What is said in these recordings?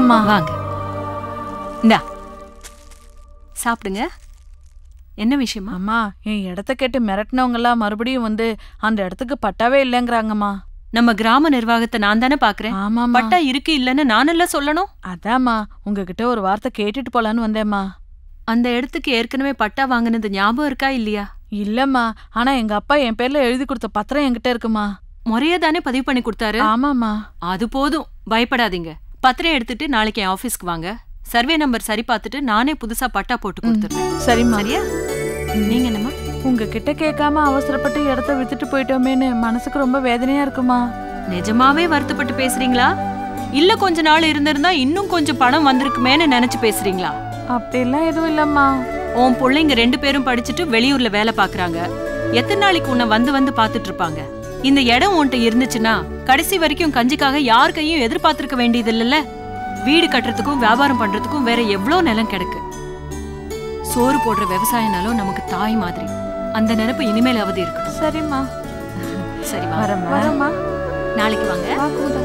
வணக்கம்மா வாங்க இந்தா சாப்பிடுங்க என்ன விஷயமா அம்மா என் இடத்த கேட்டு மிரட்டினவங்க எல்லாம் மறுபடியும் வந்து அந்த இடத்துக்கு பட்டாவே இல்லைங்கிறாங்கம்மா நம்ம கிராம நிர்வாகத்தை நான் தானே பாக்குறேன் ஆமாம்மா பட்டா இருக்கு இல்லன்னு நானல்ல சொல்லணும் அதாம்மா உங்ககிட்ட ஒரு வார்த்தை கேட்டுட்டு போலான்னு வந்தேம்மா அந்த இடத்துக்கு ஏற்கனவே பட்டா வாங்குனது ஞாபகம் இருக்கா இல்லையா இல்லம்மா ஆனா எங்க அப்பா என் பேர்ல எழுதி கொடுத்த பத்திரம் என்கிட்ட இருக்குமா முறையா தானே பதிவு பண்ணி கொடுத்தாரு ஆமாம்மா அது போதும் பயப்படாதீங்க பத்திரம் எடுத்துட்டு நாளைக்கு என் ஆபீஸ்க்கு வாங்க சர்வே நம்பர் சரி பார்த்துட்டு நானே புதுசா பட்டா போட்டு கொடுத்துறேன் சரிம்மா சரியா நீங்க என்னம்மா உங்ககிட்ட கேட்காம அவசரப்பட்டு இடத்த வித்துட்டு போயிட்டோமேன்னு மனசுக்கு ரொம்ப வேதனையா இருக்குமா நிஜமாவே வருத்தப்பட்டு பேசுறீங்களா இல்ல கொஞ்ச நாள் இருந்திருந்தா இன்னும் கொஞ்சம் பணம் வந்திருக்குமேன்னு நினைச்சு பேசுறீங்களா அப்படிலாம் எதுவும் இல்லம்மா உன் பிள்ளைங்க ரெண்டு பேரும் படிச்சுட்டு வெளியூர்ல வேலை பாக்குறாங்க எத்தனை நாளைக்கு உன்னை வந்து வந்து பாத்துட்டு இருப்பாங்க இந்த இடம் உன்கிட்ட இருந்துச்சுன்னா கடைசி வரைக்கும் கஞ்சிக்காக யார் கையும் எதிர்பார்த்திருக்க வேண்டியது இல்லைல்ல வீடு கட்டுறதுக்கும் வியாபாரம் பண்றதுக்கும் வேற எவ்வளோ நிலம் கிடக்கு சோறு போடுற விவசாய நிலம் நமக்கு தாய் மாதிரி அந்த நினைப்பு இனிமேலாவது இருக்கட்டும் சரிம்மா சரி வா வரேம்மா வரேம்மா நாளைக்கு வாங்க வா, குமுதா.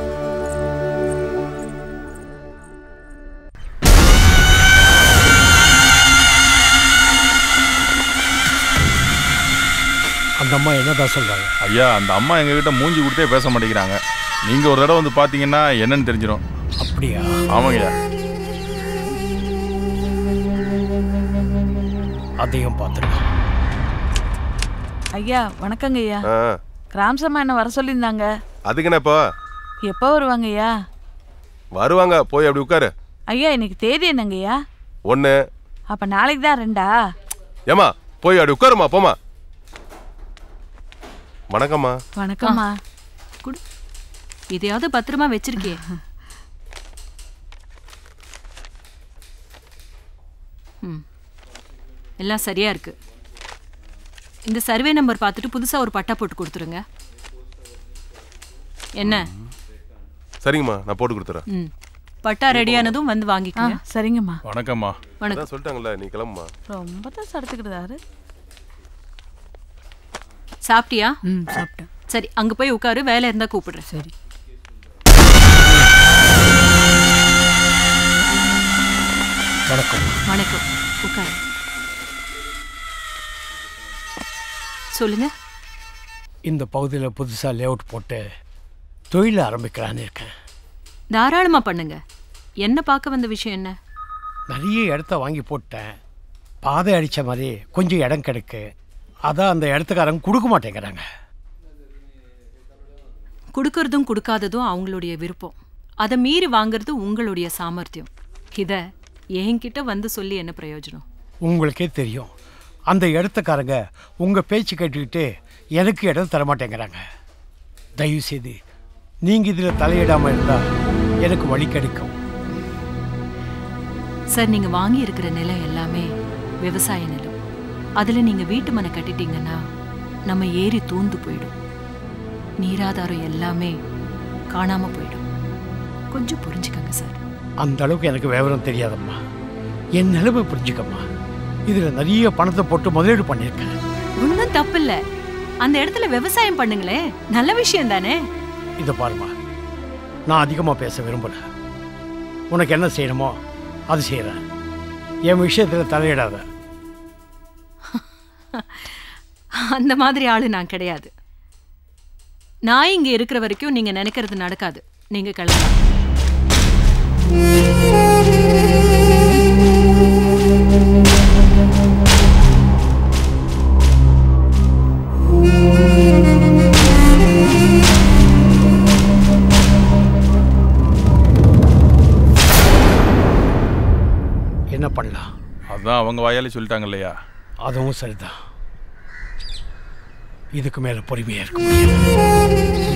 அந்த அம்மா என்னதான் சொல்றாங்க ஐயா அந்த அம்மா எங்ககிட்ட மூஞ்சி கொடுத்தே பேச மாட்டேங்கிறாங்க நீங்க ஒரு தடவை வந்து பாத்தீங்கன்னா என்னன்னு தெரிஞ்சிடும் அப்படியா ஆமாங்கய்யா அதையும் பார்த்துருக்கோம் ஐயா வணக்கங்க ஐயா ஆ ராம்சம்மா என்ன வர சொல்லியிருந்தாங்க அதுக்கு என்ன இப்போ எப்போ வருவாங்க ஐயா வருவாங்க போய் அப்படி உட்காரு ஐயா இன்னைக்கு தேதி என்னங்க ஐயா ஒன்று அப்ப நாளைக்கு தான் ரெண்டா ஏமா போய் அப்படி உட்காருமா போமா வணக்கம்மா வணக்கம்மா குடு இதையாவது பத்திரமா வச்சிருக்கியே ம் எல்லாம் சரியா இருக்கு இந்த சர்வே நம்பர் பார்த்துட்டு புதுசா ஒரு பட்டா போட்டு கொடுத்துருங்க என்ன சரிங்கம்மா நான் போட்டு கொடுத்துறேன் ம் பட்டா ரெடியானதும் வந்து ஆ வாங்கிக்கோங்க சரிங்கம்மா வணக்கம்மா வணக்கம் அதான் சொல்லிட்டாங்கல்ல நீ கிளம்புமா ரொம்ப தான் சடுத்துக்கிட்டாரு சாப்பிட்டியா ம் சாப்பிட்டேன் சரி அங்க போய் உட்காரு வேலை இருந்தா கூப்பிடுறேன் சரி வணக்கம் வணக்கம் உட்காரு சொல்லுங்க இந்த பகுதியில் புதுசாக லேஅவுட் போட்டு தொழில் ஆரம்பிக்கலான்னு இருக்கேன் தாராளமா பண்ணுங்க என்ன பார்க்க வந்த விஷயம் என்ன நிறைய இடத்த வாங்கி போட்டேன் பாதை அடித்த மாதிரி கொஞ்சம் இடம் கிடைக்கு அதான் அந்த இடத்துக்காரங்க கொடுக்க மாட்டேங்கிறாங்க கொடுக்கறதும் கொடுக்காததும் அவங்களுடைய விருப்பம் அதை மீறி வாங்குறது உங்களுடைய சாமர்த்தியம் இத என்கிட்ட வந்து சொல்லி என்ன பிரயோஜனம் உங்களுக்கே தெரியும் அந்த இடத்துக்காரங்க உங்கள் பேச்சு கேட்டுக்கிட்டு எனக்கு இடம் தர மாட்டேங்கிறாங்க தயவு செய்து நீங்கள் இதில் தலையிடாமல் இருந்தால் எனக்கு வழி கிடைக்கும் சார் நீங்க வாங்கி இருக்கிற நிலம் எல்லாமே விவசாய நிலம் அதுல நீங்க வீட்டு மனை கட்டிட்டீங்கன்னா நம்ம ஏரி தூந்து போயிடும் நீராதாரம் எல்லாமே காணாம போயிடும் கொஞ்சம் புரிஞ்சுக்கங்க சார் அந்த அளவுக்கு எனக்கு விவரம் தெரியாதம்மா என் நிலைமை புரிஞ்சுக்கம்மா இதில் நிறைய பணத்தை போட்டு முதலீடு பண்ணியிருக்கேன் ஒன்றும் தப்பில்ல அந்த இடத்துல விவசாயம் பண்ணுங்களே நல்ல விஷயம் தானே இதை பாருமா நான் அதிகமாக பேச விரும்பல உனக்கு என்ன செய்யணுமோ அது செய்கிறேன் என் விஷயத்தில் தலையிடாத அந்த மாதிரி ஆளு நான் கிடையாது நான் இங்க இருக்கிற வரைக்கும் நீங்க நினைக்கிறது நடக்காது நீங்க கிளம்பலாம் என்ன பண்ணலாம் அதான் அவங்க வாயாலே சொல்லிட்டாங்க இல்லையா அதுவும் சரிதான் இதுக்கு மேலே பொறுமையாக இருக்க முடியாது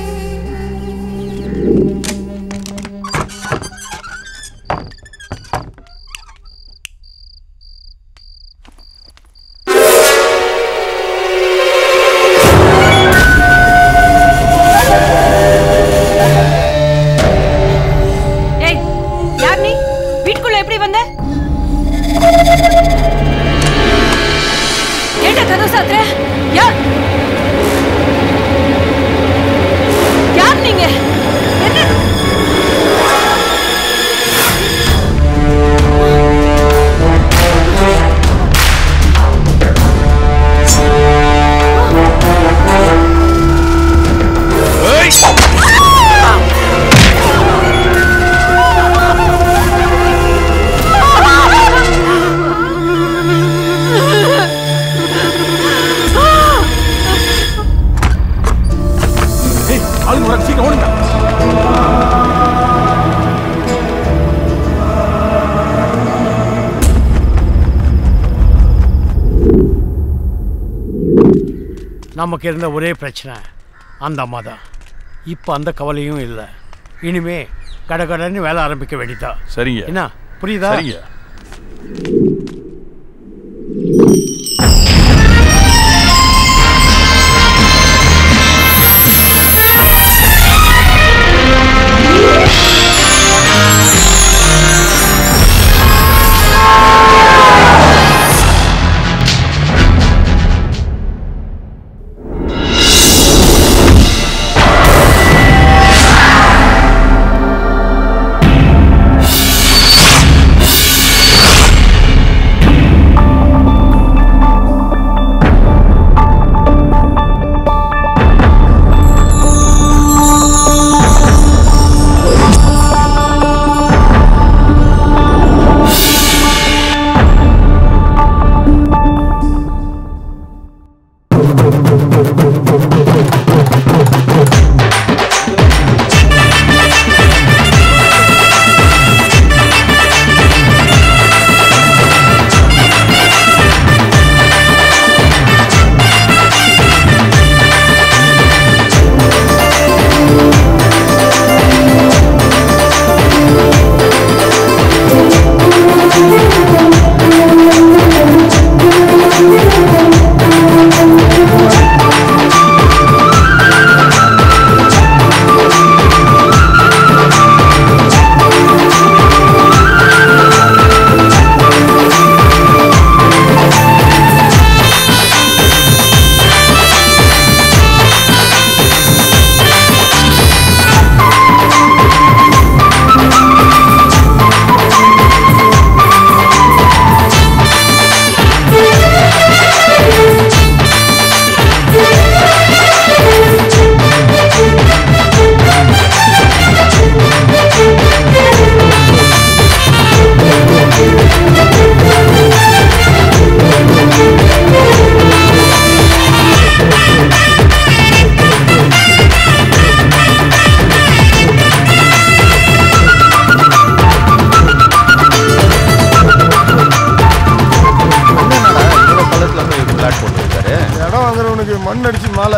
ஏய் யார் நீ வீட்டுக்குள்ள எப்படி வந்த ஏண்டா கதவு சாத்துற யார் நமக்கு இருந்த ஒரே பிரச்சனை அந்த அம்மா தான் இப்போ அந்த கவலையும் இல்லை இனிமே கடகடன்னு வேலை ஆரம்பிக்க வேண்டியதா சரிங்க என்ன புரியுதா சரிங்க இடம் வாங்குறவனுக்கு மண் அடிச்சு மாலை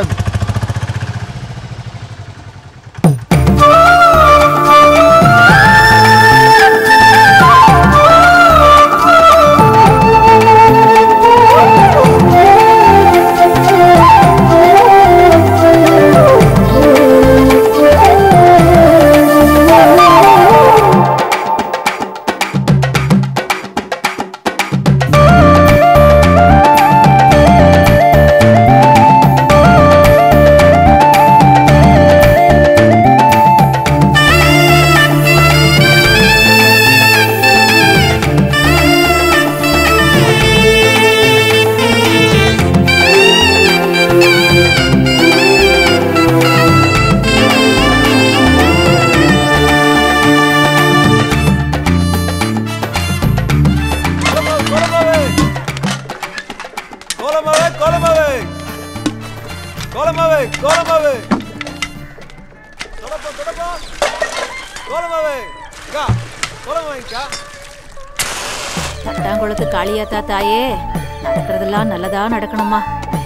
கோலமாவே கோலமாவே கோலமாவே கோலமாவே தொடப்பா தொடப்பா கோலமாவே அக்கா கோலமாவேக்கா பட்டாங்குளத்து காளியாத்தா தாயே நடக்கிறதெல்லாம் நல்லதா நடக்கணுமா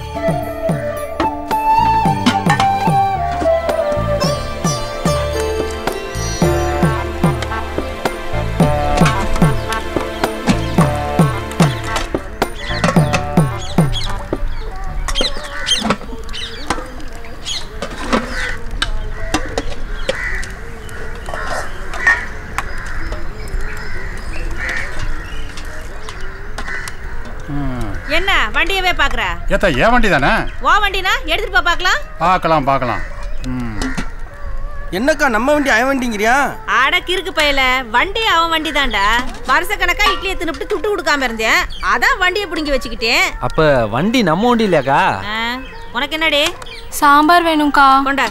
என்ன வண்டியவே பாக்குற ஏத்தா ஏன் வண்டி தானே வா வண்டினா எடுத்துட்டு போ பார்க்கலாம் பார்க்கலாம் பார்க்கலாம் ம் என்னக்கா நம்ம வண்டி அவன் வண்டிங்கிறியா அட கிறுக்கு பயல வண்டி அவன் வண்டி தான்டா வருஷக்கணக்கா இட்லியை தின்னுட்டு துட்டு கொடுக்காம இருந்தேன் அதான் வண்டியை பிடுங்கி வச்சுக்கிட்டேன் அப்ப வண்டி நம்ம வண்டி இல்லையாக்கா ஆ, உனக்கு என்னடி சாம்பார் வேணும்க்கா கொண்டா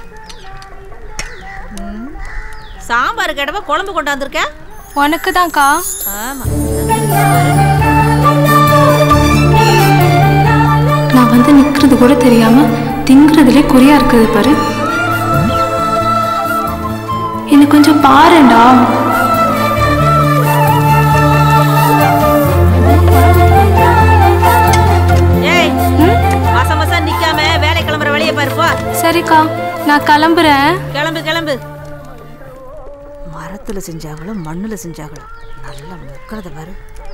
ம், சாம்பார் கடவை குழம்பு கொண்டாந்துருக்க உனக்கு தான்க்கா ஆமா நான் வந்து நிக்கிறது கூட தெரியாம திங்கிறதுலே குறியா இருக்குது பாரு என்ன கொஞ்சம் பாருடா ஏய் மாசம் மாசம் நிக்காம வேலை வா சரிக்கா நான் கிளம்புறேன் கிளம்பு கிளம்பு மரத்துல செஞ்சாங்களும் மண்ணுல செஞ்சாங்களும் நல்லா முக்கிறத பாரு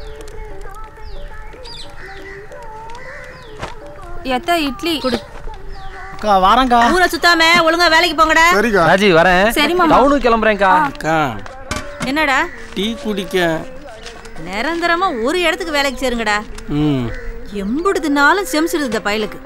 எத்தா இட்லி கொடு அக்கா வாரங்கா ஊரை சுத்தாம ஒழுங்கா வேலைக்கு போங்கடா ராஜி வரேன் சரி, மாமா. டவுனுக்கு கிளம்புறேன்க்கா அக்கா என்னடா டீ குடிக்க நிரந்தரமா ஒரு இடத்துக்கு வேலைக்கு சேருங்கடா ம் எம்புடுதுனாலும் செமிச்சிடுது இந்த பயலுக்கு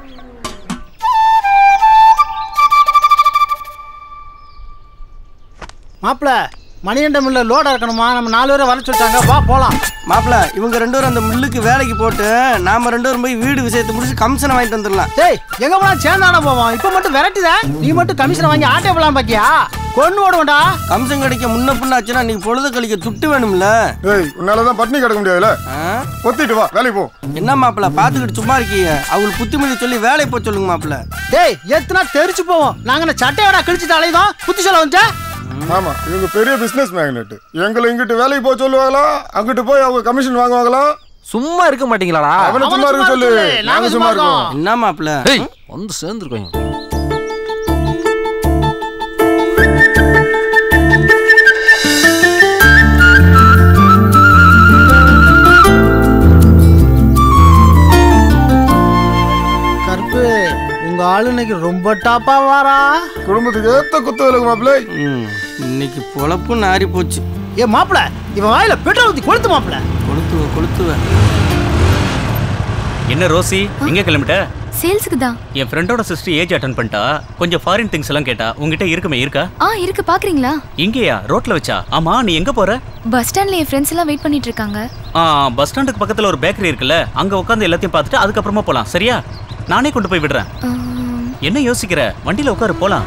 மாப்பிள மணிகண்ட மில்ல லோட் இறக்கணுமா நம்ம நாலு பேரை வர சொல்லிட்டாங்க வா போலாம் மாப்பிள இவங்க ரெண்டு பேரும் அந்த மில்லுக்கு வேலைக்கு போட்டு நாம ரெண்டு பேரும் போய் வீடு விஷயத்தை முடிச்சு கமிஷனை வாங்கிட்டு வந்துடலாம் டேய் எங்க போனா சேர்ந்தானே போவோம் இப்போ மட்டும் விரட்டுத நீ மட்டும் கமிஷன் வாங்கி ஆட்டே போலாம் பாக்கியா கொண்டு ஓடுவோம்டா கமிஷன் கிடைக்க முன்ன பின்னாச்சுன்னா நீ பொழுது கழிக்க துட்டு வேணும்ல டேய் உன்னாலதான் பட்னி கிடக்க முடியாதுல ஒத்திட்டு வா வேலைக்கு போ என்ன மாப்பிள பாத்துக்கிட்டு சும்மா இருக்கீங்க அவங்களுக்கு புத்திமதி சொல்லி வேலைக்கு போக சொல்லுங்க மாப்பிள டேய் எத்தனா தெரிச்சு போவோம் நாங்க என்ன சட்டையோட கிழிச்சிட்டு அலையுதோம் புத்தி சொல்ல வந்துச்சா ஆமா இவங்க பெரிய பிசினஸ் மேக்னெட் எங்களை இங்கிட்டு வேலைக்கு போக சொல்லுவாங்களா அங்கிட்டு போய் அவங்க கமிஷன் வாங்குவாங்களா சும்மா இருக்க மாட்டீங்களாடா அவனை சும்மா இருக்க சொல்லு நாங்க சும்மா இருக்கோம் என்ன மாப்பிள டேய் வந்து சேர்ந்துருக்கோம் கருப்பு உங்க ஆளு இன்னைக்கு ரொம்ப டாப்பா வாரா குடும்பத்துக்கு ஏத்த குத்து விலகு மாப்பிள்ளை ம், இன்னைக்கு பொழப்பும் நாரி போச்சு ஏ மாப்பிள இவன் வாயில பெட்ரோல் ஊத்தி கொளுத்து மாப்பிள கொளுத்துவ கொளுத்துவ என்ன ரோசி எங்க கிளம்பிட்ட சேல்ஸுக்கு தான் என் ஃப்ரெண்டோட சிஸ்டர் ஏஜ் அட்டன் பண்ணிட்டா கொஞ்சம் ஃபாரின் திங்ஸ் எல்லாம் கேட்டா உங்ககிட்ட இருக்குமே இருக்கா ஆ இருக்கு பாக்குறீங்களா இங்கேயா ரோட்ல வச்சா ஆமா நீ எங்க போற பஸ் ஸ்டாண்ட்ல என் ஃப்ரெண்ட்ஸ் எல்லாம் வெயிட் பண்ணிட்டு இருக்காங்க ஆ பஸ் ஸ்டாண்டுக்கு பக்கத்துல ஒரு பேக்கரி இருக்குல்ல அங்க உட்காந்து எல்லாத்தையும் பார்த்துட்டு அதுக்கப்புறமா போலாம் சரியா நானே கொண்டு போய் விடுறேன் என்ன யோசிக்கிற வண்டியில உட்காரு போலாம்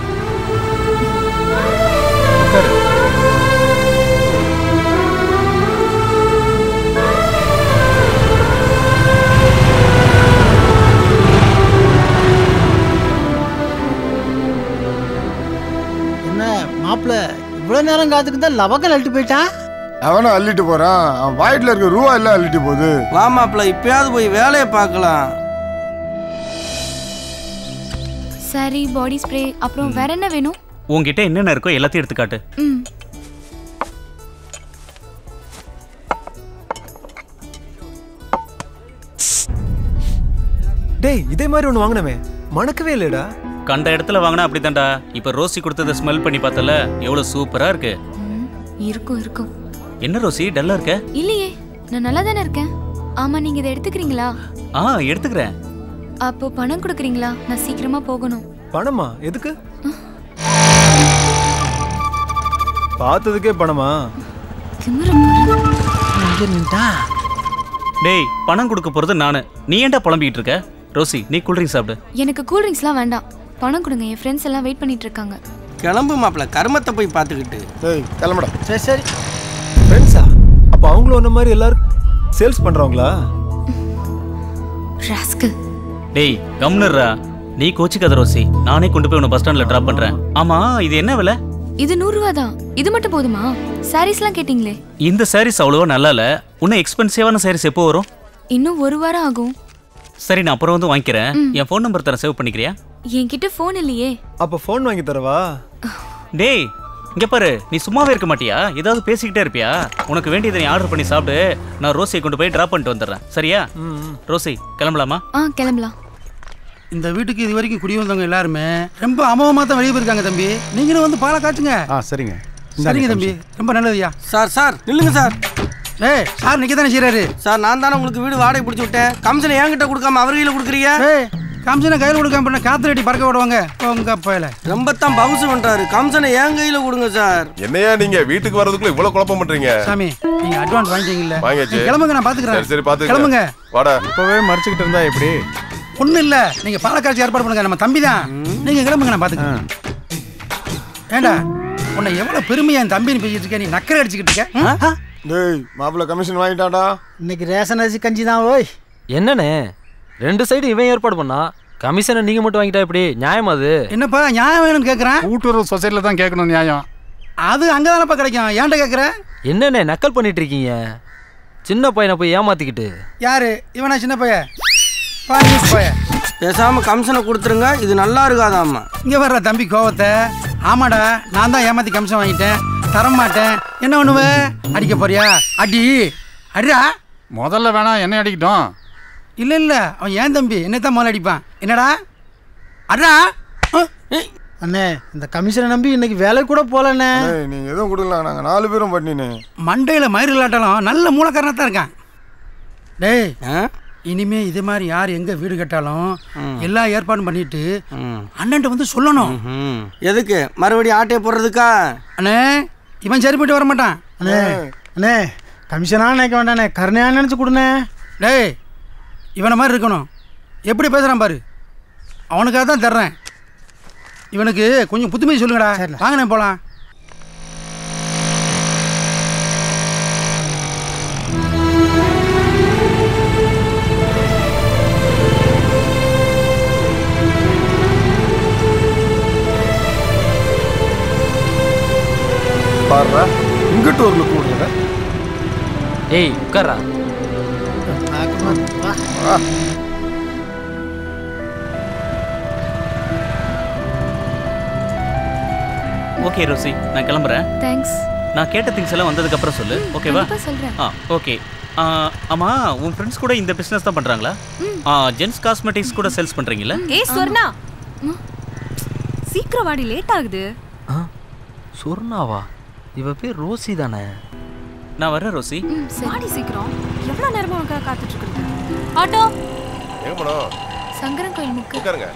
உட்காரு என்ன மாப்பிள இவ்வளவு நேரம் காத்துக்கிட்டு தான் லவக்கல் அழிட்டு போயிட்டான் அவனை அள்ளிட்டு போறான் அவன் வாயிட்ல இருக்க ரூபா எல்லாம் அள்ளிட்டு போகுது வா மாப்பிள இப்பயாவது போய் வேலையை பார்க்கலாம் சரி பாடி ஸ்ப்ரே அப்புறம் வேற என்ன வேணும் உங்ககிட்ட என்னென்ன இருக்கோ எல்லாத்தையும் எடுத்து காட்டு ம் டேய் இதே மாதிரி ஒன்று வாங்கினமே மணக்கவே இல்லைடா கண்ட இடத்துல வாங்கினா அப்படித்தான்டா இப்ப ரோசி கொடுத்ததை ஸ்மெல் பண்ணி பார்த்தல எவ்வளவு சூப்பரா இருக்கு இருக்கும் இருக்கும் என்ன ரோசி டல்லா இருக்க இல்லையே நான் நல்லா தானே இருக்கேன் ஆமா நீங்க இதை எடுத்துக்கிறீங்களா ஆ எடுத்துக்கிறேன் அப்போ பணம் கொடுக்குறீங்களா நான் சீக்கிரமா போகணும் பணமா எதுக்கு பார்த்ததுக்கே பணமா டேய் பணம் கொடுக்க போறது நானு நீ ஏன்டா புலம்பிட்டு இருக்க ரோசி நீ கூல்ட்ரிங்க் சாப்பிடு எனக்கு கூல் ட்ரிங்க்ஸ்லாம் வேண்டாம் பணம் கொடுங்க என் ஃப்ரெண்ட்ஸ் எல்லாம் வெயிட் பண்ணிட்டு இருக்காங்க கிளம்பு மாப்பிள கருமத்தை போய் பார்த்துக்கிட்டு டேய் கிளம்புடா சரி சரி ஃப்ரெண்ட்ஸா அப்போ அவங்களும் ஒன்ன மாதிரி எல்லாரும் சேல்ஸ் பண்றவங்களா ராஸ்கல் டேய் கம்னுறா நீ கோச்சிக்காத ரோசி நானே கொண்டு போய் உன்னை பஸ் ஸ்டாண்ட்ல டிராப் பண்றேன் ஆமா இது என்ன விலை இது நூறு ரூபா தான் இது மட்டும் போதுமா சாரீஸ்லாம் கேட்டிங்களே இந்த சாரீஸ் அவ்வளவா நல்லா இல்ல இன்னும் எக்ஸ்பென்சிவான சாரீஸ் எப்போ வரும் இன்னும் ஒரு வாரம் ஆகும் சரி நான் அப்புறம் வந்து வாங்கிக்கிறேன் என் ஃபோன் நம்பர் தரேன் சேவ் பண்ணிக்கிறியா என்கிட்ட ஃபோன் இல்லையே அப்போ ஃபோன் வாங்கி தரவா டேய் இங்க பாரு நீ சும்மாவே இருக்க மாட்டியா ஏதாவது பேசிக்கிட்டே இருப்பியா உனக்கு வேண்டியதை நீ ஆர்டர் பண்ணி சாப்பிடு நான் ரோசியை கொண்டு போய் டிராப் பண்ணிட்டு வந்துடுறேன் சரியா ரோசி கிளம்பலாமா ஆ கிளம்பலாம் இந்த வீட்டுக்கு இது வரைக்கும் குடி வந்தவங்க எல்லாருமே ரொம்ப அமோகமா தான் வெளியே போயிருக்காங்க தம்பி நீங்களும் வந்து பாலை காய்ச்சுங்க ஆ சரிங்க சரிங்க தம்பி ரொம்ப நல்லதுயா சார் சார் நில்லுங்க சார் ஏய் சார் நிக்க தானே செய்யறாரு சார் நான் தானே உங்களுக்கு வீடு வாடகை பிடிச்சி விட்டேன் கமிஷனை என்கிட்ட கொடுக்காம அவர் கையில் கொடுக்குறீங்க ஏய் கமிஷனை கையில் கொடுக்காம பண்ண காத்து ரெடி பறக்க விடுவாங்க உங்க பயில ரொம்ப தான் பவுசு பண்றாரு கமிஷனை என் கையில கொடுங்க சார் என்னையா நீங்க வீட்டுக்கு வர்றதுக்குள்ள இவ்வளவு குழப்பம் பண்றீங்க சாமி நீங்க அட்வான்ஸ் வாங்கிட்டீங்கல்ல வாங்கியாச்சு நீங்க கிளம்புங்க நான் பாத்துக்கிறேன் சரி சரி பாத்துக்க கிளம்புங்க வாடா இப்பவே மறைச்சிக்கிட்டு இருந்தா எப்படி ஒண்ணும் இல்ல நீங்க பாலக்காட்சி ஏற்பாடு பண்ணுங்க நம்ம தம்பி தான் நீங்க கிளம்புங்க நான் பாத்துக்கிறேன் ஏண்டா உன்னை எவ்வளவு பெருமையா என் தம்பின்னு பேசிட்டு இருக்க நீ நக்கரை அடிச்சுக்கிட்டு இருக்க டேய் மாப்பிள்ள கமிஷன் வாங்கிட்டான்டா இன்னைக்கு ரேஷன் அரிசி கஞ்சி தான் ஓய் என்னண்ணே ரெண்டு சைடு இவன் ஏற்பாடு பண்ணா கமிஷனை நீங்க மட்டும் வாங்கிட்டா எப்படி நியாயம் அது என்னப்பா நியாயம் வேணும்னு கேக்குறேன் கூட்டுறவு சொசைட்டில தான் கேட்கணும் நியாயம் அது அங்கதானப்பா கிடைக்கும் ஏன்டா கேக்குற என்னண்ணே நக்கல் பண்ணிட்டு இருக்கீங்க சின்ன பையனை போய் ஏமாத்திக்கிட்டு யாரு இவனா சின்ன பையன் போய பேசாம கமிஷனை கொடுத்துருங்க இது நல்லா இருக்காதாம்மா இங்கே வர்ற தம்பி கோவத்தை ஆமாடா நான் தான் ஏமாத்தி கமிஷன் வாங்கிட்டேன் தர மாட்டேன் என்ன பண்ணுவ அடிக்க போறியா அடி அடிடா முதல்ல வேணா என்ன அடிக்கட்டும் இல்லை இல்லை அவன் ஏன் தம்பி என்னை தான் முதல்ல அடிப்பான் என்னடா அடா அண்ணே இந்த கமிஷனை நம்பி இன்னைக்கு வேலை கூட போலண்ணே ஏய், நீங்க எதுவும் கொடுக்கலாம் நாங்க நாலு பேரும் பண்ணினே மண்டையில் மயிறு விளாட்டாலும் நல்ல மூலக்காரனாக தான் இருக்கான் டேய் இனிமே இது மாதிரி யார் எங்க வீடு கட்டாலும் எல்லா ஏற்பாடும் பண்ணிட்டு அண்ணன்ட்ட வந்து சொல்லணும் எதுக்கு மறுபடியும் ஆட்டையை போடுறதுக்கா அண்ணே இவன் சரிப்பட்டு வர மாட்டான் அண்ணே அண்ணே கமிஷனா நினைக்க வேண்டாண்ணே கருணையா நினைச்சு கொடுண்ணே டேய் இவனை மாதிரி இருக்கணும் எப்படி பேசுறான் பாரு அவனுக்காக தான் தர்றேன் இவனுக்கு கொஞ்சம் புத்துமை சொல்லுங்கடா வாங்கண்ணே போலாம் பாடுறா இங்கிட்டு ஒரு லுக் விடுறத ஏய் உட்கார்றா ஓகே ரோசி நான் கிளம்புறேன் தேங்க்ஸ் நான் கேட்ட திங்ஸ் எல்லாம் வந்ததுக்கு அப்புறம் சொல்லு ஓகேவா கண்டிப்பா சொல்றேன். ஆ ஓகே ஆ, ஆமா உன் ஃப்ரெண்ட்ஸ் கூட இந்த பிசினஸ் தான் பண்றாங்களா ஆ ஜென்ஸ் காஸ்மெட்டிக்ஸ் கூட சேல்ஸ் பண்றீங்களா ஏய் ஸ்வர்ணா சீக்கிரம் வாடி லேட் ஆகுது சொர்ணாவா இவ பேர் ரோசி தானே நான் வரேன் ரோசி வாடி சீக்கிரம் எவ்வளவு நேரமா உனக்காக காத்துட்டு இருக்கிறது ஆட்டோ எங்க போனோம் சங்கரன் கோயில் முக்கு உட்காருங்க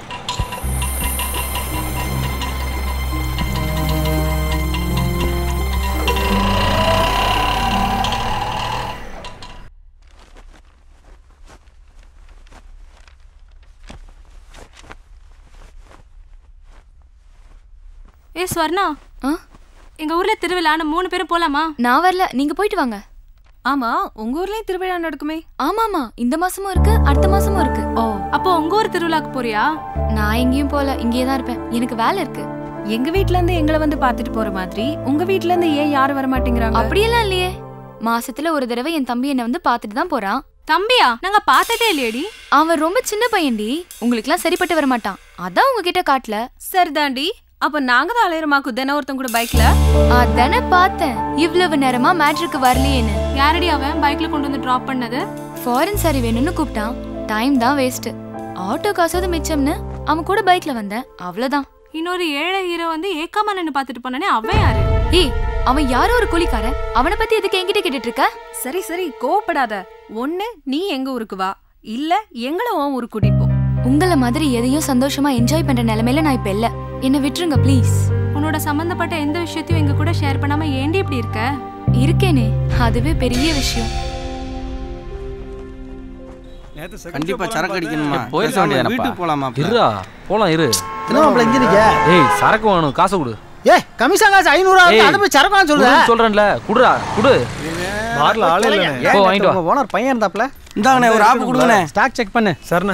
ஏ ஸ்வர்ணா எங்க ஊர்ல திருவிழா நம்ம மூணு பேரும் போலாமா நான் வரல நீங்க போயிட்டு வாங்க ஆமா உங்க ஊர்லயும் திருவிழா நடக்குமே ஆமாமா இந்த மாசமும் இருக்கு அடுத்த மாசமும் இருக்கு ஓ அப்போ உங்க ஊர் திருவிழாக்கு போறியா நான் எங்கேயும் போல இங்கேயே தான் இருப்பேன் எனக்கு வேலை இருக்கு எங்க வீட்ல இருந்து எங்களை வந்து பாத்துட்டு போற மாதிரி உங்க வீட்ல இருந்து ஏன் யாரும் வர மாட்டேங்கிறாங்க அப்படியெல்லாம் இல்லையே மாசத்துல ஒரு தடவை என் தம்பி என்னை வந்து பார்த்துட்டு தான் போறான் தம்பியா நாங்க பார்த்ததே இல்லையடி அவன் ரொம்ப சின்ன பையன்டி உங்களுக்குலாம் சரிப்பட்டு வர மாட்டான் அதான் உங்ககிட்ட காட்டல சரிதாண்டி அப்ப நாங்க தான் அலையறமாக்கு தினம் ஒருத்தன் கூட பைக்ல அதானே பார்த்தேன் இவ்வளவு நேரமா மேட்ருக்கு வரலையேன்னு யாரடி அவன் பைக்ல கொண்டு வந்து டிராப் பண்ணது ஃபாரின் சாரி வேணும்னு கூப்பிட்டான் டைம் தான் வேஸ்ட் ஆட்டோ காசாவது மிச்சம்னு அவன் கூட பைக்ல வந்தேன் அவ்வளவுதான் இன்னொரு ஏழை ஹீரோ வந்து ஏக்காம நின்னு பாத்துட்டு போனானே அவன் யாரு ஏய் அவன் யாரோ ஒரு கூலிக்காரன் அவனை பத்தி எதுக்கு என்கிட்ட கேட்டுட்டு இருக்க சரி சரி கோவப்படாத ஒண்ணு நீ எங்க ஊருக்கு வா இல்ல எங்கள உன் ஊருக்கு கூட்டிட்டு போ உங்கள மாதிரி எதையும் சந்தோஷமா என்ஜாய் பண்ற நிலைமையில நான் இப்ப இல்ல என்ன விட்டுருங்க ப்ளீஸ் உன்னோட சம்பந்தப்பட்ட எந்த விஷயத்தையும் எங்க கூட ஷேர் பண்ணாம ஏண்டி இப்படி இருக்க இருக்கேனே அதுவே பெரிய விஷயம் கண்டிப்பா சரக்கு அடிக்கணுமா போயிருக்க பேசாம வேண்டியதானப்பா வீட்டுக்கு போலாமா இருடா போலாம் இரு என்ன மாப்பிள இங்க நிக்க ஏய் சரக்கு வேணும் காசை கொடு ஏ கமிஷன் காசு ஐநூறு ஏய், அதை போய் சரக்கு சொல்லுங்க குடுன்னு சொல்றேன்ல குடுடா குடு பார்ல ஆளே இல்லைண்ணே போ வாங்கிட்டு வா ஓனர் பையன் இருந்தாப்ல இந்தாங்கண்ணே ஒரு ஆப்பு கொடுங்கண்ணே ஸ்டாக் செக் பண்ணு சரிண்ணே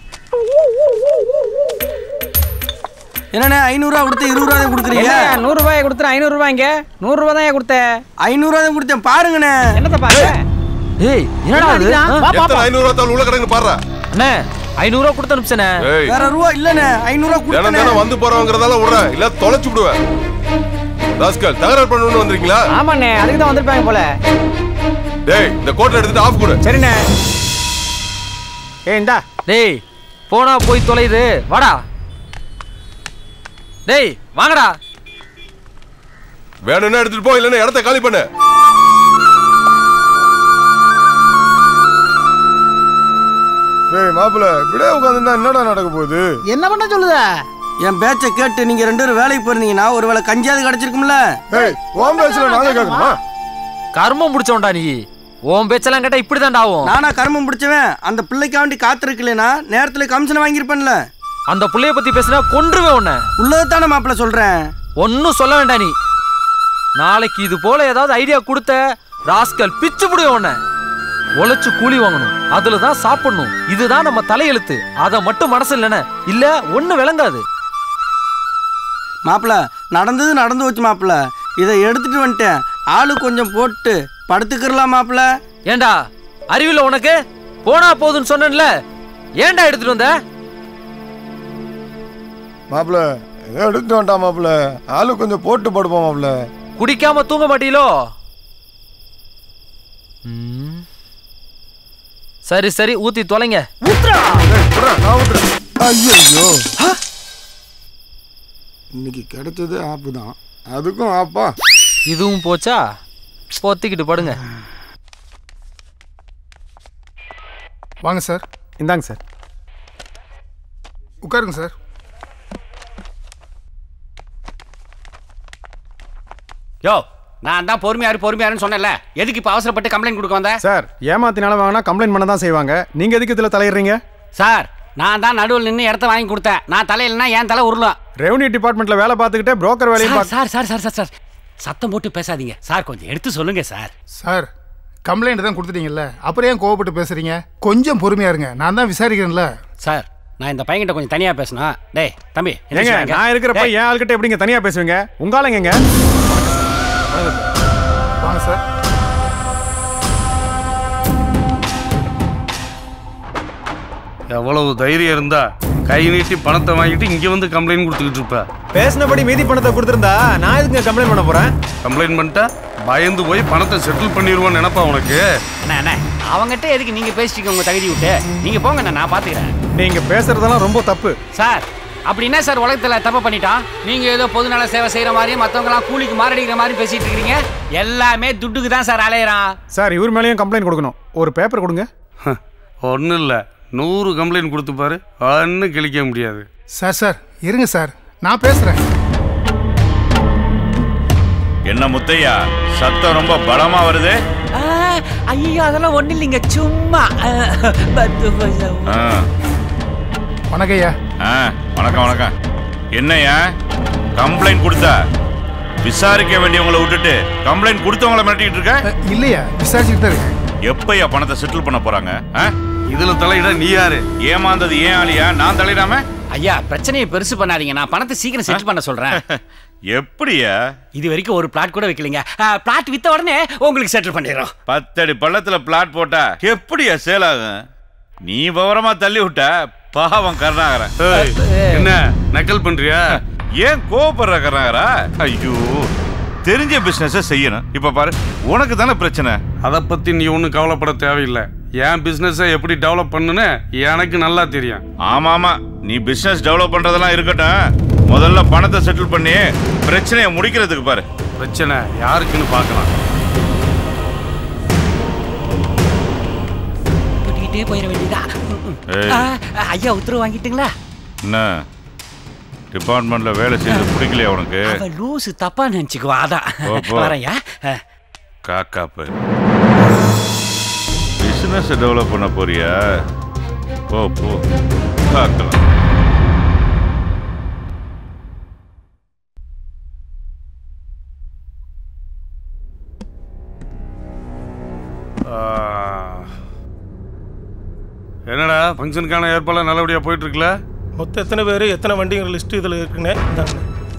என்னண்ணே ஐநூறுரூவா கொடுத்து இருபது ரூபா தான் கொடுக்குறீங்க நூறு ரூபாய் கொடுத்துரு ஐநூறு ரூபாய்ங்க நூறு ரூபாய் தான் கொடுத்தேன் ஐநூறுரூவா தான் கொடுத்தேன் பாருங்கண்ணே என்னத்த பாரு ஏய் என்னடா அது அடிக்கிறான்? ஆ? வா, எத்தனை ஐநூறு ரூபா தாள் உள்ள கிடக்குன்னு பாடுறா அண்ணே ஐநூறு ரூபா கொடுத்து அனுப்பிச்சனே ஏய் வேற ரூபா இல்லண்ணே ஐநூறுரூவா தினம் கொடுத்தேன் தினம் வந்து போறவங்கிறதால விடுறேன் இல்ல தொலைச்சு விடுவேன் ராஸ்கல் தகராறு பண்ணணும்னு வந்திருக்கீங்களா ஆமாண்ணே அதுக்கு தான் வந்திருப்பாங்க போல டேய் இந்த கோட்டை எடுத்துட்டு ஆஃப் கொடு சரிண்ணே ஏய் இந்தா டேய் போனா போய் தொலையுது வாடா டேய் வாங்கடா வேணும்னா எடுத்துட்டு போ இல்லைன்னா இடத்த காலி பண்ணு ஏய் மாப்பிள்ள இப்படியே உட்காந்துருந்தா என்னடா நடக்க போகுது என்ன பண்ண சொல்லுத என் பேச்சை கேட்டு நீங்க ரெண்டு பேரும் வேலைக்கு போயிருந்தீங்கன்னா ஒரு வேளை கஞ்சியாவது கிடைச்சிருக்கும்ல ஏய் உன் பேச்சுல நாங்க கேட்கணுமா கர்மம் பிடிச்சவன்டா நீ உன் பேச்செல்லாம் கேட்டா இப்படிதான்டா ஆகும் நானா கர்மம் பிடிச்சவன் அந்த பிள்ளைக்காண்டி காத்திருக்கலைன்னா நேரத்துல கமிஷன் வாங்கியிருப்பேன்ல அந்த புள்ளைய பத்தி பேசினா கொன்றுவேன் உன்னை உள்ளதானே மாப்பிள்ள சொல்றேன் ஒன்னும் சொல்ல வேண்டாம் நீ நாளைக்கு இது போல ஏதாவது ஐடியா கொடுத்த ராஸ்கல் பிச்சு புடுவேன் உன்னை உழைச்சு கூலி வாங்கணும் அதுல தான் சாப்பிடணும் இதுதான் நம்ம தலையெழுத்து அதை மட்டும் மனசு இல்லைன இல்ல ஒண்ணு விளங்காது மாப்பிள்ள நடந்தது நடந்து வச்சு மாப்பிள்ள இதை எடுத்துட்டு வந்துட்டேன் ஆளு கொஞ்சம் போட்டு படுத்துக்கிறலாம் மாப்பிள்ள ஏண்டா அறிவில்ல உனக்கு போனா போதுன்னு சொன்னேன்ல ஏன்டா எடுத்துட்டு வந்த மாப்பிள ஏதோ எடுத்து வேண்டாம் மாப்பிள ஆளு கொஞ்சம் போட்டு படுப்போம் மாப்பிள குடிக்காம தூங்க மாட்டீங்களோ ம். சரி சரி ஊத்தி தொலைங்க ஐயோ இன்னைக்கு கிடைச்சது ஆப்பு தான் அதுக்கும் ஆப்பா இதுவும் போச்சா பொத்திக்கிட்டு படுங்க வாங்க சார் இந்தாங்க சார் உட்காருங்க சார் யோ நான் தான் பொறுமையாரு பொறுமையாருன்னு சொன்னேன்ல எதுக்கு இப்போ அவசரப்பட்டு கம்ப்ளைண்ட் கொடுக்க வந்த சார் ஏமாத்தினால வாங்கினா கம்ப்ளைண்ட் பண்ண தான் செய்வாங்க நீங்க எதுக்கு இதுல தலையிடுறீங்க சார் நான் தான் நடுவில் நின்று இடத்த வாங்கி கொடுத்தேன் நான் தலையிலனா என் தலை உருளும் ரெவன்யூ டிபார்ட்மெண்ட்ல வேலை பார்த்துக்கிட்டே புரோக்கர் வேலையும் சார், பார்க்க sir sir sir sir sir சத்தம் போட்டு பேசாதீங்க சார் கொஞ்சம் எடுத்து சொல்லுங்க சார் சார் கம்ப்ளைண்ட் தான் கொடுத்துட்டீங்கல்ல அப்புறம் ஏன் கோவப்பட்டு பேசுறீங்க கொஞ்சம் பொறுமையா இருங்க நான் தான் விசாரிக்கிறேன்ல சார் நான் இந்த பையன்கிட்ட கொஞ்சம் தனியாக பேசணும் டேய் தம்பி ஏங்க எந்திரிச்சு வாங்க. நான் இருக்கிறப்ப டேய், என் ஆள்கிட்ட எப்படிங்க தனியா பேசுவீங்க உங்க ஆளுங்க வாங்க சார் எவ்வளவு தைரியம் இருந்தா கை நீட்டி பணத்தை வாங்கிட்டு இங்க வந்து கம்ப்ளைண்ட் கொடுத்துக்கிட்டு இருப்ப பேசினபடி மீதி பணத்தை கொடுத்துருந்தா நான் எதுங்க கம்ப்ளைண்ட் பண்ண போறேன் கம்ப்ளைண்ட் பண்ணிட்டா பயந்து போய் பணத்தை செட்டில் பண்ணிடுவோன்னு நினைப்பா உனக்கு அண்ணா அண்ணா அவங்ககிட்ட எதுக்கு நீங்க பேசிட்டீங்க உங்க தகுதி விட்டு நீங்க போங்க அண்ணா, நான் பாத்துக்கிறேன் நீங்க பேசுறதெல்லாம் ரொம்ப தப்பு சார் அப்படி என்ன சார் உலகத்துல தப்பு பண்ணிட்டான் நீங்க ஏதோ பொதுநல சேவை செய்யற மாதிரி மத்தவங்க எல்லாம் கூலிக்கு மாரடிக்கிற மாதிரி பேசிட்டு இருக்கீங்க எல்லாமே துட்டுக்கு தான் சார் அலையறான் சார் இவர் மேலேயும் கம்ப்ளைண்ட் கொடுக்கணும் ஒரு பேப்பர் கொடுங்க ஒன்றும் இல்லை நூறு கம்ப்ளைண்ட் கொடுத்து பாரு ஒன்றும் கிழிக்க முடியாது சார் சார் இருங்க சார் நான் பேசுறேன் என்ன முத்தையா சத்தம் ரொம்ப பலமா வருது ஐயோ அதெல்லாம் ஒண்ணு இல்லைங்க சும்மா ஆ. வணக்கம் ஐயா ஆ, வணக்கம் வணக்கம் என்னய்யா கம்ப்ளைண்ட் கொடுத்தா விசாரிக்க வேண்டியவங்களை விட்டுட்டு கம்ப்ளைண்ட் கொடுத்தவங்கள மிரட்டிட்டு இருக்க இல்லையா விசாரிச்சுட்டு தான் இருக்கேன் எப்பயா பணத்தை செட்டில் பண்ண போறாங்க ஆ? இதுல தலையிட நீ யாரு ஏமாந்தது ஏன் ஆளியா நான் தலையிடாம ஐயா பிரச்சனையை பெருசு பண்ணாதீங்க நான் பணத்தை சீக்கிரம் செட்டில் பண்ண சொல்றேன் எப்படியா இது வரைக்கும் ஒரு பிளாட் கூட வைக்கலங்க பிளாட் வித்த உடனே உங்களுக்கு செட்டில் பண்ணிடுறோம் பத்தடி பள்ளத்துல பிளாட் போட்டா எப்படியா சேல் ஆகும் நீ விவரமா தள்ளி விட்ட பாவம் கருணாகரன் ஏய், என்ன நக்கல் பண்றியா ஏன் கோவப்படுற கருணாகரா ஐயோ தெரிஞ்ச பிசினஸ் செய்யணும் இப்ப பாரு உனக்கு தானே பிரச்சனை அதை பத்தி நீ ஒன்றும் கவலைப்பட தேவையில்லை என் பிசினஸை எப்படி டெவலப் பண்ணுன்னு எனக்கு நல்லா தெரியும் ஆமா ஆமா நீ பிசினஸ் டெவலப் பண்றதெல்லாம் இருக்கட்டும் முதல்ல பணத்தை செட்டில் பண்ணி பிரச்சனையை முடிக்கிறதுக்கு பாரு பிரச்சனை யாருக்குன்னு பார்க்கலாம் கூட்டிகிட்டே போயிட வேண்டியதா ஏய். ஆ, ஐயா உத்தரவு வாங்கிட்டுங்களா என்ன டிபார்ட்மெண்ட்ல வேலை செய்யறது பிடிக்கலையா உனக்கு அவ லூசு தப்பா நினைச்சுக்குவா அதான் போ, போ. வரையா காக்கா பேர் பிசினஸ் டெவலப் பண்ண போறியா போ போ பார்க்கலாம் ஆ. என்னடா ஃபங்க்ஷனுக்கான ஏற்பாடு நல்லபடியா போயிட்டு இருக்குல்ல மொத்தம் எத்தனை பேர் எத்தனை வண்டிங்கிற லிஸ்ட் இதில் இருக்குங்க இந்தாங்க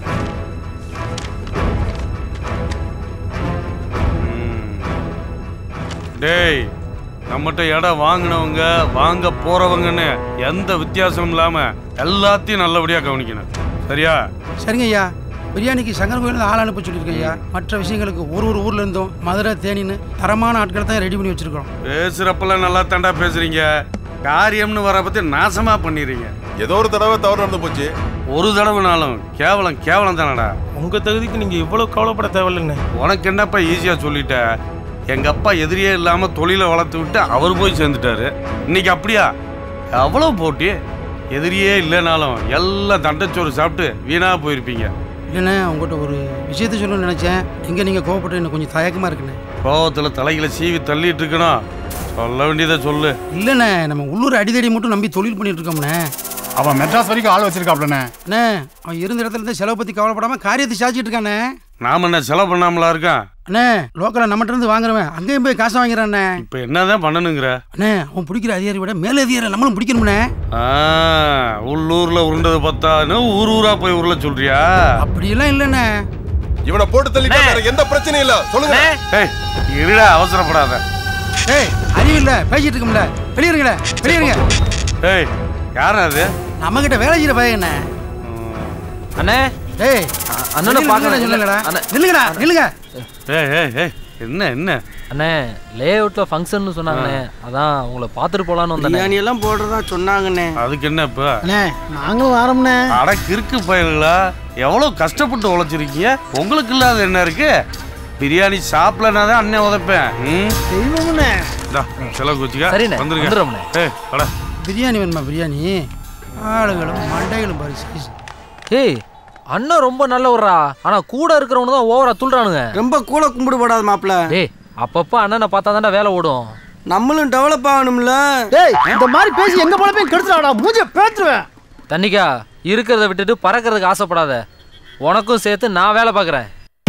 டேய் நம்மகிட்ட இடம் வாங்கினவங்க வாங்க போறவங்கன்னு எந்த வித்தியாசமும் இல்லாம எல்லாத்தையும் நல்லபடியா கவனிக்கணும் சரியா சரிங்க ஐயா பிரியாணிக்கு சங்கர் கோயிலில் ஆள் அனுப்ப சொல்லியிருக்கேன் ஐயா மற்ற விஷயங்களுக்கு ஒரு ஒரு ஊர்ல இருந்தும் மதுரை தேனின்னு தரமான ஆட்களை தான் ரெடி பண்ணி வச்சிருக்கோம் பேசுறப்பெல்லாம் நல்லா தாண்டா பேசுறீங்க காரியம்னு வர பத்தி நாசமா பண்ணிடுறீங்க ஏதோ ஒரு தடவை தவறு நடந்து போச்சு ஒரு தடவைனாலும் கேவலம் கேவலம் தானடா உங்க தகுதிக்கு நீங்க இவ்வளவு கவலைப்பட தேவையில்லைண்ணே உனக்கு என்னப்பா ஈஸியா சொல்லிட்ட எங்க அப்பா எதிரியே இல்லாம தொழிலை வளர்த்து விட்டு அவர் போய் சேர்ந்துட்டாரு இன்னைக்கு அப்படியா அவ்வளவு போட்டி எதிரியே இல்லைனாலும் எல்லாம் தண்டச்சோறு சாப்பிட்டு வீணா போயிருப்பீங்க இல்லைண்ணே உங்கள்கிட்ட ஒரு விஷயத்த சொல்லணும்னு நினச்சேன் எங்கே நீங்கள் கோவப்பட்டு எனக்கு கொஞ்சம் தயக்கமாக இருக்குண்ணே கோவத்துல தலைகளை சீவி தள்ளிட்டு இருக்கணும் சொல்ல வேண்டியதை சொல்லு இல்லைண்ணே நம்ம உள்ளூர் அடிதடி மட்டும் நம்பி தொழில் பண்ணிட்டு இருக்கோம்ண்ணே அவன் மெட்ராஸ் வரைக்கும் ஆள் வச்சிருக்காப்லண்ணே அண்ணே அவன் இருந்த இடத்துல இருந்து செலவு பற்றி கவலைப்படாமல் காரியத்தை சாச்சிட்டு இருக்கானே நாம என்ன செலவு பண்ணாமலா இருக்கான் அண்ணே லோக்கலில் நம்மகிட்ட இருந்து வாங்குறவன் அங்கேயும் போய் காசு வாங்கிறானே இப்ப என்னதான் பண்ணணுங்கிற அண்ணே அவன் பிடிக்கிற அதிகாரி விட மேல அதிகாரி நம்மளும் பிடிக்கணும்ண்ணே ஆ, உள்ளூர்ல உருண்டது பத்தான்னு ஊர் ஊரா போய் உருள சொல்றியா அப்படியெல்லாம் இல்லைண்ணே இவனை போட்டு தள்ளிட்டா வேற எந்த பிரச்சனையும் இல்ல சொல்லுங்க ஏய் இருடா அவசரப்படாத ஏய் அறிவு இல்லை பேசிட்டு இருக்கோம்ல வெளியிருங்களே வெளியிருங்க ஏய் யார் அது நம்ம கிட்ட வேலை செய்யற பையன் என்ன அண்ணே டேய் அண்ணனை பார்க்கணும். சொல்லுங்கடா அண்ணே. நில்லுங்கடா நில்லுங்க ஏய் ஏய் ஏய் என்ன என்ன அண்ணே லே அவுட்ல ஃபங்க்ஷன் சொன்னாங்கண்ணே அதான் உங்களை பார்த்துட்டு போலான்னு பிரியாணி வந்தேன் எல்லாம் போடுறதா சொன்னாங்கண்ணே அதுக்கு என்ன இப்ப அண்ணே நாங்களும் வரோம்ண்ணே அட கிறுக்கு பயல்களா எவ்வளவு கஷ்டப்பட்டு உழைச்சிருக்கீங்க உங்களுக்கு இல்லாத என்ன இருக்கு பிரியாணி சாப்பிடலனா தான் அண்ணன் உதைப்பேன் ம் தெய்வம்ண்ணே இந்தா, செலவு குச்சிக்கா சரிண்ணே, வந்துருங்க வந்துடுறோம்ண்ணே. ஏய் அட பிரியாணி வேணுமா பிரியாணி ஆளுகளும் மண்டைகளும் பாரு சைஸ் ஏய் அண்ணன் ரொம்ப நல்லவரா ஆனா கூட இருக்கிறவனு தான் ஓவரா துள்றானுங்க ரொம்ப கூட கும்பிடு போடாத மாப்பிள்ள டேய் அப்பப்ப அண்ணனை பார்த்தா தானே வேலை ஓடும் நம்மளும் டெவலப் ஆகணும்ல டேய் இந்த மாதிரி பேசி எங்க போல போய் கெடுத்துடாடா மூஞ்ச பேத்துருவேன் தண்ணிக்கா இருக்கிறத விட்டுட்டு பறக்கிறதுக்கு ஆசைப்படாத உனக்கும் சேர்த்து நான் வேலை பார்க்குறேன்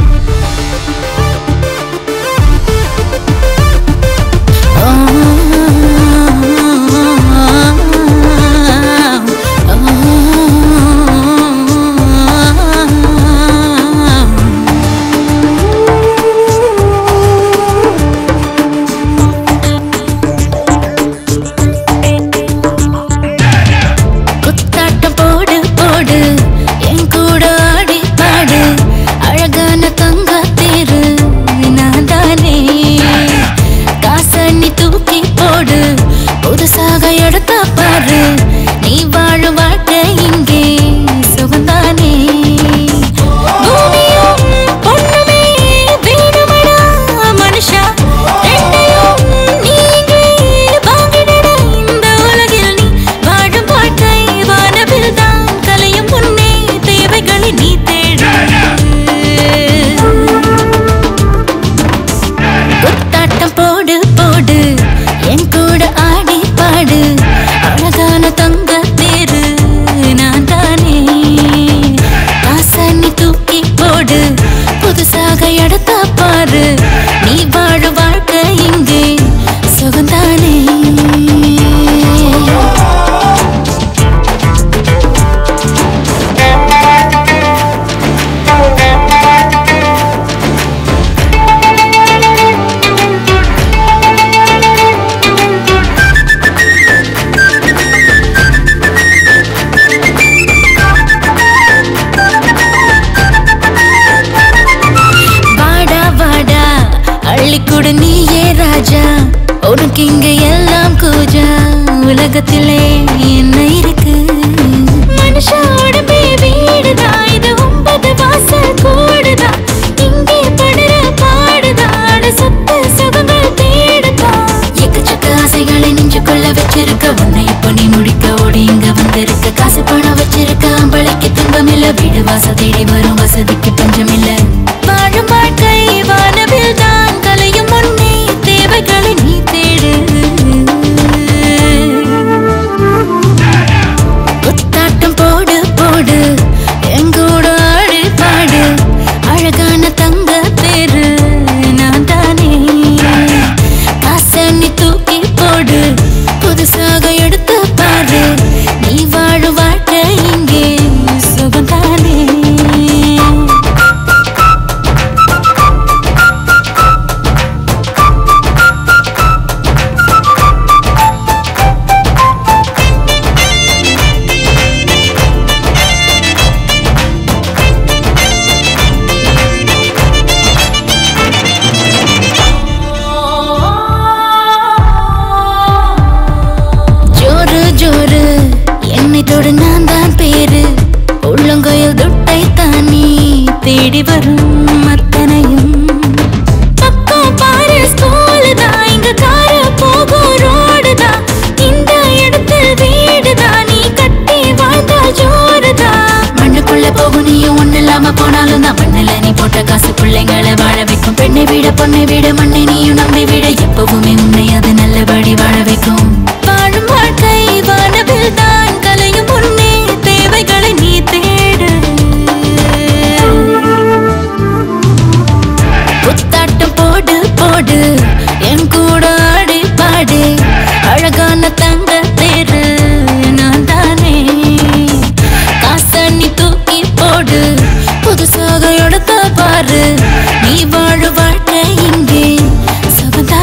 குத்தாட்டம் போடு போடு என் கூட ஆடி பாடு அழகான தங்க தேரு நான் தானே காசண்ணி தூக்கி போடு புதுசாக எடுத்த பாரு நீ வாழும் வாழ்க்கை இங்கே சுகந்தானே பூமியும் பொண்ணுமே வேணுமடா மனுஷா ரெண்டையும் நீங்களே வாங்கிடடா இந்த உலகில் நீ வாழும் வாழ்க்கை வானவில் தான் கலையும் முன்னே தேவைகளை நீ தேடு குத்தாட்டம் போடு போடு என் கூட ஆடி பாடு அழகான தங்க தேரு நான் தானே காசனி தூக்கி போடு புதுசாக எடுத்த பாரு நீ வாழும் வாழ்க்கை இங்கே சுகந்தானே வாடா வாடா அள்ளிக்குடு நீயே ராஜா உனக்கு இங்க எல்லாம் கூஜா உலகத்திலே என்ன இருக்கு மனுஷோட வீடுதான் இது ஒன்பது வாசல் கூடுதா இங்கே படுற பாடுதாட சொத்து சுகங்கள் தேடுதா எக்கச்சக்க ஆசைகளை நெஞ்சுக்குள்ள வச்சிருக்க உன்னை இப்போ நீ முடிக்க ஓடி இங்க வந்திருக்க காசு பணம் வச்சிருக்க அம்பளைக்கு துன்பமில்ல வீடு வாச தேடி வரும் வசதிக்கு பஞ்சமில்ல வாழும் வாழ்க்கை வானவில் தான் கலையும் முன்னே தேவைகளை நீ தேடு குத்தாட்டம் போடு போடு எங்கூட ஆடு பாடு அழகான தங்க பேரு நான் தானே காசண்ணி தூக்கி போடு புதுசாக எடுத்து பாரு நீ வாழும் வாழ்க்கை இங்கே சுகந்தானே ஜோரு ஜோரு என்னை தொடு நான் தான் பேரு உள்ளங்கையில் துட்டை தானி தேடி வரும் அத்தனையும் பக்கம் பாரு ஸ்கூலு தான் இங்க காரு போகும் ரோடு தான் இந்த இடத்தில் வீடு தான் நீ கட்டி வாழ்ந்தால் ஜோரு தான் மண்ணுக்குள்ள போகும் நீயும் ஒண்ணு இல்லாம போனாலும் தான் மண்ணுல நீ போட்ட காசு பிள்ளைங்களை வாழ வைக்கும் பெண்ணை விட பொண்ணை விட மண்ணை நீயும் நம்பி விட எப்பவுமே உன்னை அது நல்லபடி வாழ வைக்கும் வாழும் வாழ்க்கை வானவில் தான் கலையும் முன்னே தேவைகளை நீ தேடு குத்தாட்டம் போடு போடு என் கூட ஆடி பாடு அழகான தங்க தேரு நான் தானே காசண்ணி தூக்கி போடு புதுசாக எடுத்த பாரு நீ வாழ வாழ்க்கை இங்கே சுகந்தா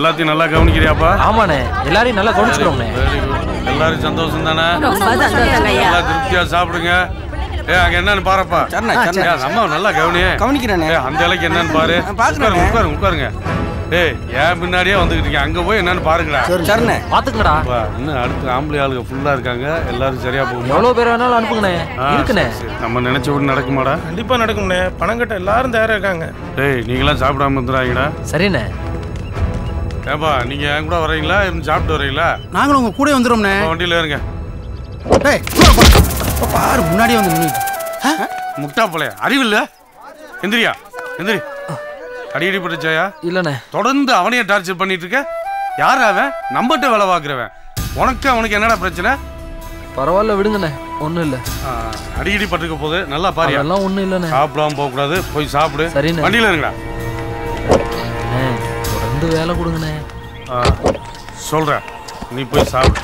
எல்லாத்தையும் நல்லா கவனிக்கிறியாப்பா ஆமாண்ணே எல்லாரையும் நல்லா கவனிச்சுக்கிறோம்ண்ணே வெரி குட் எல்லாரும் சந்தோஷம் தானே ரொம்ப சந்தோஷங்க ஐயா. நல்லா திருப்தியா சாப்பிடுங்க ஏ அங்க என்னன்னு பாருப்பா சரிண்ணே, சரிண்ணே. ஏய், அம்மா நல்லா கவனி கவனிக்கிறேண்ணே. ஏய், அந்த இலைக்கு என்னன்னு பாரு பாக்குறேண்ணே. உட்காருங்க உட்காருங்க ஏய் ஏன் பின்னாடியே வந்துக்கிட்டீங்க அங்க போய் என்னன்னு பாருங்கடா சரிண்ணே. பாத்துக்கடா அப்பா, இன்னும் அடுத்து ஆம்பளை ஆளுங்க ஃபுல்லா இருக்காங்க எல்லாரும் சரியா போகும் எவ்வளவு பேர் வேணாலும் அனுப்புங்கண்ணே இருக்குண்ணே நம்ம நினைச்சபடி நடக்குமாடா கண்டிப்பா நடக்கும்ண்ணே பணம் கட்ட எல்லாரும் தயாரா இருக்காங்க டேய் நீங்களாம் சாப்பிடாம இருந்துறாங்கடா சரிண்ணே ஏப்பா நீங்க என் கூட வரீங்களா இருந்து சாப்பிட்டு வரீங்களா நாங்களும் உங்க கூட வந்துடும்ண்ணே அப்ப வண்டியில இருங்க டேய் உள்ள போ. இப்ப பாரு முன்னாடியே வந்து நின்னுட்டு. முட்டா போலையா அறிவில்ல எந்திரியா எந்திரி அடிக்கடி பட்டுச்சாயா இல்லண்ணே தொடர்ந்து அவனையே டார்ச்சர் பண்ணிட்டு இருக்க யார் அவன் நம்மகிட்ட வேலை பார்க்குறவன் உனக்கு அவனுக்கு என்னடா பிரச்சனை பரவாயில்ல விடுங்கண்ணே ஒண்ணும் இல்ல ஆ, அடிக்கடி பட்டுக்க போகுது நல்லா பாரு அதெல்லாம் ஒண்ணும் இல்லண்ணே சாப்பிடாம போக கூடாது போய் சாப்பிடு சரிண்ணே. வண்டியில இருங்கடா அண்ணே, தொடர்ந்து வேலை கொடுங்கண்ணே ஆ, சொல்றேன் நீ போய் சாப்பிடு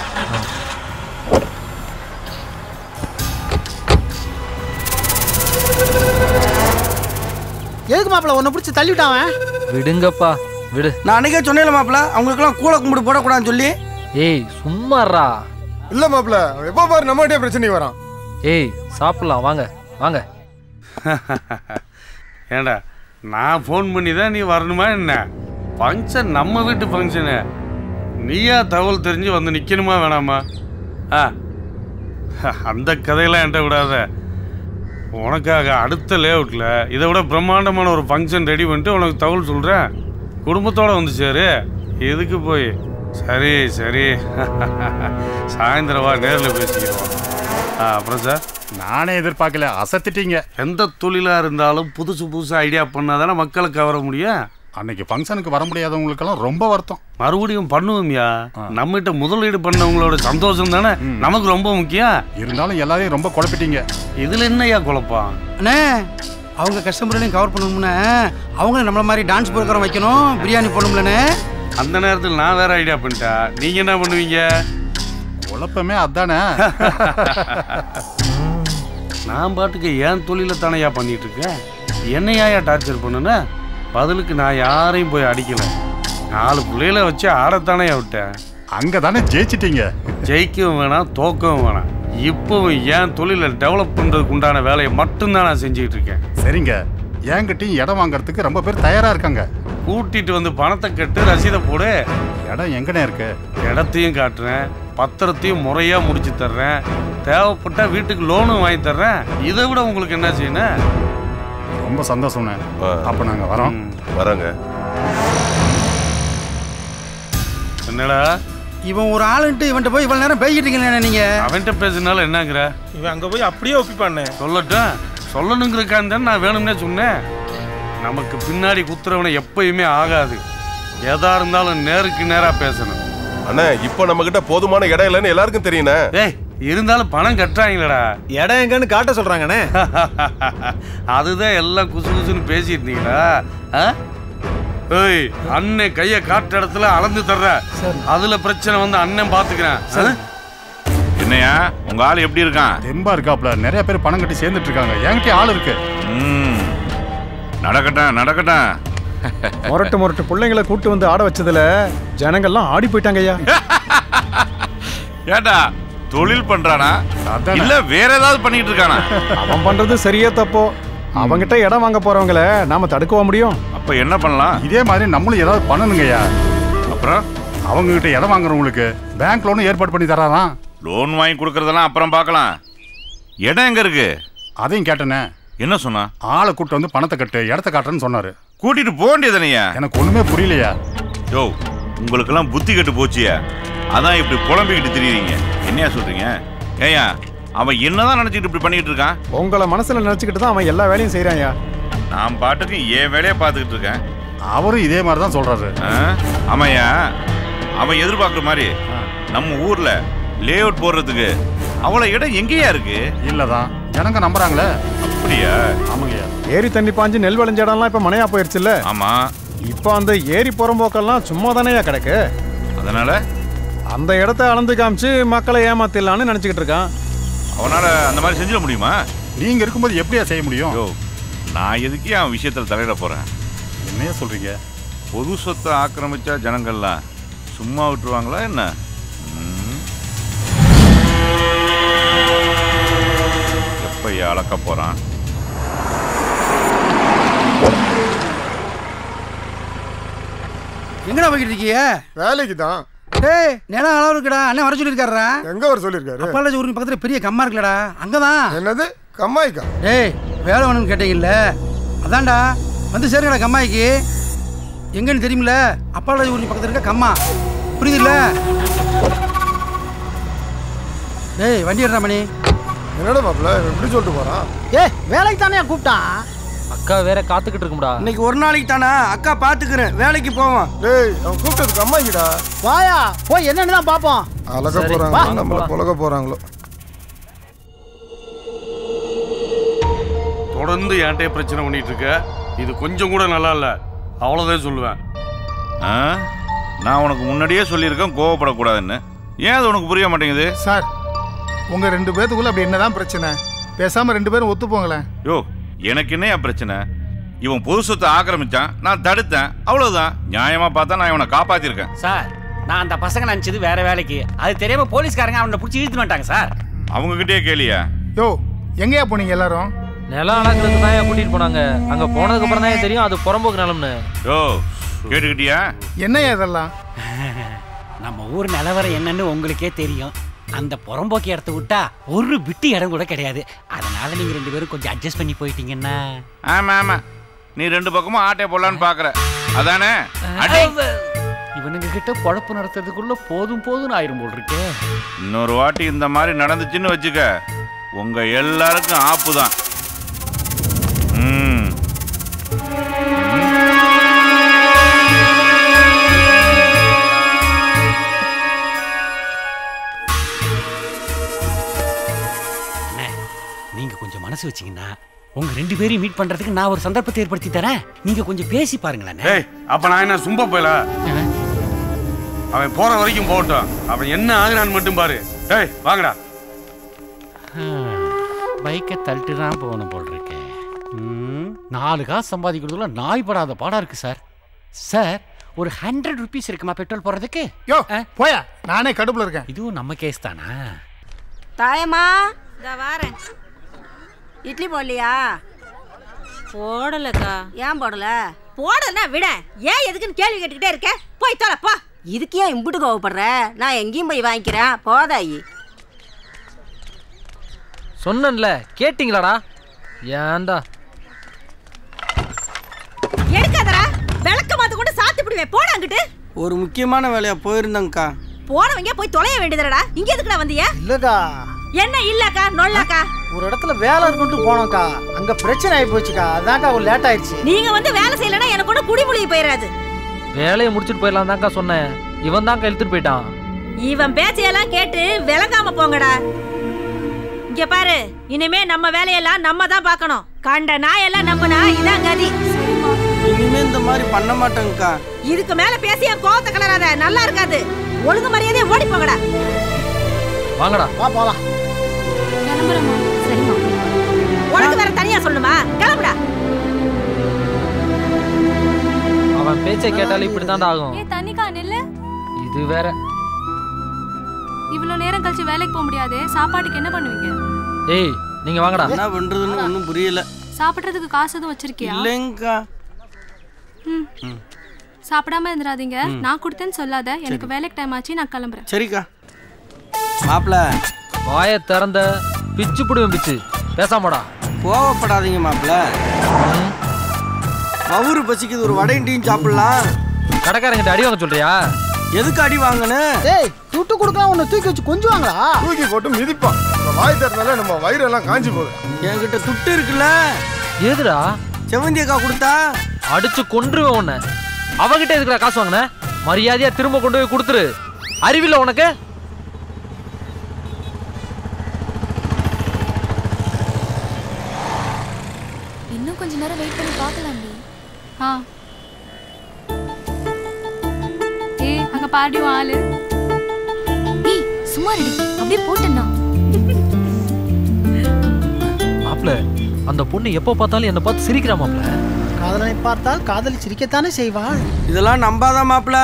எதுக்கு மாப்பிள உன்னை பிடிச்சி தள்ளி விட்டான் விடுங்கப்பா விடு நான் அன்னைக்கே சொன்னேன்ல மாப்பிள அவங்களுக்கெல்லாம் கூல கும்பிடு போடக்கூடாதுன்னு சொல்லி ஏய் சும்மாறா இல்ல மாப்பிள எப்போ பாரு நம்மகிட்டே பிரச்சனை வரான் ஏய் சாப்பிடலாம் வாங்க வாங்க ஏண்டா நான் ஃபோன் பண்ணி தான் நீ வரணுமா என்ன ஃபங்க்ஷன் நம்ம வீட்டு ஃபங்க்ஷனு நீயா தகவல் தெரிஞ்சு வந்து நிற்கணுமா வேணாமா ஆ அந்த கதையெல்லாம் என்கிட்ட விடாத உனக்காக அடுத்த லேஅவுட்டில் இதை விட பிரம்மாண்டமான ஒரு ஃபங்க்ஷன் ரெடி பண்ணிட்டு உனக்கு தகவல் சொல்கிறேன் குடும்பத்தோடு வந்து சேரு எதுக்கு போய் சரி சரி சாயந்தரம் வா நேரில் பேசிக்கிறோம் ஆ அப்புறம் சார் நானே எதிர்பார்க்கல அசத்திட்டீங்க எந்த தொழிலாக இருந்தாலும் புதுசு புதுசு ஐடியா பண்ணால் தானே மக்களை கவர முடியும் அன்னைக்கு ஃபங்க்ஷனுக்கு வர முடியாதவங்களுக்கெல்லாம் ரொம்ப வருத்தம் மறுபடியும் பண்ணுவோம்யா நம்மகிட்ட முதலீடு பண்ணவங்களோட சந்தோஷம் தானே நமக்கு ரொம்ப முக்கியம் இருந்தாலும் எல்லாரையும் ரொம்ப குழப்பிட்டீங்க இதுல என்னய்யா குழப்பம் அண்ணே அவங்க கஸ்டமர்களையும் கவர் பண்ணணும்னா அவங்களும் நம்மள மாதிரி டான்ஸ் ப்ரோக்ராம் வைக்கணும் பிரியாணி போடணும்லண்ணே அந்த நேரத்தில் நான் வேற ஐடியா பண்ணிட்டேன் நீங்க என்ன பண்ணுவீங்க குழப்பமே அதானே நான் பாட்டுக்கு ஏன் தொழிலை தானையா பண்ணிட்டு இருக்கேன் என்னையாயா டார்ச்சர் பண்ணுன பதிலுக்கு நான் யாரையும் போய் அடிக்கல நாலு பிள்ளைகளை வச்சு ஆடத்தானே விட்டேன் அங்க தானே ஜெயிச்சிட்டீங்க ஜெயிக்கவும் வேணாம் தோக்கவும் வேணாம் இப்போவும் ஏன் தொழிலை டெவலப் பண்ணுறதுக்கு உண்டான வேலையை மட்டும்தான் நான் செஞ்சுக்கிட்டு இருக்கேன் சரிங்க என்கிட்டயும் இடம் வாங்குறதுக்கு ரொம்ப பேர் தயாரா இருக்காங்க கூட்டிட்டு வந்து பணத்தை கட்டு ரசீதை போடு இடம் எங்கனே இருக்கு இடத்தையும் காட்டுறேன் பத்திரத்தையும் முறையாக முடிச்சு தர்றேன் தேவைப்பட்டா வீட்டுக்கு லோனும் வாங்கி தர்றேன் இதை விட உங்களுக்கு என்ன செய்யணும் ரொம்ப சந்தோஷம்ண்ணே அப்ப நாங்க வரோம் வராங்க என்னடா இவன் ஒரு ஆளுன்ட்டு இவன்ட்ட போய் இவ்வளவு நேரம் பேசிட்டு இருக்கீங்களே நீங்க அவன்கிட்ட பேசுனால என்னங்கிற இவன் அங்க போய் அப்படியே ஒப்பிப்பானே சொல்லட்டும் சொல்லணுங்கிறக்கான் தான் நான் வேணும்னே சொன்னேன் நமக்கு பின்னாடி குத்துறவனை எப்பயுமே ஆகாது எதா இருந்தாலும் நேருக்கு நேரா பேசணும் அண்ணா இப்போ நம்ம கிட்ட போதுமான இடம் இல்லைன்னு எல்லாருக்கும் தெரியுண்ணே ஏய் இருந்தாலும் பணம் கட்டுறாங்களடா இடம் எங்கன்னு காட்ட சொல்றாங்கண்ணே அதுதான் எல்லாம் குசு குசுன்னு பேசிட்டு இருந்தீங்களா ஆ? ஏய் அண்ணன் கைய காட்டுற இடத்துல அளந்து தர்ற அதுல பிரச்சனை வந்து அண்ணன் பாத்துக்கிறேன் ஆ? என்னையா உங்க ஆள் எப்படி இருக்கான் தெம்பா இருக்காப்ல நிறைய பேர் பணம் கட்டி சேர்ந்துட்டு இருக்காங்க என்கிட்ட ஆள் இருக்கு ம் நடக்கட்டும் நடக்கட்டும் முரட்டு முரட்டு பிள்ளைங்களை கூட்டு வந்து ஆட வச்சதுல ஜனங்கள்லாம் ஆடி போயிட்டாங்க ஐயா ஏண்டா தொழில் பண்றானா இல்ல வேற ஏதாவது பண்ணிட்டு இருக்கானா அவன் பண்றது சரியே தப்போ அவங்கிட்ட இடம் வாங்க போறவங்கள நாம தடுக்கவா முடியும் அப்ப என்ன பண்ணலாம் இதே மாதிரி நம்மளும் ஏதாவது பண்ணணுங்கய்யா அப்புறம் அவங்க கிட்ட இடம் வாங்குறவங்களுக்கு பேங்க் லோன் ஏற்பாடு பண்ணி தராராம் லோன் வாங்கி கொடுக்கறதெல்லாம் அப்புறம் பார்க்கலாம் இடம் எங்க இருக்கு அதையும் கேட்டேனே என்ன சொன்னா ஆளை கூட்டு வந்து பணத்தை கட்டு இடத்த காட்டுறேன்னு சொன்னாரு கூட்டிட்டு போக வேண்டியதுனையா எனக்கு ஒண்ணுமே புரியலையா யோ உங்களுக்கெல்லாம் புத்தி கெட்டு போச்சியா அதான் இப்படி புலம்பிக்கிட்டு திரியுறீங்க என்னையா சொல்றீங்க ஏயா அவன் என்னதான் நினைச்சிட்டு இப்படி பண்ணிட்டு இருக்கான் உங்களை மனசுல நினைச்சுக்கிட்டு தான் அவன் எல்லா வேலையும் செய்யறான்யா நான் பாட்டுக்கு என் வேலையை பார்த்துக்கிட்டு இருக்கேன் அவரும் இதே மாதிரி தான் சொல்றாரு ஆ? ஆமாய்யா அவன் எதிர்பார்க்குற மாதிரி நம்ம ஊர்ல லே அவுட் போடுறதுக்கு அவ்வளோ இடம் எங்கேயா இருக்கு இல்லதான் ஜனங்க நம்புறாங்களே அப்படியா ஆமாங்கய்யா ஏரி தண்ணி பாஞ்சு நெல் விளைஞ்ச இடம்லாம் இப்ப மனையா போயிருச்சுல்ல ஆமா இப்போ அந்த ஏரி புறம்போக்கெல்லாம் சும்மா தானேயா கிடக்கு அதனால அந்த இடத்த அளந்து காமிச்சு மக்களை ஏமாத்திடலான்னு நினைச்சுக்கிட்டு இருக்கான் அவனால அந்த மாதிரி செஞ்சிட முடியுமா நீங்க இருக்கும்போது எப்படியா செய்ய முடியும் யோ நான் எதுக்கு அவன் விஷயத்துல தலையிட போறேன் என்னையா சொல்றீங்க பொது சொத்தை ஆக்கிரமிச்சா ஜனங்கள்லாம் சும்மா விட்டுருவாங்களா என்ன ம். எப்ப அளக்க போறான் எங்கடா போய்கிட்டு இருக்கீங்க வேலைக்கு தான் டேய் நிலம் அளவு இருக்குடா அண்ணன் வர சொல்லியிருக்காருடா எங்க வர சொல்லியிருக்காரு அப்பாலாஜி ஊருக்கு பக்கத்துல பெரிய கம்மா இருக்குல்லடா அங்கதான் என்னது கம்மாய்க்கா டேய் வேலை வேணும்னு கேட்டீங்கல்ல அதான்டா வந்து சேருங்கடா கம்மாய்க்கு எங்கன்னு தெரியுமில்ல அப்பாலாஜி ஊருக்கு பக்கத்துல இருக்க கம்மா புரியுதுல்ல டேய் வண்டி எடுறா மணி என்னடா மாப்பிள்ள எப்படி சொல்லிட்டு போறான் ஏ வேலைக்கு தானே கூப்பிட்டான் அக்கா வேற காத்துக்கிட்டு இருக்கும்டா இன்னைக்கு ஒரு நாளைக்கு தானே அக்கா பாத்துக்கிறேன் வேலைக்கு போவான் டேய் அவன் கூப்பிட்டதுக்கு அம்மாக்கிடா வாயா போய் என்னன்னு தான் பார்ப்போம் அழக சரி, போறாங்க வா. நம்மள புலக போறாங்களோ தொடர்ந்து என்கிட்டயே பிரச்சனை பண்ணிட்டு இருக்க இது கொஞ்சம் கூட நல்லா இல்ல அவ்வளவுதான் சொல்லுவேன் ஆ? நான் உனக்கு முன்னாடியே சொல்லியிருக்கேன் கோவப்படக்கூடாதுன்னு ஏன் அது உனக்கு புரிய மாட்டேங்குது சார் உங்க ரெண்டு பேத்துக்குள்ள அப்படி என்னதான் பிரச்சனை பேசாம ரெண்டு பேரும் ஒத்து போங்களேன் யோ எனக்கு என்ன என் பிரச்சனை இவன் பொது சொத்தை ஆக்கிரமிச்சான் நான் தடுத்தேன் அவ்வளவுதான் நியாயமா பார்த்தா நான் இவனை காப்பாத்திருக்கேன் சார் நான் அந்த பசங்க நினைச்சது வேற வேலைக்கு அது தெரியாம போலீஸ்காரங்க அவனை பிடிச்சி இழுத்து வந்துட்டாங்க சார் அவங்க கிட்டே கேளியா யோ எங்கேயா போனீங்க எல்லாரும் நிலம் அளக்கிறதுக்கு தான் ஏன் கூட்டிட்டு போனாங்க அங்க போனதுக்கு அப்புறம் தான் ஏன் தெரியும் அது புறம்போக்கு நிலம்னு யோ கேட்டுக்கிட்டியா என்னையா இதெல்லாம் நம்ம ஊர் நிலவரம் என்னன்னு உங்களுக்கே தெரியும் அந்த புறம்போக்கு இடத்த விட்டா ஒரு பிட்டு இடம் கூட கிடையாது அதனால நீங்க ரெண்டு பேரும் கொஞ்சம் அட்ஜஸ்ட் பண்ணி போயிட்டீங்கன்னா ஆமா ஆமா நீ ரெண்டு பக்கமும் ஆட்டை போடலான்னு பாக்குற அதானே அடி. இவனுங்க கிட்ட பொழப்பு நடத்துறதுக்குள்ள போதும் போதும் ஆயிரும் போல் இருக்கே இன்னொரு வாட்டி இந்த மாதிரி நடந்துச்சுன்னு வச்சுக்க உங்க எல்லாருக்கும் ஆப்பு தான் ம் அண்ணே, நீங்க கொஞ்சம் மனசு வச்சீங்கன்னா உங்க ரெண்டு பேரையும் மீட் பண்றதுக்கு நான் ஒரு சந்தர்ப்பத்தை ஏற்படுத்தி தரேன் நீங்க கொஞ்சம் பேசி பாருங்களேன் டேய் அப்ப நான் என்ன சும்ப போயல அவன் போற வரைக்கும் போகட்டும் அவன் என்ன ஆகுறான்னு மட்டும் பாரு டேய் வாங்கடா பைக்கை தள்ளிட்டு தான் போகணும் போல் இருக்கேன் ம், நாலு காசு சம்பாதிக்கிறதுக்குள்ள நாய் படாத பாடா இருக்கு சார் சார் ஒரு ஹண்ட்ரட் ருபீஸ் இருக்குமா பெட்ரோல் போடுறதுக்கு யோ போயா நானே கடுப்புல இருக்கேன் இதுவும் நம்ம கேஸ் தானா தாயம்மா இந்த வாரேன் இட்லி போடலையா போடலக்கா ஏன் போடல போடலன்னா விட ஏன் எதுக்குன்னு கேள்வி கேட்டுக்கிட்டே இருக்க போய் தொலை போ இதுக்கு ஏன் இம்புட்டு கோவப்படுற நான் எங்கேயும் போய் வாங்கிக்கிறேன் போதாயி சொன்னேன்ல கேட்டிங்களாடா ஏன்டா எடுக்காதடா விளக்க மாத்த கூட சாத்தி விடுவேன் போட அங்கிட்டு ஒரு முக்கியமான வேலையா போயிருந்தேங்க்கா போனவங்க போய் தொலைய வேண்டியதுடா இங்க எதுக்குடா வந்தீங்க இல்லக்கா என்ன இல்லக்கா நொல்லாக்கா ஒரு இடத்துல வேலை இருக்குன்ட்டு போனோம்க்கா அங்க பிரச்சனை ஆகி போச்சுக்கா அதான்க்கா ஒரு லேட் ஆயிடுச்சு நீங்க வந்து வேலை செய்யலன்னா எனக்கு ஒன்றும் குடிமொழி போயிடாது வேலையை முடிச்சிட்டு போயிடலாம் தான்க்கா சொன்னேன் இவன் தான்க்கா இழுத்துட்டு போயிட்டான் இவன் பேச்சையெல்லாம் கேட்டு விளங்காம போங்கடா இங்க பாரு இனிமே நம்ம வேலையெல்லாம் நம்ம தான் பார்க்கணும் கண்ட நாயெல்லாம் நம்பினா இதான் கதி இனிமே இந்த மாதிரி பண்ண மாட்டேங்க்கா இதுக்கு மேல பேசி என் கோவத்தை கிளறாத நல்லா இருக்காது ஒழுங்கு மரியாதையா ஓடி போங்கடா வாங்கடா வா போலாம் கிளம்புறேம்மா சரிம்மா உனக்கு வேற தனியா சொல்லணுமா கிளம்புடா அவன் பேச்சை கேட்டாலும் இப்படி ஆகும் ஏ தண்ணிக்கா நில்லு இது வேற இவ்வளோ நேரம் கழிச்சு வேலைக்கு போக முடியாது சாப்பாட்டுக்கு என்ன பண்ணுவீங்க ஏய் நீங்க வாங்கடா என்ன பண்றதுன்னு ஒன்றும் புரியல சாப்பிட்றதுக்கு காசு எதுவும் வச்சிருக்கியா இல்லைங்கக்கா ம் ம். சாப்பிடாம இருந்துடாதீங்க ம். நான் கொடுத்தேன்னு சொல்லாத எனக்கு வேலைக்கு டைம் ஆச்சு நான் கிளம்புறேன் சரிக்கா மாப்பிள்ள வாயை திறந்த பிச்சு புடுவேன் பிச்சு பேசாமடா கோவப்படாதீங்க மாப்பிள்ள மவுரு பசிக்குது ஒரு வடையும் டீயும் சாப்பிடலாம் கடைக்காரங்கிட்ட அடி வாங்க சொல்றியா எதுக்கு அடி வாங்கணும் டேய் துட்டு கொடுக்கலாம் உன்னை தூக்கி வச்சு கொஞ்சுவாங்களா தூக்கி போட்டு மிதிப்பான் இந்த வாய் தரனால நம்ம வயிறெல்லாம் காஞ்சி போகுது என்கிட்ட துட்டு இருக்குல்ல எதுடா செவந்தி அக்கா கொடுத்தா அடிச்சு கொன்றுவேன் உன்னை அவகிட்ட எதுக்குடா காசு வாங்கின மரியாதையா திரும்ப கொண்டு போய் கொடுத்துரு அறிவில்ல உனக்கு இன்னும் கொஞ்ச நேரம் வெயிட் பண்ணி பார்க்கலாம்டி ஆ ஏய் அங்க பாடி ஆளு ஏய் சும்மா ரெடி அப்படியே போட்டேன்னா மாப்ள அந்த பொண்ணு எப்போ பார்த்தாலும் என்னை பார்த்து சிரிக்கிறா மாப்ள காதலனை பார்த்தால் காதலி சிரிக்கத்தானே செய்வாள் இதெல்லாம் நம்பாதான் மாப்பிள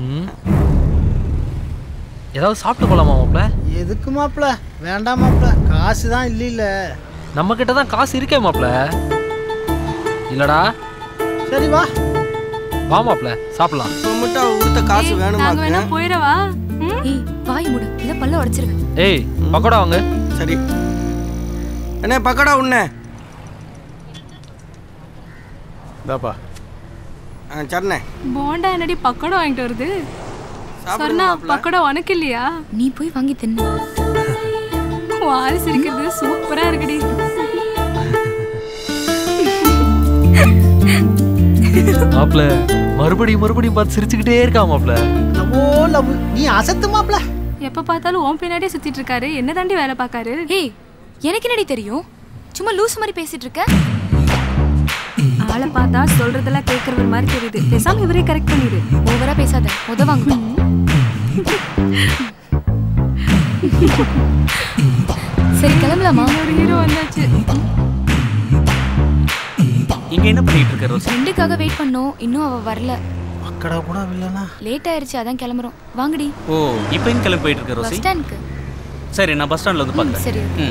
ஏதாவது சாப்பிட்டு போலாமா மாப்ள எதுக்கு மாப்பிள வேண்டாம் மாப்பிள காசு தான் இல்லை இல்ல நம்ம கிட்ட தான் காசு இருக்கே மாப்ள இல்லடா சரி வா வா மாப்ள சாப்பிடலாம் மட்டும் அவ கொடுத்த காசு நாங்க வேணா வேணுமா போயிடவா ஏய் வாய் மூடு இல்ல பல்ல உடைச்சிருவேன் ஏய் பக்கோடா வாங்க சரி என்ன பக்கடா உன்ன இந்தாப்பா சரணே போண்டா என்னடி பக்கோடா வாங்கிட்டு வருது சொன்னா பக்கோடா உனக்கு இல்லையா நீ போய் வாங்கி தின்னு வாரிசு இருக்கிறது சூப்பரா இருக்குடி மாப்ள மறுபடியும் மறுபடியும் பார்த்து சிரிச்சுக்கிட்டே இருக்கா மாப்ள லவ்வோ லவ் நீ அசத்து மாப்பிள எப்ப பார்த்தாலும் உன் பின்னாடியே சுத்திட்டு இருக்காரு என்ன தாண்டி வேலை பார்க்காரு ஏய் எனக்கு என்னடி தெரியும் சும்மா லூஸ் மாதிரி பேசிட்டு இருக்க ஆளை பார்த்தா சொல்றதெல்லாம் கேட்கறது மாதிரி தெரியுது பேசாம இவரே கரெக்ட் பண்ணிடு ஓவரா பேசாத உத வாங்க சரி கிளம்பலாமா ஒரு ஹீரோ வந்தாச்சு இங்க என்ன பண்ணிட்டு இருக்க ரோசி ஃப்ரெண்டுக்காக வெயிட் பண்ணோம் இன்னும் அவ வரல அக்கடா கூட இல்லனா லேட் ஆயிருச்சு அதான் கிளம்புறோம் வாங்கடி ஓ இப்போ எங்க கிளம்பி போயிட்டு இருக்க பஸ் ரோசி ஸ்டாண்ட்க்கு சரி நான் பஸ் ஸ்டாண்ட்ல வந்து பார்க்குறேன் சரி. ம்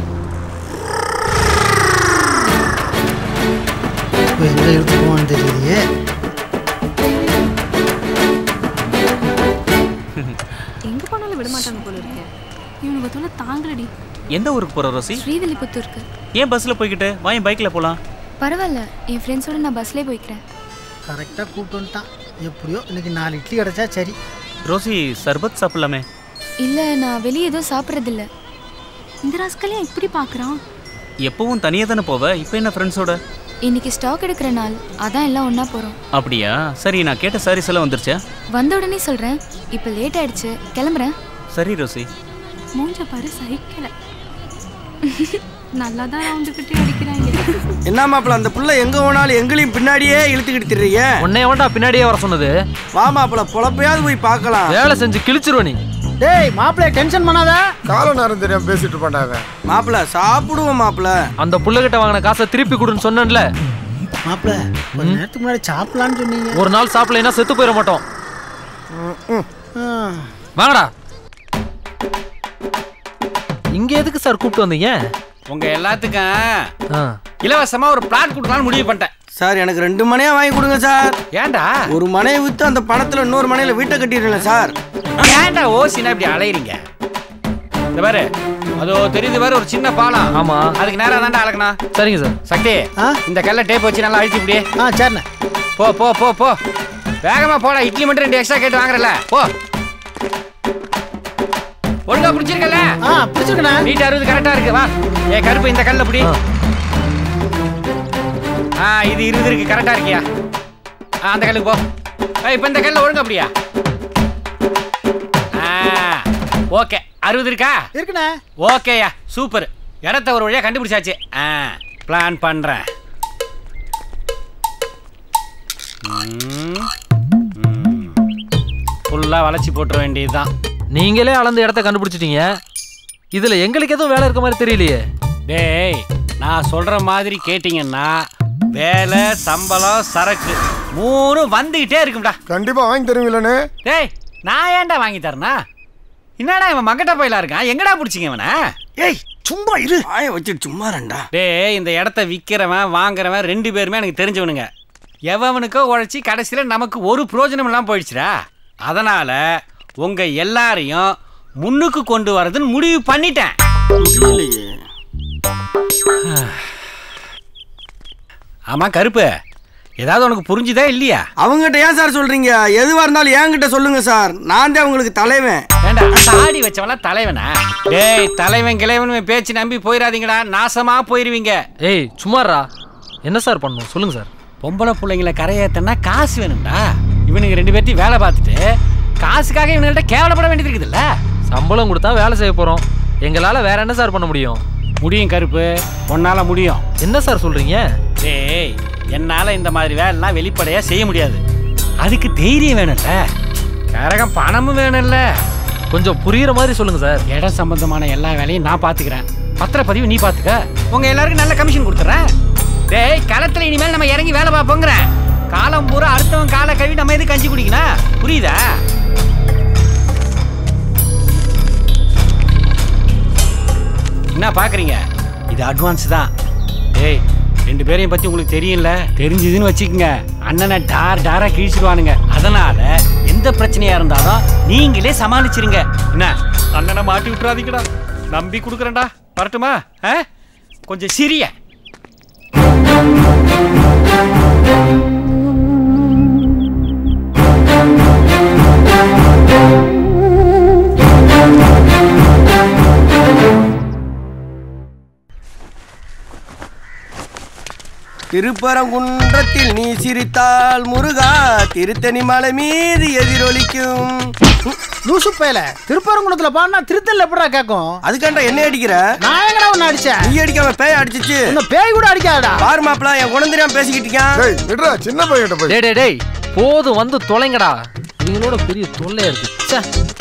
இப்போ எங்க எடுத்து போவான்னு தெரியலையே எங்க போனாலும் விட மாட்டாங்க போல இருக்கு இவனுக்கு தொலை தாங்கலடி எந்த ஊருக்கு போற ரோசி ஸ்ரீவில்லிபுத்தூருக்கு ஏன் பஸ்ல போய்கிட்டு வா என் பைக்ல போலாம் பரவாயில்ல என் ஃப்ரெண்ட்ஸோட நான் பஸ்லேயே போய்க்கிறேன் கரெக்டாக கூப்பிட்டு வந்துட்டான் எப்படியோ இன்னைக்கு நாலு இட்லி கிடைச்சா சரி ரோசி சர்பத் சாப்பிடலாமே இல்ல நான் வெளியே எதுவும் சாப்பிட்றதில்ல இந்த ராஸ்கலையும் இப்படி பாக்குறான் எப்பவும் தனியா தானே போவ இப்போ என்ன ஃப்ரெண்ட்ஸோட இன்னைக்கு ஸ்டாக் எடுக்கிற நாள் அதான் எல்லாம் ஒண்ணா போறோம் அப்படியா சரி நான் கேட்ட சாரீஸ் எல்லாம் வந்துருச்சா வந்த உடனே சொல்றேன் இப்போ லேட் ஆயிடுச்சு கிளம்புறேன் சரி ரோசி மூஞ்ச பாரு சைக்கிள நல்லா தான் ரவுண்டுக்கிட்டே அடிக்கிறாங்க என்ன மாப்பிள அந்த புள்ள எங்க போனாலும் எங்களையும் பின்னாடியே இழுத்துக்கிட்டு திரியீங்க உன்னை எவன்டா பின்னாடியே வர சொன்னது வா மாப்பிள பொழப்பையாவது போய் பார்க்கலாம் வேலை செஞ்சு கிழிச்சிருவ நீ டேய் மாப்பிள டென்ஷன் பண்ணாத கால நேரம் தெரியாம பேசிட்டு பண்ணாங்க மாப்பிள சாப்பிடுவோம் மாப்பிள அந்த புள்ளகிட்ட வாங்கின காசை திருப்பி கொடுன்னு சொன்னேன்ல மாப்பிள கொஞ்ச நேரத்துக்கு முன்னாடி சாப்பிடலான்னு சொன்னீங்க ஒரு நாள் சாப்பிடலைன்னா செத்து போயிட மாட்டோம் ஆ. வாங்கடா இங்க எதுக்கு சார் கூப்பிட்டு வந்தீங்க உங்க எல்லாத்துக்கும் ஆ. இலவசமா ஒரு பிளாட் கொடுக்கலாம்னு முடிவு பண்ணிட்டேன் சார் எனக்கு ரெண்டு மனையா வாங்கி கொடுங்க சார் ஏன்டா ஒரு மனையை வித்து அந்த பணத்துல இன்னொரு மனையில வீட்டை கட்டிடுறேன் சார் ஏன்டா ஓசினா இப்படி அலையறீங்க இந்த பாரு அதோ தெரியுது பாரு ஒரு சின்ன பாலம் ஆமா அதுக்கு நேரா தான்டா அழகணும் சரிங்க சார் சக்தி இந்த கல்ல டேப் வச்சு நல்லா அழிச்சு இப்படி ஆ சரிண்ணே போ போ போ போ வேகமா போடா இட்லி மட்டும் ரெண்டு எக்ஸ்ட்ரா கேட்டு வாங்குறல போ ஒழுங்கா பிடிச்சிருக்கல ஆ பிடிச்சிருக்கண்ணே நீட் அறுபது கரெக்டா இருக்கு வா ஏ கருப்பு இந்த கல்ல பிடி ஆ இது இருபது இருக்கு கரெக்டா இருக்கியா ஆ அந்த கல்லுக்கு போ ஏய், இப்ப இந்த கல்ல ஒழுங்கா அப்படியா ஆ ஓகே அறுபது இருக்கா இருக்குண்ணே ஓகேயா சூப்பர் இடத்த ஒரு வழியா கண்டுபிடிச்சாச்சு ஆ பிளான் பண்றேன் ஃபுல்லா வளைச்சி போட்டுற வேண்டியதுதான் நீங்களே அளந்து இடத்த கண்டுபிடிச்சிட்டீங்க இதுல எங்களுக்கு எதுவும் வேலை இருக்க மாதிரி தெரியலையே டேய் நான் சொல்ற மாதிரி கேட்டிங்கன்னா வேலை சம்பளம் சரக்கு மூணு வந்துகிட்டே இருக்கும்டா கண்டிப்பா வாங்கி தருவீங்களே டேய் நான் ஏன்டா வாங்கி தரேனா என்னடா இவன் மங்கட்ட பயிலா இருக்கான் எங்கடா பிடிச்சிங்க இவனை ஏய் சும்மா இரு ஆய வச்சுட்டு சும்மா ரெண்டா டேய் இந்த இடத்த விற்கிறவன் வாங்குறவன் ரெண்டு பேருமே எனக்கு தெரிஞ்சவனுங்க எவனுக்கோ உழைச்சி கடைசியில் நமக்கு ஒரு பிரயோஜனம் இல்லாமல் போயிடுச்சுடா அதனால உங்க எல்லாரையும் முன்னுக்கு கொண்டு வரதுன்னு முடிவு பண்ணிட்டேன் ஆமா கருப்பு ஏதாவது உனக்கு புரிஞ்சுதா இல்லையா அவங்ககிட்ட ஏன் சார் சொல்றீங்க எதுவா இருந்தாலும் என்கிட்ட சொல்லுங்க சார் நான் தான் உங்களுக்கு தலைவன் ஏண்டா தாடி வச்சவன்லாம் தலைவனா டேய் தலைவன் கிளைவன் பேச்சு நம்பி போயிடாதீங்கடா நாசமா போயிருவீங்க ஏய் சும்மாரா என்ன சார் பண்ணணும் சொல்லுங்க சார் பொம்பளை பிள்ளைங்களை கரையேத்தனா காசு வேணும்டா இவனுங்க ரெண்டு பேர்த்தையும் வேலை பார்த்துட்டு காசுக்காக இவனுங்கள்ட்ட கேவலப்பட வேண்டியது இருக்குதுல்ல சம்பளம் கொடுத்தா வேலை செய்ய போறோம் எங்களால வேற என்ன சார் பண்ண முடியும் முடியும் கருப்பு உன்னால முடியும் என்ன சார் சொல்றீங்க டேய் என்னால இந்த மாதிரி வேலைலாம் வெளிப்படையா செய்ய முடியாது அதுக்கு தைரியம் வேணும்ல கரகம் பணமும் வேணும்ல கொஞ்சம் புரியுற மாதிரி சொல்லுங்க சார் இடம் சம்பந்தமான எல்லா வேலையும் நான் பாத்துக்கிறேன் பத்திரப்பதிவு நீ பாத்துக்க உங்க எல்லாருக்கும் நல்ல கமிஷன் கொடுத்துறேன் டேய் களத்துல இனிமேல் நம்ம இறங்கி வேலை பார்ப்போங்கிறேன் காலம் பூரா அடுத்தவன் காலை கழுவி நம்ம எது கஞ்சி குடிக்கணும் புரியுதா என்ன பாக்குறீங்க இது அட்வான்ஸ் தான் டேய் ரெண்டு பேரையும் பத்தி உங்களுக்கு தெரியும்ல தெரிஞ்சதுன்னு வச்சுக்கோங்க அண்ணனை டார் டாரா கிழிச்சிடுவானுங்க அதனால எந்த பிரச்சனையா இருந்தாலும் நீங்களே சமாளிச்சிருங்க என்ன அண்ணனை மாட்டி விட்டுறாதீங்கடா நம்பி கொடுக்குறேன்டா வரட்டுமா ஆ? கொஞ்சம் சிரிய திருப்பரங்குன்றத்தில் நீ சிரித்தால் முருகா திருத்தணி மலை மீது எதிரொலிக்கும் லூசு பேல திருப்பரங்குணத்துல பாடினா திருத்தல் எப்படா கேட்கும் அதுக்காண்டா என்ன அடிக்கிற நான் எங்கடா உன்னை அடிச்சேன் நீ அடிக்காம பேய் அடிச்சிச்சு இன்னும் பேய் கூட அடிக்காதடா பாரு மாப்பிள என் குணம் தெரியாம பேசிக்கிட்டு இருக்கான் சின்ன பையன் போய் டேய் டேய் டேய் போதும் வந்து தொலைங்கடா இவங்களோட பெரிய தொல்லையா இருக்கு ச்சே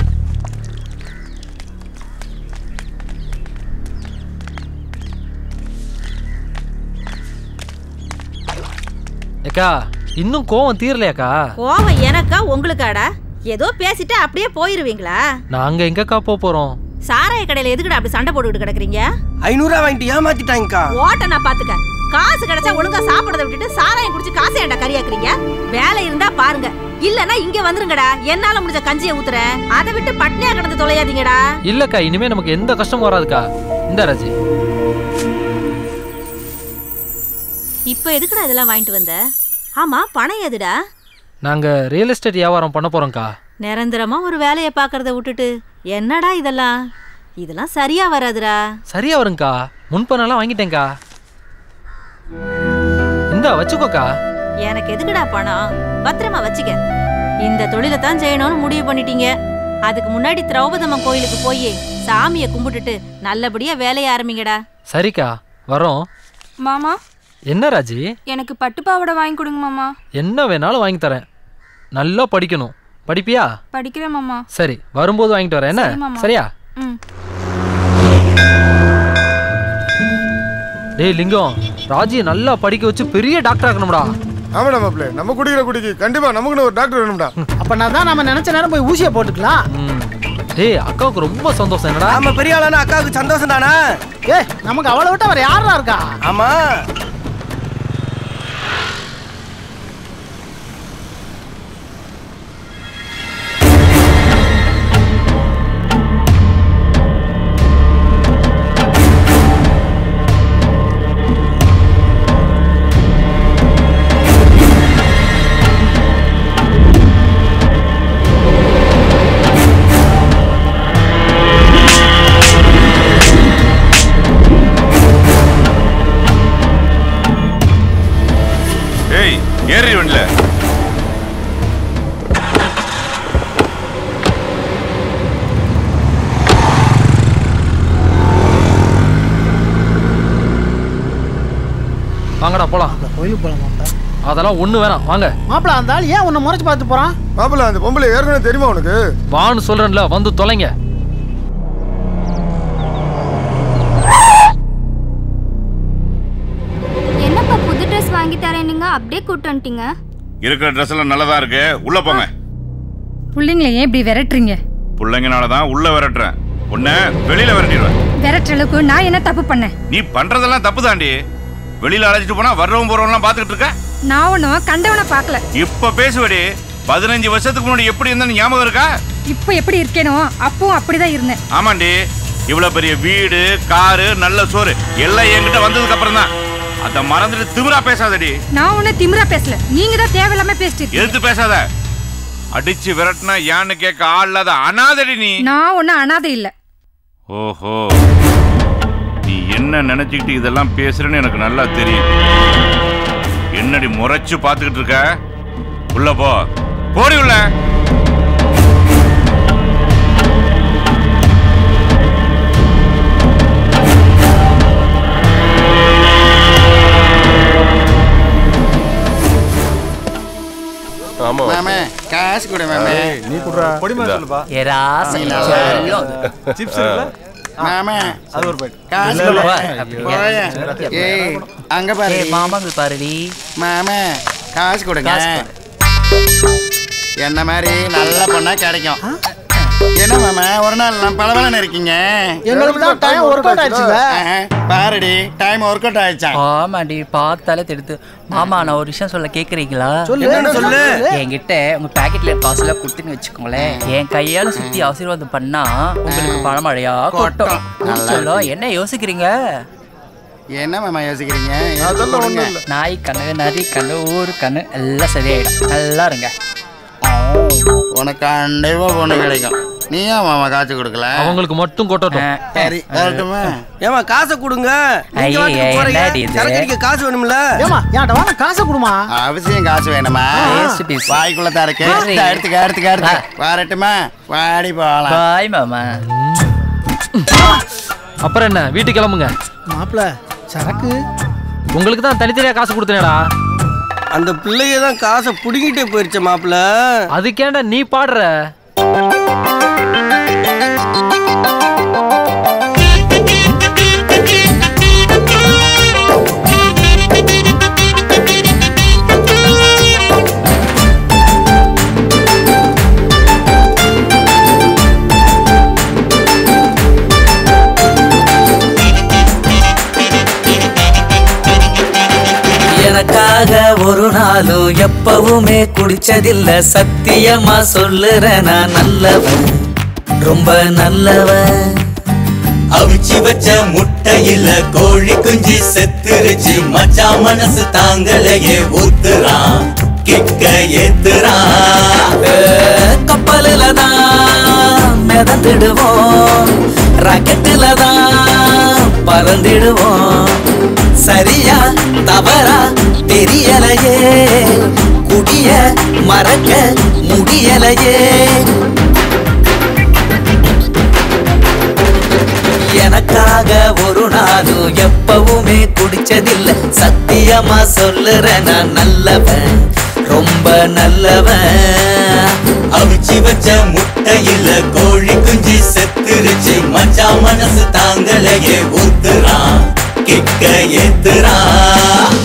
ஏக்கா இன்னும் கோவம் தீரலையாக்கா கோவம் எனக்கா உங்களுக்காடா ஏதோ பேசிட்டு அப்படியே போயிருவீங்களா நாங்க எங்கக்கா போக போறோம் சாராய கடையில எதுக்குடா அப்படி சண்டை போட்டுக்கிட்டு கிடக்குறீங்க ஐநூறுரூவா வாங்கிட்டு ஏமாத்திட்டாங்கக்கா ஓட்ட நான் பாத்துக்க காசு கிடைச்சா ஒழுங்கா சாப்பிடறத விட்டுட்டு சாராயம் குடிச்சு காசை ஏன்டா கறியாக்குறீங்க வேலை இருந்தா பாருங்க இல்லனா இங்க வந்துருங்கடா என்னால முடிஞ்ச கஞ்சியை ஊத்துறேன் அதை விட்டு பட்னியா கிடந்து தொலையாதீங்கடா இல்லக்கா இனிமே நமக்கு எந்த கஷ்டமும் வராதுக்கா இந்த ராஜி இப்போ எதுக்குடா இதெல்லாம் வாங்கிட்டு வந்த ஆமா பணம் எதுடா நாங்க ரியல் எஸ்டேட் வியாபாரம் பண்ண போறோம்க்கா நிரந்தரமா ஒரு வேலையை பார்க்கறத விட்டுட்டு என்னடா இதெல்லாம் இதெல்லாம் சரியா வராதுடா சரியா வருங்கக்கா முன்பணம்லாம் வாங்கிட்டேன்க்கா இந்தா வச்சுக்கோக்கா எனக்கு எதுக்குடா பணம் பத்திரமா வச்சுக்க இந்த தொழிலை தான் செய்யணும்னு முடிவு பண்ணிட்டீங்க அதுக்கு முன்னாடி திரௌபதம்மன் கோயிலுக்கு போய் சாமியை கும்பிட்டுட்டு நல்லபடியா வேலையை ஆரம்பிங்கடா சரிக்கா வரோம் மாமா என்ன ராஜி எனக்கு பட்டு பாவாடை வாங்கி கொடுங்க மாமா என்ன வேணாலும் வாங்கி தரேன் நல்லா படிக்கணும் படிப்பியா படிக்கிறேன் மாமா சரி வரும்போது வாங்கிட்டு வரேன் சரி, என்ன மாமா. சரியா ம் டேய் லிங்கம் ராஜியை நல்லா படிக்க வச்சு பெரிய டாக்டர் ஆக்கணும்டா ஆமாடா மாப்பிள்ள நம்ம குடிக்கிற குடிக்கு கண்டிப்பா நமக்குன்னு ஒரு டாக்டர் வேணும்டா அப்ப நான் தான் நம்ம நினைச்ச நேரம் போய் ஊசியை போட்டுக்கலாம் டேய் அக்காவுக்கு ரொம்ப சந்தோஷம் என்னடா நாம பெரிய ஆளானா அக்காவுக்கு சந்தோஷம் தானா ஏ நமக்கு அவளை விட்டு அவர் யாரா இருக்கா ஆமா ஏய் ஏறி வண்டில வாங்கடா போலாம் கோயிலுக்கு போலாம் மாப்பிள அதெல்லாம் ஒண்ணு வேணாம் வாங்க மாப்பிள அந்த ஆள் ஏன் உன்னை முறைச்சு பார்த்து போறான் மாப்பிள்ள அந்த பொம்பளை ஏற்கனவே தெரியுமா உனக்கு வான்னு சொல்றேன்ல வந்து தொலைங்க என்னப்பா புது ட்ரெஸ் வாங்கி தரேன் நீங்க அப்படியே கூட்டு வந்துட்டீங்க இருக்கிற ட்ரெஸ் எல்லாம் நல்லதா இருக்கு உள்ள போங்க பிள்ளைங்களை ஏன் இப்படி விரட்டுறீங்க பிள்ளைங்கனால தான் உள்ள விரட்டுறேன் உன்னை வெளியில விரட்டிடுவேன் விரட்டுற அளவுக்கு நான் என்ன தப்பு பண்ணேன் நீ பண்றதெல்லாம் தப்பு தாண்டி வெளியில அழைச்சிட்டு போனா வர்றவன் போறவன்லாம் பாத்துக்கிட்டு இருக்க நான் ஒன்றும் கண்டவனை பார்க்கல இப்ப பேசுவடி பதினஞ்சு வருஷத்துக்கு முன்னாடி எப்படி இருந்தேன்னு ஞாபகம் இருக்கா இப்போ எப்படி இருக்கேனோ அப்பவும் அப்படிதான் இருந்தேன் ஆமாண்டி இவ்வளவு பெரிய வீடு காரு நல்ல சோறு எல்லாம் என்கிட்ட வந்ததுக்கு அப்புறம் தான் அதை மறந்துட்டு திமிரா பேசாதடி நான் ஒன்றும் திமிரா பேசல நீங்க தான் தேவையில்லாம பேசிட்டு இருக்கீங்க. எதிர்த்து பேசாத அடிச்சு விரட்டினா யான்னு கேட்க ஆள் இல்லாத அனாதடி நீ நான் ஒன்றும் அனாதை இல்லை ஓஹோ நீ என்ன நினைச்சுக்கிட்டு இதெல்லாம் பேசுறேன்னு எனக்கு நல்லா தெரியும் என்னடி முறைச்சு பார்த்துக்கிட்டு இருக்க உள்ள போ போடி உள்ள ஆமா மாமே காசு கொடு மாமே ஏய், நீ குடுறா. பொடிமா இந்தா. சொல்லுப்பா ஏ ராசை, இந்தா. சரியா? சிப்ஸ் இருக்குல்ல மாமா அது ஒரு பாயிண்ட் காசு இல்ல, இல்ல. கொடு. போயா. ஏய் அங்க பாரு மாமாங்கள் பாருடி மாமா காசு கொடுங்க காசு என்ன மாதிரி நல்ல பொண்ணா கிடைக்கும் என்ன மாமா ஒரு நாள் நான் பளபளன்னு இருக்கீங்க எங்களுக்கு தான் time work out ஆயிடுச்சுங்க. ஆஹா, பாருடி டைம் ஒர்க் அவுட் ஆயிடுச்சா ஆமாடி பார்த்தாலே தெரியுது மாமா நான் ஒரு விஷயம் சொல்ல கேக்குறீங்களா சொல்லு. என்னன்னு சொல்லு. என்கிட்ட உங்க பாக்கெட்ல காசுல கொடுத்துன்னு வச்சுக்கோங்களேன் என் கையால சுத்தி ஆசீர்வாதம் பண்ணா உங்களுக்கு பணமழையா கொட்டும் நல்லா சொல்லும் என்ன யோசிக்கிறீங்க என்ன மாமா யோசிக்கிறீங்க அதெல்லாம் ஒண்ணும் இல்ல நாய் கண்ணு நரி கண்ணு ஊரு கண்ணு எல்லாம் சரியாயிடும் நல்லா இருங்க உனக்கு கண்டிப்பா பொண்ணு கிடைக்கும் நீ ஏன் மாமா காசு கொடுக்கல அவங்களுக்கு மட்டும் கொட்டட்டும் சரி வரட்டுமா ஏமா காசை கொடுங்க நீங்க ஐயே, வாட்டுக்கு போறீங்க. என்னடி இது? சரக்கு அடிக்க காசு வேணும்ல ஏமா என்கிட்ட வாங்க காசை கொடுமா அவசியம் காசு வேணுமா Waste piece. வாய்க்குள்ள தான் இருக்கு சரி. எடுத்துக்க எடுத்துக்க எடுத்துக்க வரட்டுமா வாடி போகலாம் பாய் மாமா அப்புறம் என்ன வீட்டுக்கு கிளம்புங்க மாப்பிள சரக்கு உங்களுக்கு தான் தனித்தனியா காசு கொடுத்தனேடா அந்த பிள்ளைய தான் காசை புடுங்கிட்டே போயிருச்ச மாப்பிள அதுக்கேண்டா நீ பாடுற எனக்காக ஒரு நாளும் எப்பவுமே குடிச்சதில்ல சத்தியமா சொல்லுறேன் நான் நல்லவன் ரொம்ப நல்லவன் அவிச்சு வச்ச முட்டையில கோழி குஞ்சு செத்துருச்சு மச்சான் மனசு தாங்களையே ஊத்துறான் கிக்க ஏத்துறான் கப்பலில தான் மிதந்துடுவோம் ராக்கெட்டில தான் பறந்துடுவோம் சரியா தவறா தெரியலையே குடிய மறக்க முடியலையே எனக்காக ஒரு நாளும் எப்பவுமே குடிச்சதில்ல சத்தியமா சொல்லுறேன் நான் நல்லவன் ரொம்ப நல்லவன் அவிச்சு வச்ச முட்டையில கோழி குஞ்சு செத்துருச்சு மச்சான் மனசு தாங்களையே ஊத்துறான் கிக்க ஏத்துறான்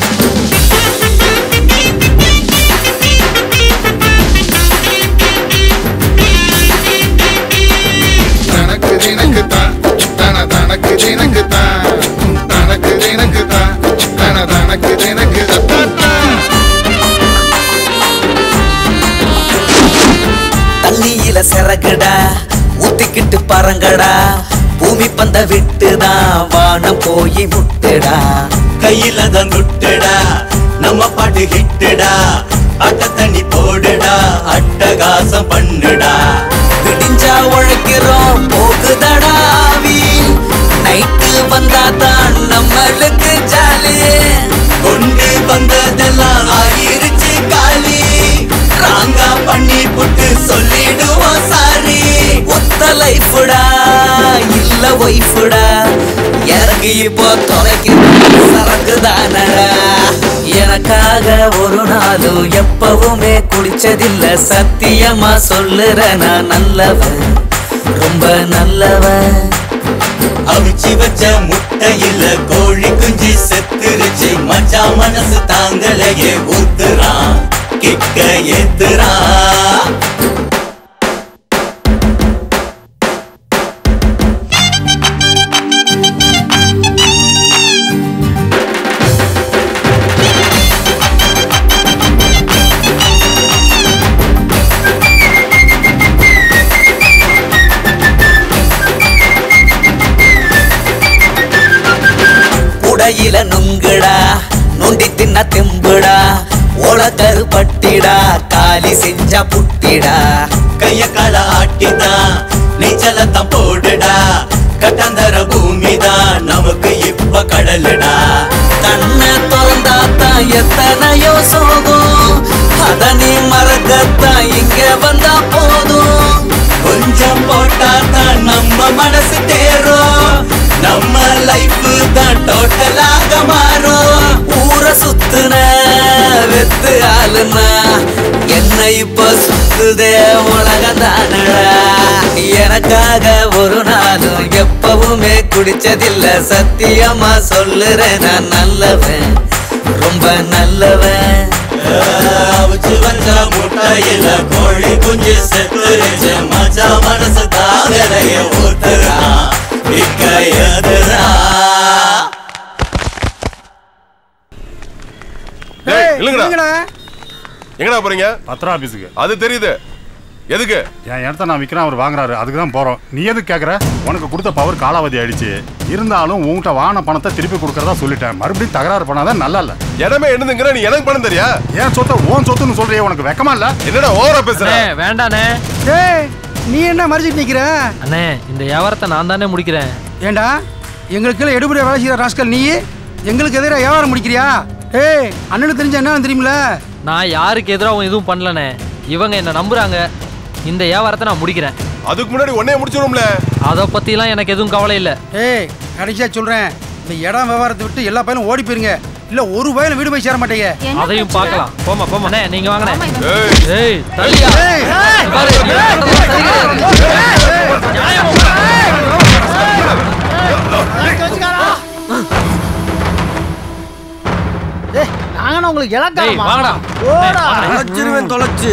தனக்கு தினக்கு தான் தன தனக்கு தினக்கு தான் தனக்கு தினக்கு தான் தன தனக்கு தினக்கு தான் தண்ணியில சிறகுடா ஊத்திக்கிட்டு பறங்கடா பூமி பந்த விட்டுதான் வானம் போய் முட்டுடா கையில தான் துட்டுடா நம்ம பாட்டு ஹிட்டுடா அட்ட தண்ணி போடுடா அட்டகாசம் பண்ணுடா விடிஞ்சா உழைக்கிறோம் போகுதடா ஆவி நைட்டு வந்தா தான் நம்மளுக்கு ஜாலி கொண்டு வந்ததெல்லாம் ஆயிருச்சு காலி ராங்கா பண்ணி புட்டு சொல்லிடுவோம் சாரி ஒத்த லைஃபுடா இல்ல ஒய்ஃபுடா இறங்கி இப்போ தொலைக்கு சரக்கு தானடா எனக்காக ஒரு நாளும் எப்பவுமே குடிச்சதில்ல சத்தியமா சொல்லுறேன் நான் நல்லவன் ரொம்ப நல்லவன் அவிச்சு வச்ச முட்டையில கோழி குஞ்சு செத்துருச்சு மச்சான் மனசு தாங்களையே ஊத்துறான் கிக்க ஏத்துறான் உடையில நுங்குடா நொண்டி தின்ன தெம்புடா உலகரு பட்டிடா காலி செஞ்சா புட்டிடா கைய கால ஆட்டிதான் நீச்சலத்தான் போடுடா கட்டாந்தர பூமிதான் நமக்கு இப்ப கடலுடா கண்ணை திறந்தாத்தான் எத்தனையோ சோகம் அத நீ மறக்கத்தான் இங்க வந்தா போதும் கொஞ்சம் போட்டா தான் நம்ம மனசு தேரும் நம்ம லைஃப் தான் டோட்டலாக மாறும் ஊரை சுத்துன வெத்து ஆளுனா என்ன இப்ப சுத்துதே உலகம் தானடா எனக்காக ஒரு நாள் நானும் எப்பவுமே குடிச்சதில்ல சத்தியமா சொல்லுறேன் நான் நல்லவன் ரொம்ப நல்லவன் அவிச்சு வச்ச முட்டையில கோழி குஞ்சு செத்துருச்சு மச்சா மனசு தாகலைய ஊத்துறா இக்க எதுரா டேய், இல்லைங்கடா இல்லைங்கடா. எங்கடா போறீங்க பத்திரம் ஆபீஸுக்கு அது தெரியுது எதுக்கு என் இடத்த நான் விற்கிறேன் அவர் வாங்குறாரு அதுக்கு தான் போகிறோம் நீ எதுக்கு கேட்குற உனக்கு கொடுத்த பவர் காலாவதி ஆயிடுச்சு இருந்தாலும் உன்கிட்ட வாங்கின பணத்தை திருப்பி கொடுக்கறதா சொல்லிட்டேன் மறுபடியும் தகராறு பண்ணாதான் நல்லா இல்ல இடமே என்னதுங்கிற நீ எனக்கு பணம் தெரியா ஏன் சொத்தை ஓன் சொத்துன்னு சொல்றியே உனக்கு வெக்கமா இல்ல என்னடா ஓவரா பேசுற அண்ணே வேண்டாண்ணே டேய் நீ என்ன மறைச்சிட்டு நிக்கிற அண்ணே இந்த வியாபாரத்தை நான் தானே முடிக்கிறேன் ஏண்டா எங்களுக்கு எடுபடியா வேலை செய்யற ராஸ்கல் நீ எங்களுக்கு எதிராக வியாபாரம் முடிக்கிறியா ஏய் அண்ணனுக்கு தெரிஞ்ச என்ன தெரியுமில நான் யாருக்கு எதிராகவும் எதுவும் பண்ணலண்ணே இவங்க என்ன நம்புறாங்க இந்த வியாபாரத்தை நான் முடிக்கிறேன் அதுக்கு முன்னாடி உடனே முடிச்சிடும்ல அதை பத்திலாம் எனக்கு எதுவும் கவலை இல்லை ஏய் கடைசியா சொல்றேன் இந்த இடம் வியாபாரத்தை விட்டு எல்லா பையனும் ஓடி போயிருங்க இல்ல ஒரு பையனும் வீடு போய் சேர மாட்டீங்க அதையும் பார்க்கலாம் போமா போமா அண்ணே நீங்க வாங்கண்ணே ஏய். ஏய் தள்ளியா ஏய், பாரு, நீ பண்றதெல்லாம் சரி கிடையாது. ஏய் நாங்கனா உங்களுக்கு டேய், இலக்காரமா வாங்கடா. ஓடா தொலைச்சிருவேன் தொலைச்சு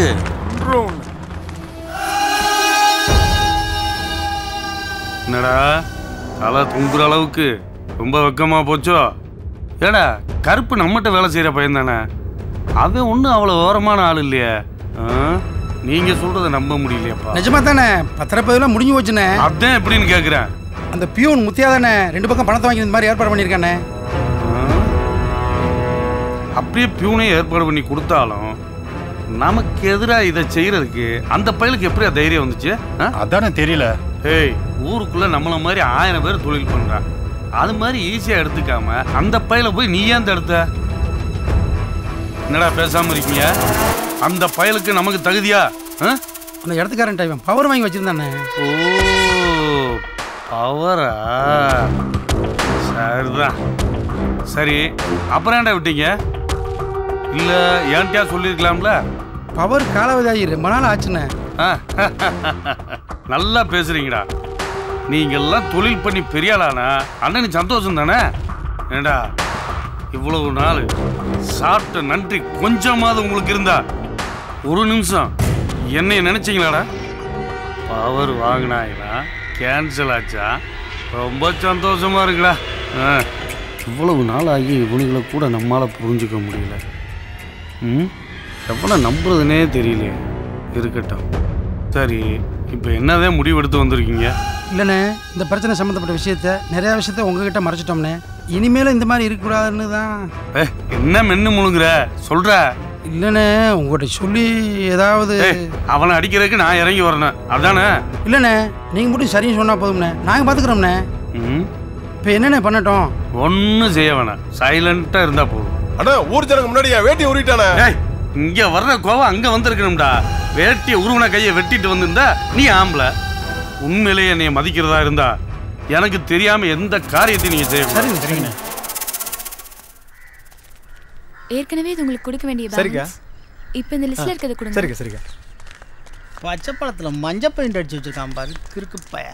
என்னடா தலை துங்குற அளவுக்கு ரொம்ப வெக்கமா போச்சோ ஏடா கருப்பு நம்மகிட்ட வேலை செய்யற பையன் தானே அவன் ஒன்றும் அவ்வளோ ஓரமான ஆள் இல்லையே ஆ? நீங்க சொல்றதை நம்ப முடியலையாப்பா நிஜமா தானே பத்திரப்பதிலாம் முடிஞ்சு போச்சுண்ணே அதான் எப்படின்னு கேக்குறேன் அந்த பியூன் முத்தியா தானே ரெண்டு பக்கம் பணத்தை வாங்கி இந்த மாதிரி ஏற்பாடு பண்ணியிருக்கானே அப்படியே பியூனே ஏற்பாடு பண்ணி கொடுத்தாலும் நமக்கு எதிராக இதை செய்யறதுக்கு அந்த பயலுக்கு எப்படி தைரியம் வந்துச்சு அதானே தெரியல ஏய் ஊருக்குள்ள நம்மள மாதிரி ஆயிரம் பேர் தொழில் பண்றான் அது மாதிரி ஈஸியா எடுத்துக்காம அந்த பயலை போய் நீ ஏன் தடுத்த என்னடா பேசாம இருக்கீங்க அந்த பயலுக்கு நமக்கு தகுதியா ஆ? அந்த இடத்துக்காரன் டைம் பவர் வாங்கி வச்சிருந்தானே ஓ பவரா சரிதான் சரி அப்புறம் ஏன்டா விட்டீங்க இல்ல ஏன்ட்டியா சொல்லியிருக்கலாம்ல பவர் காலாவதி ரொம்ப நாள் ஆச்சுண்ணே ஆ, நல்லா பேசுறீங்கடா நீங்கெல்லாம் தொழில் பண்ணி பெரிய ஆளானா அண்ணனுக்கு சந்தோஷம் தானே ஏண்டா இவ்வளவு நாள் சாப்பிட்ட நன்றி கொஞ்சமாவது உங்களுக்கு இருந்தா ஒரு நிமிஷம் என்னைய நினைச்சீங்களாடா பவர் வாங்கினாங்கன்னா கேன்சல் ஆச்சா ரொம்ப சந்தோஷமா இருக்குடா ஆ, இவ்வளவு நாள் ஆகி இவனுங்களை கூட நம்மால புரிஞ்சுக்க முடியல ம் எவ்வளோ நம்புறதுனே தெரியலையே இருக்கட்டும் சரி இப்போ என்னதான் முடிவெடுத்து வந்திருக்கீங்க இல்லைண்ணே இந்த பிரச்சனை சம்மந்தப்பட்ட விஷயத்த நிறைய விஷயத்த உங்ககிட்ட மறைச்சிட்டோம்ண்ணே இனிமேலும் இந்த மாதிரி இருக்கக்கூடாதுன்னு தான் ஏ என்ன மென்னு முழுங்குற சொல்ற இல்லைண்ணே உங்கள்கிட்ட சொல்லி ஏதாவது ஏய், அவனை அடிக்கிறதுக்கு நான் இறங்கி வரணும் அதானே இல்லைண்ணே நீங்கள் மட்டும் சரின்னு சொன்னால் போதும்ண்ணே நாங்கள் பார்த்துக்குறோம்ண்ணே ம் இப்போ என்னண்ணே பண்ணட்டும் ஒன்றும் செய்ய வேணாம் சைலண்ட்டாக இருந்தா போதும் அண்ணா ஊர் ஜனங்க முன்னாடி என் வேட்டி உருட்டானே ஏய் இங்க வர்ற கோவம் அங்க வந்திருக்கணும்டா வேட்டிய உருவன கையை வெட்டிட்டு வந்திருந்தா நீ ஆம்பளை உண்மையிலேயே என்னைய மதிக்கிறதா இருந்தா எனக்கு தெரியாம எந்த காரியத்தையும் நீங்க செய்ய சரிங்க ஏற்கனவே இது உங்களுக்கு கொடுக்க வேண்டிய சரிக்கா. பேலன்ஸ் இப்போ இந்த லிஸ்ட்ல இருக்கிறத கொடுங்க சரிக்கா சரிக்கா பச்சை பழத்தில் மஞ்சள் பெயிண்ட் அடிச்சு வச்சிருக்கான் பாரு கிறுக்கு பய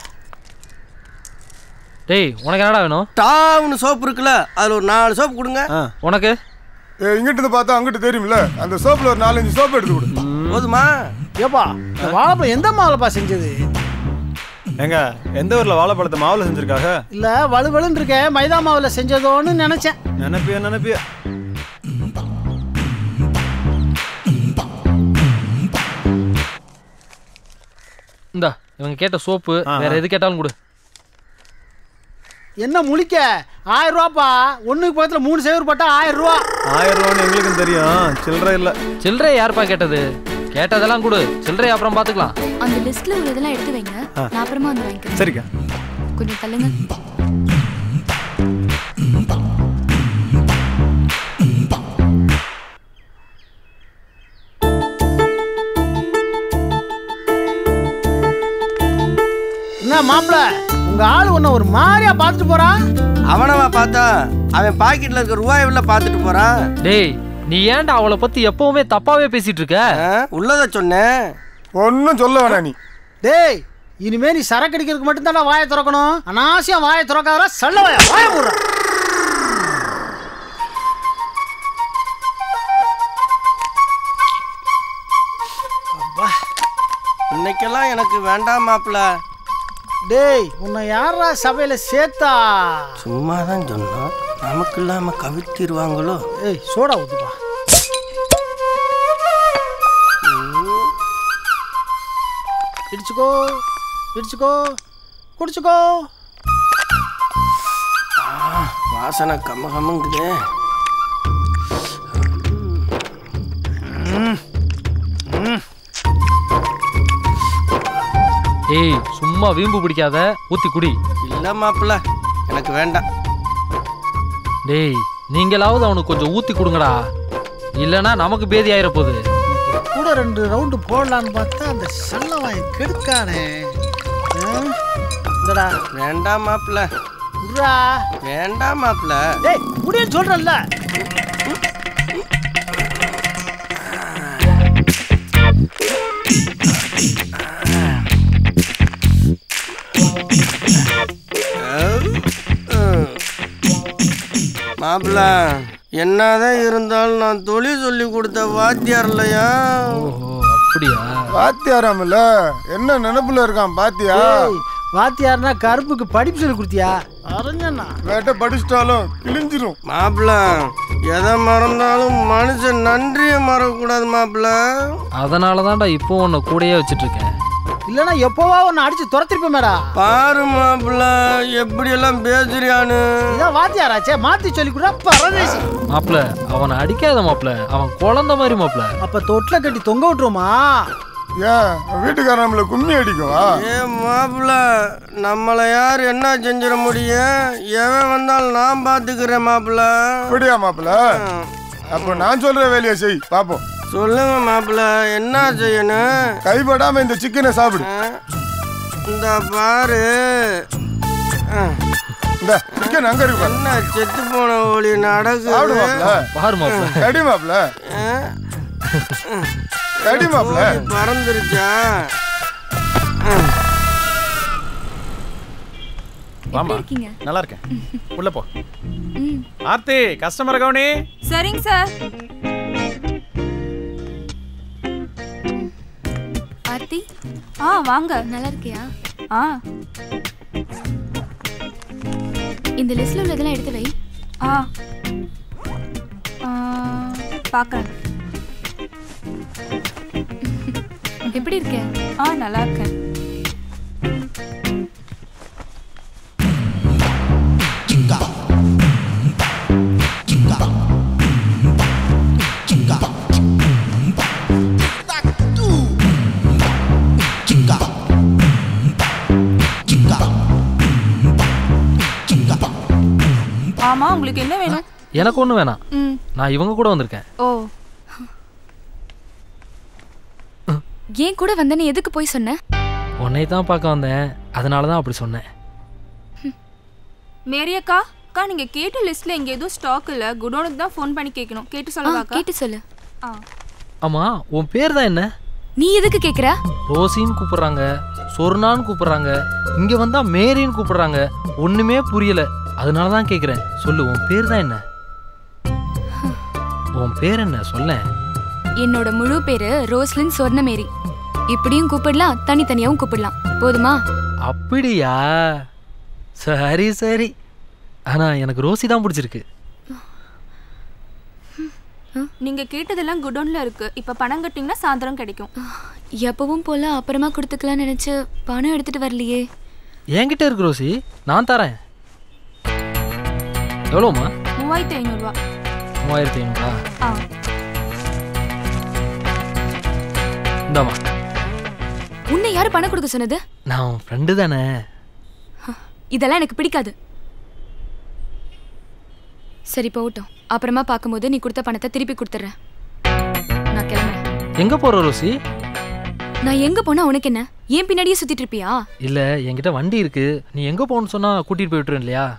டேய் உனக்கு என்னடா வேணும் டாவ்னு சோப்பு இருக்குல்ல அதுல ஒரு நாலு சோப்பு கொடுங்க உனக்கு ஏ இங்கிட்டு இருந்து பார்த்தா அங்கிட்டு தெரியும்ல அந்த சோப்புல ஒரு நாலஞ்சு சோப்பு எடுத்து கொடு போதுமா ஏப்பா இந்த வாழைப்பழம் எந்த மாவுலப்பா செஞ்சது ஏங்க எந்த ஊர்ல வாழைப்பழத்தை மாவுல செஞ்சிருக்காங்க இல்ல வலுவலுன்னு இருக்க மைதா மாவுல செஞ்சதோன்னு நினைச்சேன் நினைப்பிய நினைப்பிய இந்தா இவங்க கேட்ட சோப்பு வேற எது கேட்டாலும் கொடு என்ன முழிக்க ஆயிரம் ரூபாப்பா ஒண்ணுக்கு பக்கத்துல மூணு சேவர் போட்டா ஆயிரம் ரூபா ஆயிரம் ரூபான்னு எங்களுக்கும் தெரியும் சில்லறை இல்ல சில்லறை யாருப்பா கேட்டது கேட்டதெல்லாம் கொடு சில்லறை அப்புறம் பார்த்துக்கலாம் அந்த லிஸ்ட்ல உள்ளதெல்லாம் எடுத்து வைங்க ஆ. நான் அப்புறமா வந்து வாங்கிக்கிறேன் சரிக்கா கொஞ்சம் தள்ளுங்க என்ன மாப்பிள உங்க ஆளு உன்ன ஒரு மாதிரியா பார்த்துட்டு போறான் அவனவா பார்த்தா அவன் பாக்கெட்ல இருக்க ரூபாய் உள்ள பார்த்துட்டு போறான் டேய் நீ ஏன்டா அவளை பத்தி எப்பவுமே தப்பாவே பேசிட்டு இருக்க உள்ளத சொன்னேன் ஒன்றும் சொல்ல வேணாம் நீ டேய் இனிமே நீ சரக்கு அடிக்கிறதுக்கு மட்டும்தான் வாயை திறக்கணும் அனாவசியம் வாயை திறக்காத சல்ல வாய வாய போடுற அப்பா இன்னைக்கெல்லாம் எனக்கு வேண்டாம் மாப்பிள்ள டேய் உன்னை யாரா சபையில சேர்த்தா சும்மா தான் சொன்னோம் நமக்கு இல்லாம கவித்திருவாங்களோ ஏய் சோடா ஊத்துப்பா இடிச்சுக்கோ இடிச்சுக்கோ குடிச்சுக்கோ வாசனை கம்ம கம்மங்குதே ஏய் சும்மா வீம்பு பிடிக்காத ஊத்தி குடி இல்ல மாப்பிள்ள எனக்கு வேண்டாம் டேய் நீங்களாவது அவனுக்கு கொஞ்சம் ஊத்தி கொடுங்கடா இல்லனா நமக்கு பேதி ஆயிர போகுது கூட ரெண்டு ரவுண்டு போடலான்னு பார்த்தா அந்த சல்ல வாயை கெடுக்கானே ஆ? இந்தடா வேண்டாம் மாப்பிள்ள உர்ரா வேண்டாம் மாப்பிள்ள டேய் முடியும் சொல்றேன்ல மாப்பிள்ள என்னதான் இருந்தாலும் நான் தொழில் சொல்லி கொடுத்த வாத்தியார் இல்லையா அப்படியா வாத்தியாராமல என்ன நினைப்புல இருக்கான் பாத்தியா ஏய், வாத்தியார்னா கருப்புக்கு படிப்பு சொல்லி கொடுத்தியா அறிஞ்சண்ணா வேட்ட படிச்சிட்டாலும் கிழிஞ்சிரும் மாப்பிள்ள எதை மறந்தாலும் மனுஷன் நன்றியை மறக்கக்கூடாது மாப்பிள்ள அதனால தான்டா இப்போ உன்னை கூடயே வச்சிட்டு இருக்கேன் இல்லனா எப்போவா உன்னை அடிச்சு துரத்திருப்பேமேடா பாரு மாப்பிள்ள எப்படி எல்லாம் பேசுறியான்னு இதான் வாத்தியாராச்சே மாத்தி சொல்லி கூட பரதேசி மாப்ள அவனை அடிக்காத மாப்ள அவன் குழந்தை மாதிரி மாப்ள அப்ப தொட்டில கட்டி தொங்க விட்டுருமா ஏன் வீட்டுக்காரன் நம்மள கும்மி அடிக்கவா ஏ மாப்பிள்ள நம்மளை யார் என்ன செஞ்சிட முடியும் எவன் வந்தாலும் நான் பார்த்துக்கிறேன் மாப்பிள்ள அப்படியா மாப்பிள்ள அப்ப நான் சொல்ற வேலையை செய் பாப்போம் சொல்லுங்க மாப்பிள்ள என்ன செய்யணும் கைப்படாம இந்த சிக்கனை சாப்பிடு இந்த பாரு இந்த சிக்கன் அங்க இருக்கு பாரு. என்ன செத்து போன ஒளி சாப்பிடு நடக்குது மாப்பிள்ள பாரு மாப்ள கடி மாப்பிள்ள கடி மாப்பிள்ள கோழி பறந்துருச்சா வாமா இருக்கீங்க? நல்லா இருக்கேன் உள்ள போ ஆர்த்தி கஸ்டமர் கவுனி சரிங்க சார் ஆர்த்தி ஆ வாங்க நல்லா இருக்கியா ஆ இந்த லிஸ்ட்ல உள்ளதெல்லாம் எடுத்து வை ஆ ஆ, பார்க்கறேன் எப்படி இருக்க ஆ நல்லா இருக்கேன் ஆமா உங்களுக்கு என்ன வேணும் எனக்கு ஒண்ணு வேணாம் ம் நான் இவங்க கூட வந்திருக்கேன் ஓ ஏன் கூட வந்தேன்னு எதுக்கு போய் சொன்ன உன்னை தான் பார்க்க வந்தேன் அதனால தான் அப்படி சொன்னேன் மேரி அக்கா அக்கா நீங்க கேட்ட லிஸ்ட்ல இங்க எதுவும் ஸ்டாக் இல்ல குடோனுக்கு தான் ஃபோன் பண்ணி கேட்கணும் கேட்டு சொல்லவாக்கா கேட்டு சொல்லு ஆ ஆமா உன் பேர் தான் என்ன நீ எதுக்கு கேக்குற ரோசின்னு கூப்பிடுறாங்க சொர்ணான்னு கூப்பிடுறாங்க இங்க வந்தா மேரின்னு கூப்பிடுறாங்க ஒண்ணுமே புரியல அதனால தான் கேக்குறேன் சொல்லு உன் பேர் தான் என்ன உன் பேர் என்ன சொல்லேன் என்னோட முழு பேரு ரோஸ்லின் சொர்ணமேரி இப்படியும் கூப்பிடலாம் தனித்தனியாவும் கூப்பிடலாம் போதுமா அப்படியா சரி சரி ஆனா எனக்கு ரோசி தான் பிடிச்சிருக்கு நீங்க கேட்டதெல்லாம் குடோன்ல இருக்கு இப்ப பணம் கட்டிங்கன்னா சாயந்தரம் கிடைக்கும் எப்பவும் போல அப்புறமா கொடுத்துக்கலாம்னு நினைச்சு பணம் எடுத்துட்டு வரலையே என்கிட்ட இருக்கு ரோசி நான் தரேன் எவ்வளோம்மா மூவாயிரத்தி ஐநூறுரூவா மூவாயிரத்தி ஐநூறா ஆ இந்தாம்மா உன்னை யாரு பணம் கொடுக்க சொன்னது நான் உன் ஃப்ரெண்டு தானே இதெல்லாம் எனக்கு பிடிக்காது சரி போகட்டும் அப்புறமா பார்க்கும்போது நீ கொடுத்த பணத்தை திருப்பி கொடுத்துட்றேன் நான் கிளம்புறேன் எங்க போற ரோசி நான் எங்க போனா உனக்கு என்ன ஏன் பின்னாடியே சுத்திட்டு இருப்பியா இல்ல என்கிட்ட வண்டி இருக்கு நீ எங்க போகணும்னு சொன்னா கூட்டிட்டு போய் விட்டுருவேன் இல்லையா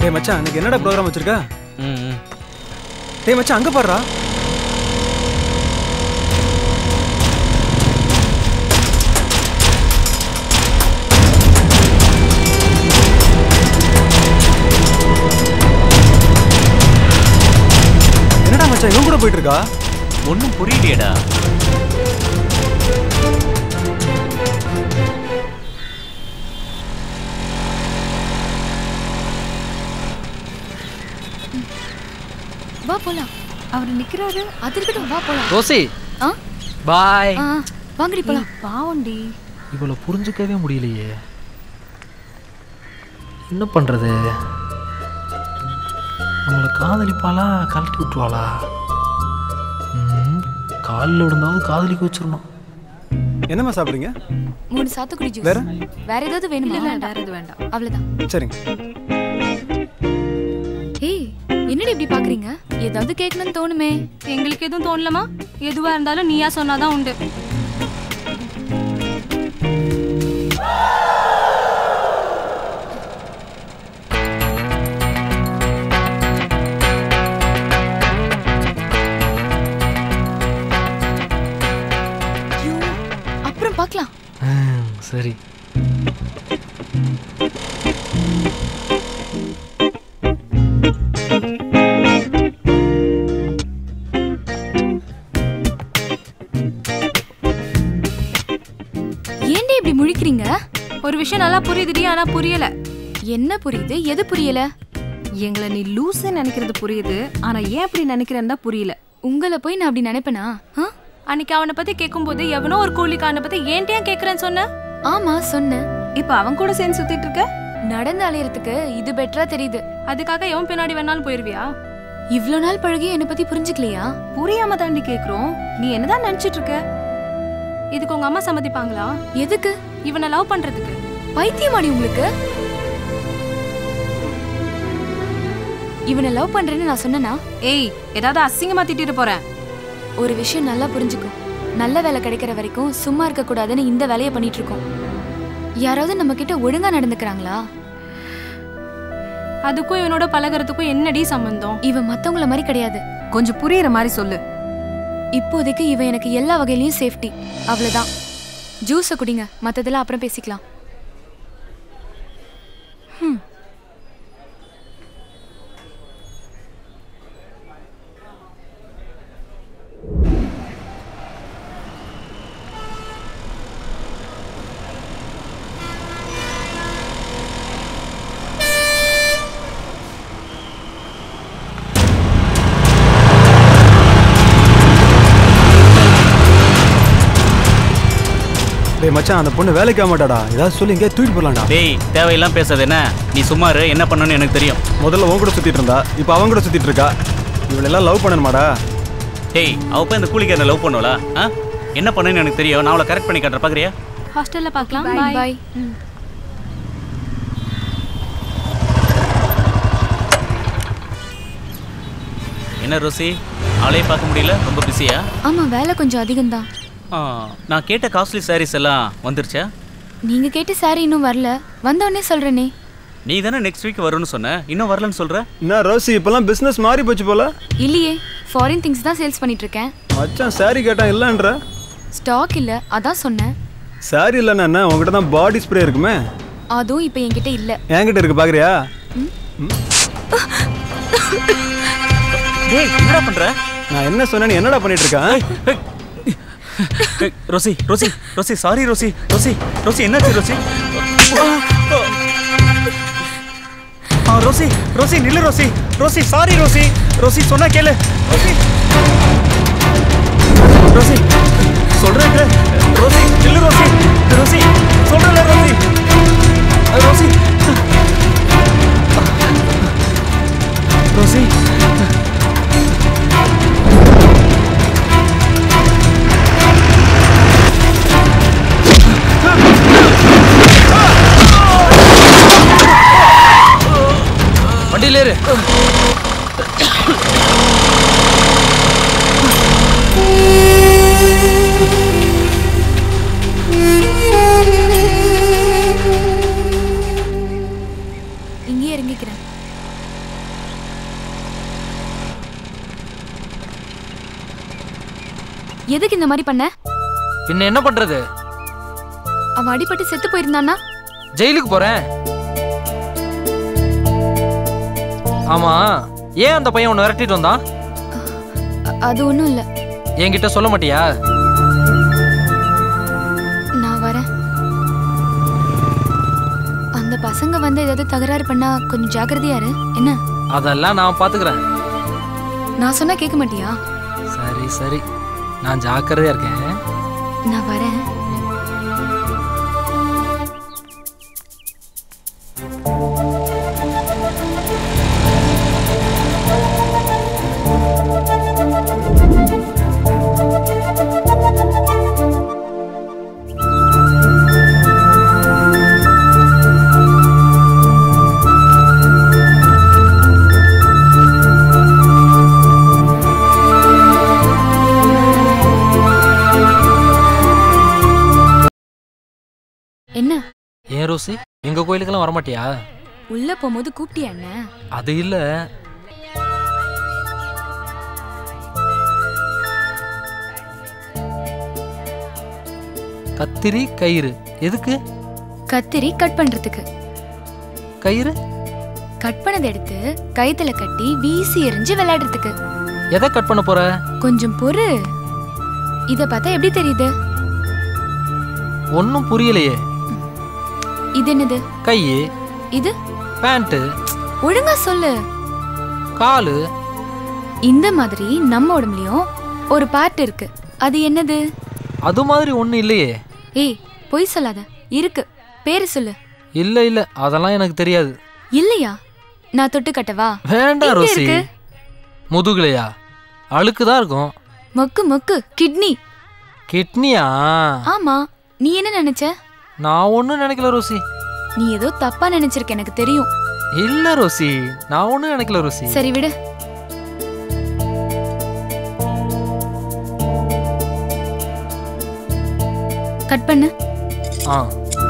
டேய் மச்சான் இன்னைக்கு என்னடா ப்ரோக்ராம் வச்சிருக்க டேய் மச்சான் அங்க பாடுறா என்னடா மச்சான் இவன் கூட போயிட்டு இருக்கா ஒன்றும் புரியலையேடா வா போலாம் அவர் நிக்கிறாரு அது இருக்கட்டும் வா போலாம் ரோசி ஆ பாய் ஆ வாங்கடி போலாம் பாவண்டி இவளை புரிஞ்சுக்கவே முடியலையே என்ன பண்றது நம்மளை காதலிப்பாளா கழட்டி விட்டுருவாளா ம், காலில் விழுந்தாவது காதலிக்க வச்சிடணும் என்னம்மா சாப்பிடுறீங்க மூணு சாத்துக்குடி ஜூஸ் வேற? வேற ஏதாவது வேணுமா இல்ல, வேற எதுவும் வேண்டாம். அவ்வளவுதான் சரிங்க ஏய் என்னடி இப்படி பாக்குறீங்க ஏதாவது கேட்கணும்னு தோணுமே எங்களுக்கு எதுவும் தோணலமா எதுவா இருந்தாலும் நீயா சொன்னாதான் உண்டு ஐயோ, அப்புறம் பார்க்கலாம் ஆ, சரி ஏன்டி இப்படி முழிக்கிறீங்க ஒரு விஷயம் நல்லா புரியுதுடி ஆனா புரியல என்ன புரியுது எது புரியல எங்களை நீ லூசுன்னு நினைக்கிறது புரியுது ஆனா ஏன் அப்படி நினைக்கிறேன்னு தான் புரியல உங்களை போய் நான் அப்படி நினைப்பேனா ஆ? அன்னைக்கு அவனை பத்தி கேட்கும்போது எவனோ ஒரு கூலிக்காரனை பத்தி ஏன்ட்டு ஏன் கேக்குறேன்னு சொன்ன ஆமா சொன்னேன் இப்ப அவன் கூட சேர்ந்து சுத்திட்டு இருக்க நடந்து அலையறதுக்கு இது பெட்டரா தெரியுது அதுக்காக எவன் பின்னாடி வேணாலும் போயிருவியா இவ்ளோ நாள் பழகி என்னை பத்தி புரிஞ்சுக்கலையா புரியாம தாண்டி கேக்குறோம் நீ என்னதான் நினைச்சிட்டு இருக்க இதுக்கு உங்க அம்மா சம்மதிப்பாங்களா எதுக்கு இவனை லவ் பண்றதுக்கு பைத்தியமாடி உங்களுக்கு இவனை லவ் பண்றேன்னு நான் சொன்னனா ஏய் ஏதாவது அசிங்கமா திட்டிட்டு போறேன் ஒரு விஷயம் நல்லா புரிஞ்சுக்கும் நல்ல வேலை கிடைக்கிற வரைக்கும் சும்மா இருக்க கூடாதுன்னு இந்த வேலையை பண்ணிட்டு இருக்கோம் யாராவது நம்ம கிட்ட ஒழுங்கா நடந்துக்கிறாங்களா அதுக்கும் இவனோட பழகுறதுக்கும் என்னடி சம்பந்தம் இவன் மத்தவங்கள மாதிரி கிடையாது கொஞ்சம் புரியுற மாதிரி சொல்லு இப்போதைக்கு இவன் எனக்கு எல்லா வகையிலயும் சேஃப்டி அவ்வளவுதான் ஜூஸை குடிங்க மத்ததெல்லாம் அப்புறம் பேசிக்கலாம் ஹம். டேய் மச்சான் அந்த பொண்ணு வேலைக்கு ஆக மாட்டாடா ஏதாவது சொல்லி எங்கேயா தூக்கிட்டு போடலாம்டா டேய் தேவையெல்லாம் பேசாத என்ன நீ சும்மாரு என்ன பண்ணணும்னு எனக்கு தெரியும் முதல்ல உன் கூட சுத்திட்டு இருந்தா இப்போ அவன் கூட சுத்திட்டு இருக்கா இவளெல்லாம் லவ் பண்ணணுமாடா டேய் அவ போய் இந்த கூலிக்காரனை லவ் பண்ணுவலா ஆ என்ன பண்ணுன்னு எனக்கு தெரியும் நான் அவளை கரெக்ட் பண்ணி காட்டுற பாக்குறியா ஹாஸ்டல்ல பார்க்கலாம் Bye, பாய் bye. என்ன ரோசி ஆளையே பார்க்க முடியல ரொம்ப பிஸியா ஆமா வேலை கொஞ்சம் அதிகம்தான் ஆ, நான் கேட்ட காஸ்ட்லி சாரீஸ் எல்லாம் வந்துருச்சா நீங்க கேட்ட சாரி இன்னும் வரல வந்தோடனே சொல்றேனே நீ தானே நெக்ஸ்ட் வீக் வரும்னு சொன்ன இன்னும் வரலன்னு சொல்ற என்ன ரோசி இப்பெல்லாம் பிசினஸ் மாறி போச்சு போல இல்லையே ஃபாரின் திங்ஸ் தான் சேல்ஸ் பண்ணிட்டு இருக்கேன் மச்சான் சாரி கேட்டான் இல்லைன்ற ஸ்டாக் இல்ல அதான் சொன்னேன் சாரி இல்லைன்னா என்ன உங்ககிட்ட தான் பாடி ஸ்ப்ரே இருக்குமே அதுவும் இப்போ என்கிட்ட இல்ல என்கிட்ட இருக்கு பாக்குறியா டேய் என்னடா பண்ற நான் என்ன சொன்னேன்னு என்னடா பண்ணிட்டு இருக்கேன் ஏய், Rosie Rosie Rosie sorry Rosie Rosie Rosie என்னாச்சு ரோசி ஆ ரோசி ரோசி நில்லு Rosie Rosie sorry Rosie Rosie சொன்னா கேளு ரோசி ரோசி சொல்றேன் கேளு. ரோசி நில்லு ரோசி ரோசி சொல்றேன்ல ரோசி ரோசி ரோசி வண்டியில ஏறு இங்கேயே இறங்கிக்கிறேன் எதுக்கு இந்த மாதிரி பண்ண பின்ன என்ன பண்றது அவன் அடிபட்டு செத்து போயிருந்தானா ஜெயிலுக்கு போறேன் ஆமா ஏன் அந்த பையன் உன்னை விரட்டிட்டு வந்தான் அ- அது ஒண்ணும் இல்ல என்கிட்ட சொல்ல மாட்டியா நான் வரேன் அந்த பசங்க வந்து ஏதாவது தகராறு பண்ணா கொஞ்சம் ஜாக்கிரதையா இரு என்ன அதெல்லாம் நான் பாத்துக்கிறேன் நான் சொன்னா கேட்க மாட்டியா சரி சரி நான் ஜாக்கிரதையா இருக்கேன் நான் வரேன் என்ன ஏன் ரோசி எங்க கோயிலுக்கெல்லாம் வரமாட்டியா உள்ள போகும்போது கூப்பிட்டியா என்ன அது இல்ல கத்திரி கயிறு எதுக்கு கத்திரி கட் பண்றதுக்கு கயிறு கட் பண்ணதை எடுத்து கயித்துல கட்டி வீசி எறிஞ்சு விளையாடுறதுக்கு எதை கட் பண்ண போற கொஞ்சம் பொறு இத பார்த்தா எப்படி தெரியுது ஒன்னும் புரியலையே இது என்னது கையு இது பேண்ட் ஒழுங்கா சொல்லு காலு இந்த மாதிரி நம்ம உடம்புலயும் ஒரு பார்ட் இருக்கு அது என்னது அது மாதிரி ஒண்ணும் இல்லையே ஏய் பொய் சொல்லாத இருக்கு பேரு சொல்லு இல்ல இல்ல அதெல்லாம் எனக்கு தெரியாது இல்லையா நான் தொட்டு கட்டவா வேண்டாம் எங்க ரோசி இருக்கு? முதுகுலையா அழுக்கு தான் இருக்கும் மொக்கு மொக்கு கிட்னி கிட்னியா ஆமா நீ என்ன நினைச்ச நான் ஒன்றும் நினைக்கல ரோசி நீ ஏதோ தப்பா நினைச்சிருக்க எனக்கு தெரியும் இல்ல ரோசி நான் ஒன்றும் நினைக்கல ரோசி சரி விடு கட் பண்ணு ஆ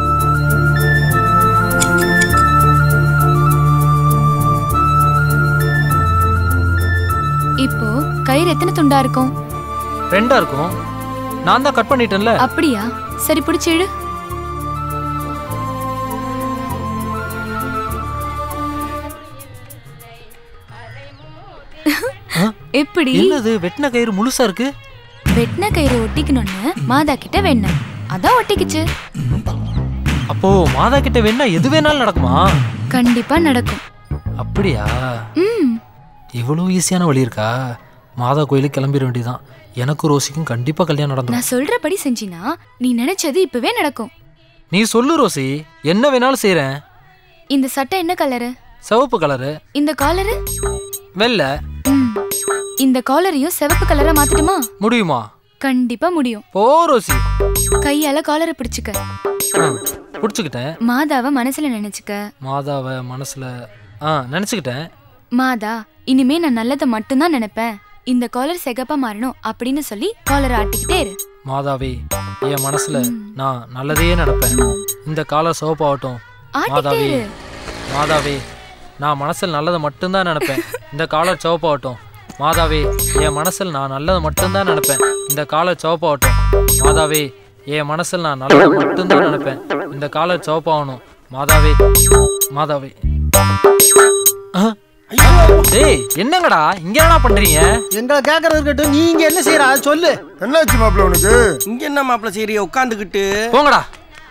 இப்போ கயிறு எத்தனை துண்டா இருக்கும் ரெண்டா இருக்கும் நான் தான் கட் பண்ணிட்டேன்ல அப்படியா சரி பிடிச்சு இழு எப்படி என்னது வெட்டின கயிறு முழுசா இருக்கு வெட்டின கயிறு ஒட்டிக்கணும்னு மாதா கிட்ட வேணும் அதான் ஒட்டிக்கிச்சு அப்போ மாதா கிட்ட வேணா எது வேணாலும் நடக்குமா கண்டிப்பா நடக்கும் அப்படியா ம் இவ்வளவு ஈஸியான வழி இருக்கா மாதா கோயிலுக்கு கிளம்பிட வேண்டியதான் எனக்கும் ரோசிக்கும் கண்டிப்பா கல்யாணம் நடந்துடும் நான் சொல்றபடி செஞ்சினா நீ நினைச்சது இப்பவே நடக்கும் நீ சொல்லு ரோசி என்ன வேணாலும் செய்றேன் இந்த சட்டை என்ன கலரு சிவப்பு கலரு இந்த காலரு வெள்ளை இந்த காலரையும் சிவப்பு கலரா மாத்திட்டுமா முடியுமா கண்டிப்பா முடியும் போ ரோசி கையால காலரை பிடிச்சுக்க ஆ, பிடிச்சுக்கிட்டேன் மாதாவை மனசுல நினைச்சுக்க மாதாவை மனசுல ஆ நினச்சிக்கிட்டேன் மாதா இனிமே நான் நல்லதை மட்டும்தான் நினைப்பேன் இந்த காலர் சிகப்பா மாறணும் அப்படின்னு சொல்லி காலரை ஆட்டிக்கிட்டே இரு மாதாவே என் மனசுல நான் நல்லதையே நடப்பேன் இந்த காலம் சிவப்பாகட்டும் ஆட்டிக்கிட்டே மாதாவே இரு மாதாவே நான் மனசில் நல்லதை மட்டும்தான் நினைப்பேன் இந்த காலர் சிவப்பாகட்டும் மாதாவே என் மனசில் நான் நல்லதை மட்டும்தான் நினைப்பேன் இந்த காலர் சிவப்பாகட்டும் மாதாவே என் மனசில் நான் நல்லதை மட்டும்தான் நினைப்பேன் இந்த காலர் சிவப்பாகணும் மாதாவே மாதாவே ஆ? டேய் என்னங்கடா இங்க என்னடா பண்றீங்க எங்களை கேட்கறது இருக்கட்டும் நீ இங்க என்ன செய்யற அதை சொல்லு என்னாச்சு மாப்பிள்ள உனக்கு இங்க என்ன மாப்பிள்ள சரி உட்காந்துக்கிட்டு போங்கடா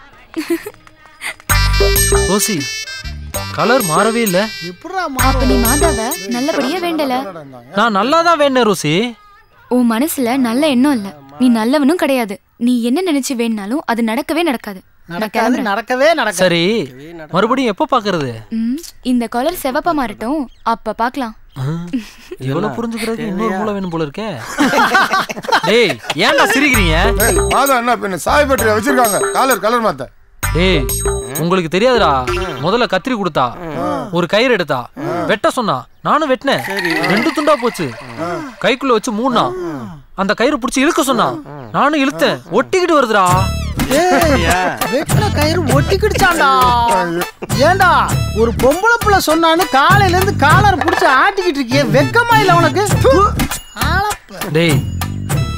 ரோசி கலர் மாறவே இல்ல அப்ப நீ மாதாவை நல்லபடியா வேண்டல நான் நல்லா தான் வேணேன் ரோசி உன் மனசுல நல்ல எண்ணம் இல்ல நீ நல்லவனும் கிடையாது நீ என்ன நினைச்சு வேணாலும் அது நடக்கவே நடக்காது நான் நடக்காது கிளம்புறேன். நடக்கவே நடக்காது சரி மறுபடியும் எப்போ பாக்குறது ம், இந்த காலர் செவப்பா மாறட்டும் அப்ப பாக்கலாம் எவ்வளவு புரிஞ்சுக்கிறதுக்கு இன்னொரு மூளை வேணும் போல இருக்கே டேய் ஏன்டா சிரிக்கிறீங்க ஏய், மாதா என்ன பின்ன சாய் பேட்டரி வச்சிருக்காங்க காலர் கலர் மாத்த டேய் உங்களுக்கு தெரியாதுடா முதல்ல கத்திரி கொடுத்தா ஒரு கயிறு எடுத்தா வெட்ட சொன்னா நானும் வெட்டினேன் ரெண்டு துண்டா போச்சு கைக்குள்ள வச்சு மூணா அந்த கயிறு புடிச்சு இழுக்க சொன்னா நானும் இழுத்தேன் ஒட்டிக்கிட்டு வருதுடா வெட்டின கயிறு ஒட்டிக்கிடுச்சாண்டா ஏண்டா ஒரு பொம்பளை புள்ள சொன்னான்னு காலையில இருந்து காலர் புடிச்சு ஆட்டிக்கிட்டு இருக்கியே வெக்கமா இல்ல உனக்கு ப்பு. ஆளப்ப. டேய்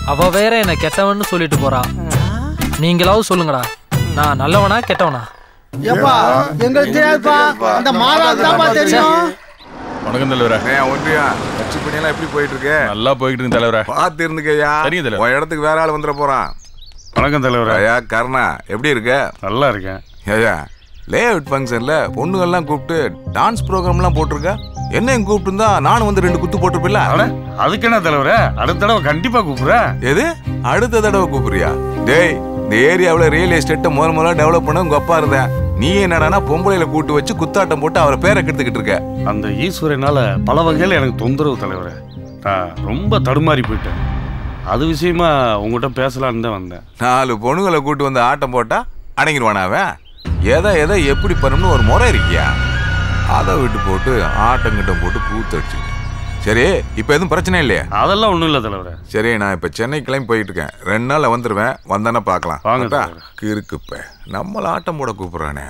அவ வேற என்ன கெட்டவன்னு சொல்லிட்டு போறா நீங்களாவது சொல்லுங்கடா நான் நல்லவனா கெட்டவனா ஏப்பா எங்களுக்கு தெரியாதுப்பா அந்த மாறாது தான்ப்பா தெரியும் வணக்கம் தலைவரே ஒன்றியா கட்சி பணியெல்லாம் எப்படி போயிட்டு இருக்கு நல்லா போய்கிட்டு இருக்கு தலைவரே பார்த்து இருந்துக்கய்யா சரிங்க தலைவர். உன் இடத்துக்கு வேற ஆள் வந்துட போறான் வணக்கம் தலைவர் ஐயா கருணா எப்படி இருக்க நல்லா இருக்கேன் ஐயா லே அவுட் ஃபங்க்ஷன்ல பொண்ணுங்கள்லாம் கூப்பிட்டு டான்ஸ் ப்ரோக்ராம்லாம் போட்டிருக்க என்னையும் கூப்பிட்டு இருந்தா நானும் வந்து ரெண்டு குத்து போட்டிருப்பில்ல அதுக்கு என்ன தலைவரே அடுத்த தடவை கண்டிப்பா கூப்பிடுறேன் எது அடுத்த தடவை கூப்பிடுறியா டேய் இந்த ஏரியாவில் ரியல் எஸ்டேட்டை முதல் முதல்ல டெவலப் பண்ண உங்க அப்பா இருந்தேன் நீ என்னடானா பொம்பளையில கூட்டு வச்சு குத்தாட்டம் போட்டு அவரை பேரை கெடுத்துக்கிட்டு இருக்க அந்த ஈஸ்வரனால பல வகையில் எனக்கு தொந்தரவு தலைவரே நான் ரொம்ப தடுமாறி போயிட்டேன் அது விஷயமா உங்ககிட்ட பேசலான்னு தான் வந்தேன் நாலு பொண்ணுங்களை கூட்டு வந்து ஆட்டம் போட்டா அடங்கிடுவானா அவன் எதை எதை எப்படி பண்ணணும்னு ஒரு முறை இருக்கியா அதை விட்டு போட்டு ஆட்டம் கிட்டம் போட்டு கூத்து அடிச்சுக்கிட்டு சரி இப்போ எதுவும் பிரச்சனை இல்லையா அதெல்லாம் ஒன்றும் இல்லை தலைவரே சரி நான் இப்போ சென்னை கிளம்பி போயிட்டு இருக்கேன் ரெண்டு நாள்ல வந்துடுவேன் வந்தானே பார்க்கலாம் வாங்க கரெக்டா? தலைவரே. கிறுக்குப்ப நம்மள ஆட்டம் போட கூப்பிடுறானே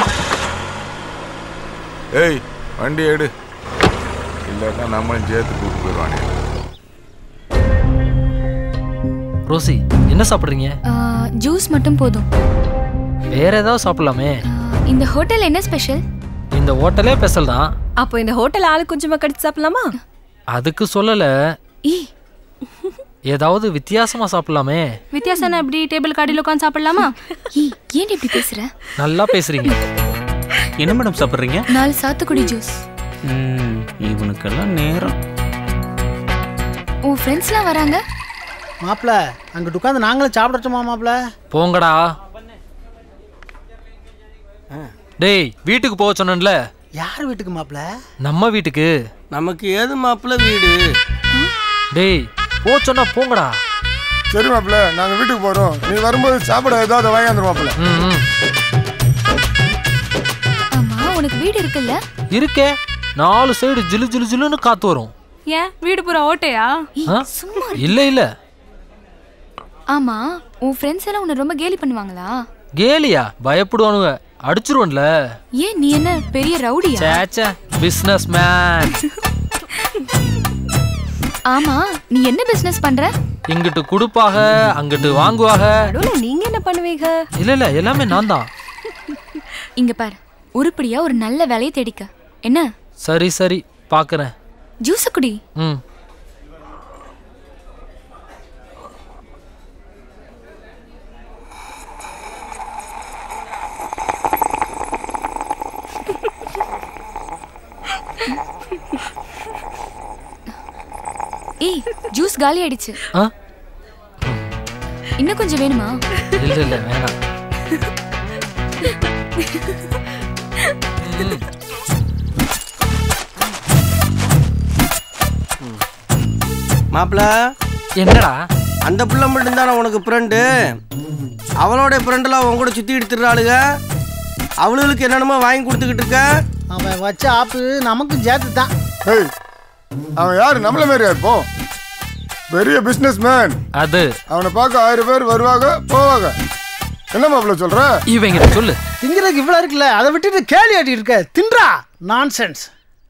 ஏய் வண்டி எடு இல்லாட்டா நம்மளும் சேர்த்து கூப்பிட்டு போயிடுவானே ரோசி என்ன சாப்பிட்றீங்க ஜூஸ் மட்டும் போதும் வேற ஏதாவது சாப்பிடலாமே இந்த ஹோட்டல் என்ன ஸ்பெஷல் இந்த ஹோட்டலே ஸ்பெஷல் தான் அப்போ இந்த ஹோட்டல் ஆளு கொஞ்சமா கடிச்சு சாப்பிடலாமா அதுக்கு சொல்லல ஏதாவது வித்தியாசமா சாப்பிடலாமே வித்தியாசம் எப்படி டேபிள் காடியில் உட்காந்து சாப்பிடலாமா ஏன் இப்படி பேசுற நல்லா பேசுறீங்க என்ன மேடம் சாப்பிட்றீங்க நாலு சாத்துக்குடி ஜூஸ் ம், இவனுக்கெல்லாம் நேரம் உன் ஃப்ரெண்ட்ஸ்லாம் வராங்க மாப்பிள அங்கிட்டு உட்காந்து நாங்களும் சாப்பிடட்டுமா மாப்பிள போங்கடா டேய் வீட்டுக்கு போக சொன்னேன்ல யார் வீட்டுக்கு மாப்பிள நம்ம வீட்டுக்கு நமக்கு ஏது மாப்பிள்ள வீடு டேய் போ சொன்னா போங்கடா சரி மாப்பிள்ள நாங்க வீட்டுக்கு போறோம் நீ வரும்போது சாப்பிட ஏதாவது வாங்கியாந்துரு மாப்பிள்ள ஆமா உனக்கு வீடு இருக்குல்ல இருக்கே நாலு சைடு ஜிலு ஜிலு ஜிலுன்னு காத்து வரும் ஏன் வீடு பூரா ஓட்டையா ஆ? இல்ல இல்ல ஆமா உன் ஃப்ரெண்ட்ஸ் எல்லாம் உன்னை ரொம்ப கேலி பண்ணுவாங்களா கேலியா பயப்படுவானுங்க அடிச்சிருவன்ல ஏன் நீ என்ன பெரிய ரவுடியா சேச்சே பிசினஸ் மேன் ஆமா நீ என்ன பிசினஸ் பண்ற இங்கிட்டு கொடுப்பாக அங்கிட்டு வாங்குவாக நடுவுல நீங்க என்ன பண்ணுவீங்க இல்ல இல்ல எல்லாமே நான் தான் இங்க பாரு உருப்படியா ஒரு நல்ல வேலையை தேடிக்க என்ன சரி சரி பாக்குறேன் ஜூஸ் குடி ம் ஏய் ஜூஸ் காலி ஆயிடுச்சு ஆ? இன்னும் கொஞ்சம் வேணுமா இல்ல இல்ல வேணாம் மாப்பிள என்னடா அந்த புள்ள மட்டும்தானே உனக்கு ஃப்ரெண்டு அவளோட ஃப்ரெண்டெல்லாம் உன் கூட சுற்றி எடுத்துடுறாளுங்க அவளுகளுக்கு என்னென்னமோ வாங்கி கொடுத்துக்கிட்டு இருக்க அவன் வச்ச ஆப்பு நமக்கும் சேர்த்து தான் ஏய் அவன் யாரு நம்மள மாதிரியா இருப்போம் பெரிய பிசினஸ் மேன் அது அவனை பார்க்க ஆயிரம் பேர் வருவாங்க போவாங்க என்ன மாப்பிள்ள சொல்ற இவங்க சொல்லு திங்கிறதுக்கு இவ்வளவு இருக்குல்ல அதை விட்டுட்டு கேள்வி ஆட்டிட்டு இருக்க தின்றா நான்சென்ஸ்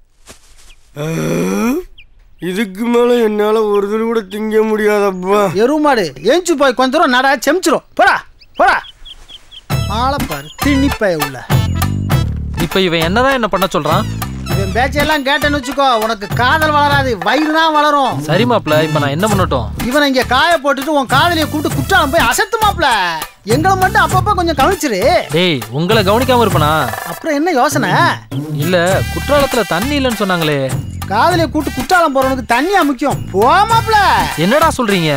இதுக்கு மேலே என்னால் ஒரு துளி கூட திங்க முடியாதப்பா எருமாடு ஏஞ்சு போய் கொஞ்ச தூரம் நடா செமிச்சிரும் போடா போடா ஆளப்பாரு திணிப்பய உள்ள இப்ப இவன் என்னதான் என்ன பண்ண சொல்றான் இவன் பேச்செல்லாம் கேட்டேன்னு வச்சுக்கோ உனக்கு காதல் வளராது வயிறு தான் வளரும் சரி மாப்ள இப்ப நான் என்ன பண்ணட்டும் இவனை இங்க காய போட்டுட்டு உன் காதலியை கூப்பிட்டு குற்றாலம் போய் அசத்து மாப்ள எங்களை மட்டும் அப்பப்ப கொஞ்சம் கவனிச்சிரு டேய் உங்களை கவனிக்காம இருப்பனா அப்புறம் என்ன யோசனை இல்ல குற்றாலத்துல தண்ணி இல்லைன்னு சொன்னாங்களே காதலியை கூட்டு குற்றாலம் போறவனுக்கு தண்ணியா முக்கியம் போ மாப்ள என்னடா சொல்றீங்க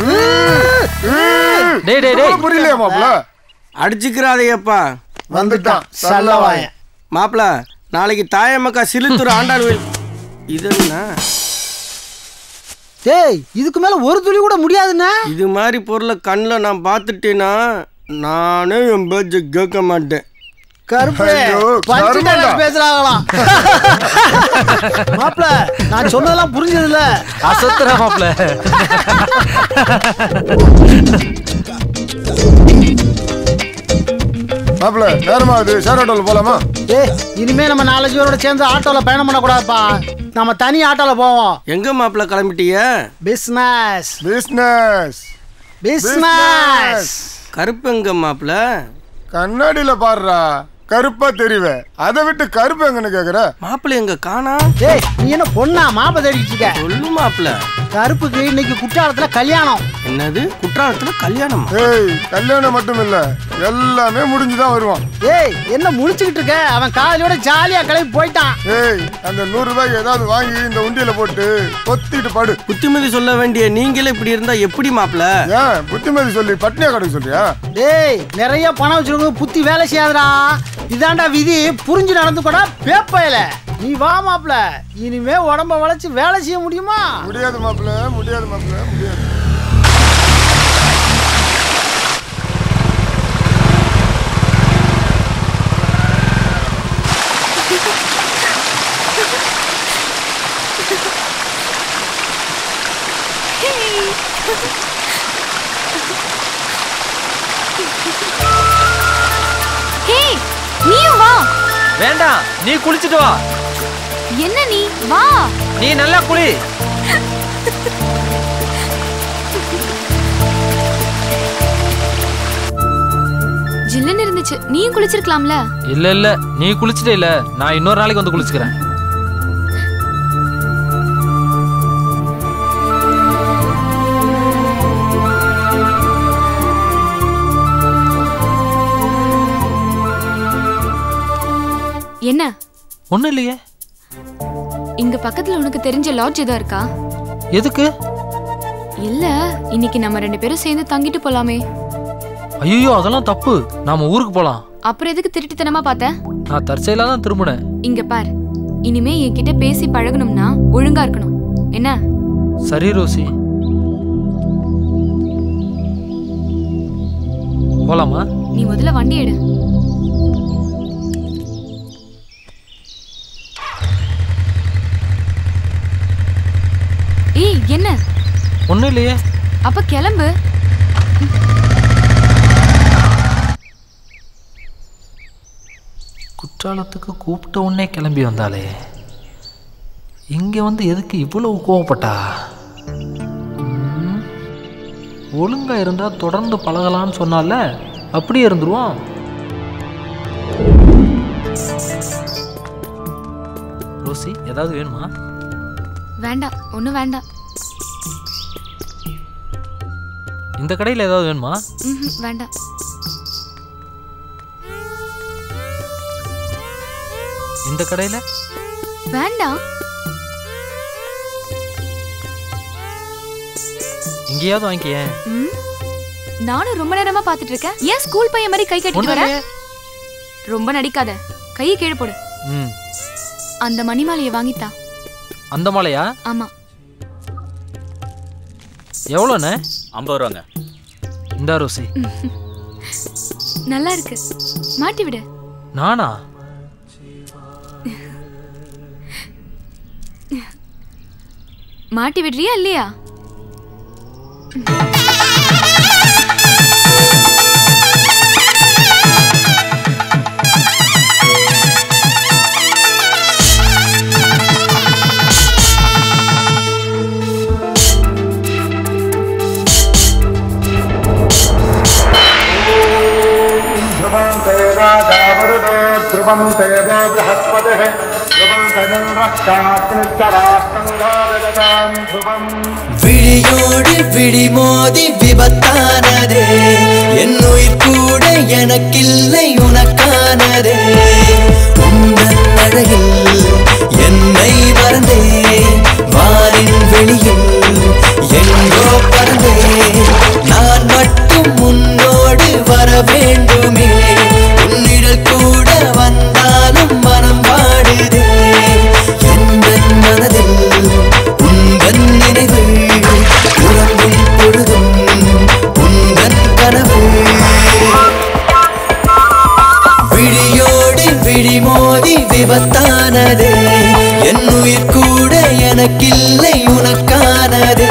டேய் டேய் டேய் புரியலையா மாப்பிள்ள அடிச்சுக்கிறாதையப்பா வந்துட்டான் சல்லவாயன் மாப்பிள நாளைக்கு தாயம்மக்கா சிலுத்தூர் ஆண்டாள் கோயில் இது என்ன டேய் இதுக்கு மேல ஒரு துளி கூட முடியாதுண்ணா இது மாதிரி பொருளை கண்ணில் நான் பார்த்துட்டேன்னா நானே என் பேச்ச கேட்க மாட்டேன் கருப்பு ஐயோ, பஞ்சு கருமண்டா. டைலாக் பேசுறாங்களாம் மாப்ள நான் சொன்னதெல்லாம் புரிஞ்சதுல அசத்துறா மாப்ள மாப்பிள்ள நேரமாகுது ஷேர் ஆட்டோல போலாமா ஏ இனிமே நம்ம நாலஞ்சு பேரோட சேர்ந்து ஆட்டோல பயணம் பண்ணக்கூடாதுப்பா நம்ம தனி ஆட்டோல போவோம் எங்க மாப்பிள்ள கிளம்பிட்டீங்க பிஸ்னஸ் பிஸ்னஸ் பிஸ்னஸ் கருப்பு எங்க மாப்பிள்ள கண்ணாடியில பாருடா கருப்பா தெரிவே அதை விட்டு கருப்பு எங்கன்னு கேக்குற மாப்பிள்ள எங்க காணா ஏய் நீ என்ன பொண்ணா மாப்ப தேடிட்டு இருக்க சொல்லு மாப்பிள்ள கருப்புக்கு இன்னைக்கு குற்றாலத்துல கல்யாணம் என்னது குற்றாலத்துல கல்யாணம் ஏய் கல்யாணம் மட்டும் இல்ல எல்லாமே முடிஞ்சுதான் வருவான் ஏய் என்ன முழிச்சுக்கிட்டு இருக்க அவன் காலையோட ஜாலியா கிளம்பி போயிட்டான் ஏய் அந்த நூறு ரூபாய்க்கு ஏதாவது வாங்கி இந்த உண்டியல போட்டு கொத்திட்டு படு புத்திமதி சொல்ல வேண்டிய நீங்களே இப்படி இருந்தா எப்படி மாப்பிள்ள ஏன் புத்திமதி சொல்லி பட்னியா கிடக்கு சொல்றியா டேய் நிறைய பணம் வச்சிருக்கவங்க புத்தி வேலை செய்யாதுடா இதாண்டா விதி புரிஞ்சு நடந்து கூட பேப்பையில நீ வா மாப்ள இனிமே உடம்ப வளைச்சு வேலை செய்ய முடியுமா முடியாது மாப்பிள்ள முடியாது மாப்பிள்ள முடியாது ஹே நீயும் வா வேண்டாம் நீ குளிச்சுட்டு வா என்ன நீ வா நீ நல்லா குளி ஜில்லுன்னு இருந்துச்சு நீயும் குளிச்சிருக்கலாம்ல இல்ல இல்ல நீ குளிச்சுட்டே இல்ல நான் இன்னொரு நாளைக்கு வந்து குளிச்சுக்கிறேன் என்ன ஒண்ணும் இல்லையே இங்க பக்கத்துல உனக்கு தெரிஞ்ச லாட்ஜ் ஏதோ இருக்கா எதுக்கு இல்ல இன்னைக்கு நம்ம ரெண்டு பேரும் சேர்ந்து தங்கிட்டு போலாமே ஐயோ அதெல்லாம் தப்பு நாம ஊருக்கு போலாம் அப்புறம் எதுக்கு திருட்டுத்தனமா பார்த்த நான் தற்செயலா தான் திரும்பினேன் இங்க பார் இனிமே என்கிட்ட பேசி பழகணும்னா ஒழுங்கா இருக்கணும் என்ன சரி ரோசி போலாமா நீ முதல்ல வண்டி எடு ஏய் என்ன ஒண்ணும் இல்லையே அப்ப கிளம்பு குற்றாலத்துக்கு கூப்பிட்ட உடனே கிளம்பி வந்தாளே இங்க வந்து எதுக்கு இவ்வளவு கோவப்பட்டா ம், ஒழுங்கா இருந்தா தொடர்ந்து பழகலாம்னு சொன்னால அப்படியே இருந்துருவோம் ரோசி ஏதாவது வேணுமா வேண்டாம் ஒன்றும் வேண்டாம் இந்த கடையில் ஏதாவது வேணுமா ம்ஹும், வேண்டாம் இந்த கடையில் வேண்டாம் எங்கேயாவது வாங்கிக்கேன் ம்? நானும் ரொம்ப நேரமா பார்த்துட்டு இருக்கேன் ஏன் ஸ்கூல் பையன் மாதிரி கை கட்டிட்டு வர ஒண்ணும் ரொம்ப நடிக்காத கையை கீழே போடு ம் அந்த மணிமாலையை வாங்கித்தா அந்த மாலையா ஆமா எவ்வளோண்ணே ஐம்பது ரூபாங்க இந்தா ரோசி நல்லா இருக்கு மாட்டி விடு நானா மாட்டி விடுறியா இல்லையா ध्रुवं ते राजावरुदे ध्रुवं ते वो बृहस्पतिः ध्रुवं तनुर्रक्षात्नित्यराष्ट्रङ्गारगतां ध्रुवम् விழியோடு விழி மோதி விபத்தானதே என் உயிர் கூட எனக்கில்லை உனக்கானதே உந்தன் அழகில் என்னை மறந்தே வானின் வெளியில் எங்கோ பறந்தே நான் மட்டும் உன்னோடு வர வேண்டுமே உன்னிடல் கூட வந்தாலும் மனம் வாடுதே என் மனதில் உந்தன் நினைவு உறங்கும் பொழுதும் உந்தன் கனவு விழியோடு விழி மோதி விபத்தானதே என் உயிர் கூட எனக்கில்லை உனக்கானதே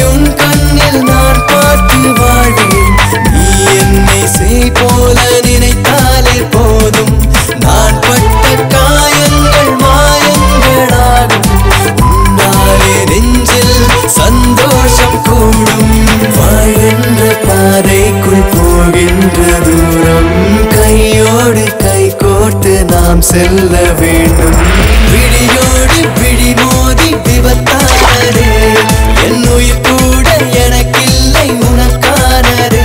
உன் கண்ணில் நான் பார்த்து வாழ்வேன் நீ என்னை செய் போல நினைத்தாலே போதும் நான் பட்ட காயங்கள் மாயங்களாகும் உன்னாலே நெஞ்சில் சந்தோஷம் கூடும் வாழ்கின்ற பாதைக்குள் போகின்ற தூரம் கையோடு கை கோர்த்து நாம் செல்ல வேண்டும் விழியோடு விழி மோதி விபத்தானதே என் உயிர் கூட எனக்கில்லை உனக்கானதே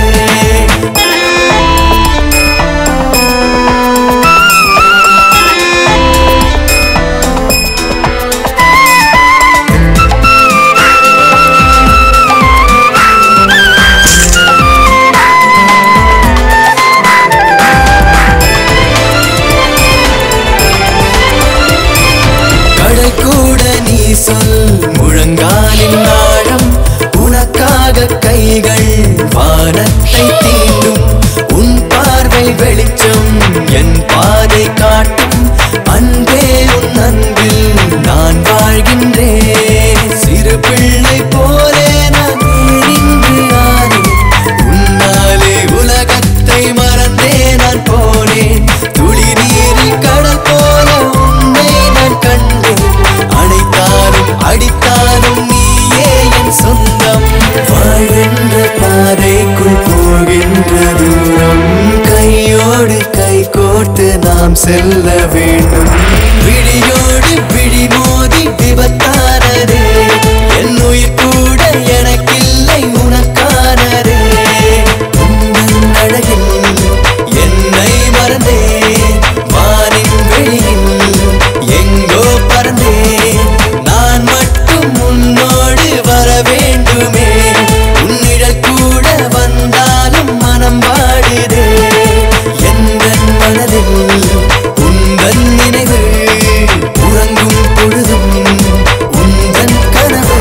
கடல் கூட நீ சொல் முழங்காலின் ஆழம் உனக்காக கைகள் வானத்தை தீண்டும் உன் பார்வை வெளிச்சம் என் பாதை காட்டும் அன்பே உன் அன்பில் நான் வாழ்கின்றேன் சிறு பிள்ளை போலே நான் நின்று ஆனேன் உன்னாலே உலகத்தை மறந்தே நான் போனேன் துளி நீரில் கடல் போல உன்னை நான் கண்டேன் அணைத்தாலும் அடித்தாலும் நீயே என் சொந்தம் வாழ்கின்ற பாதைக்குள் போகின்ற தூரம் கையோடு கை கோர்த்து நாம் செல்ல வேண்டும் விழியோடு விழி மோதி விபத்தானதே என் உயிர் கூட எனக்கில்லை உனக்கானதே உந்தன் அழகில் என்னை மறந்தேன் வானின் வெளியில் எங்கோ பறந்தேன் நான் மட்டும் உன்னோடு வர வேண்டுமே உன்னிடல் கூட வந்தாலும் மனம் வாடுதே எந்த மனதில் உந்தன் நினைவு உறங்கும் பொழுதும் உந்தன் கனவு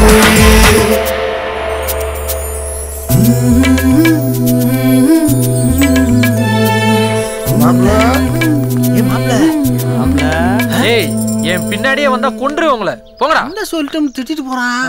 ஏய் என் பின்னாடியே வந்தா கொன்று உங்களை போங்கடா என்ன சொல்லிட்டு திட்டிட்டு போறான்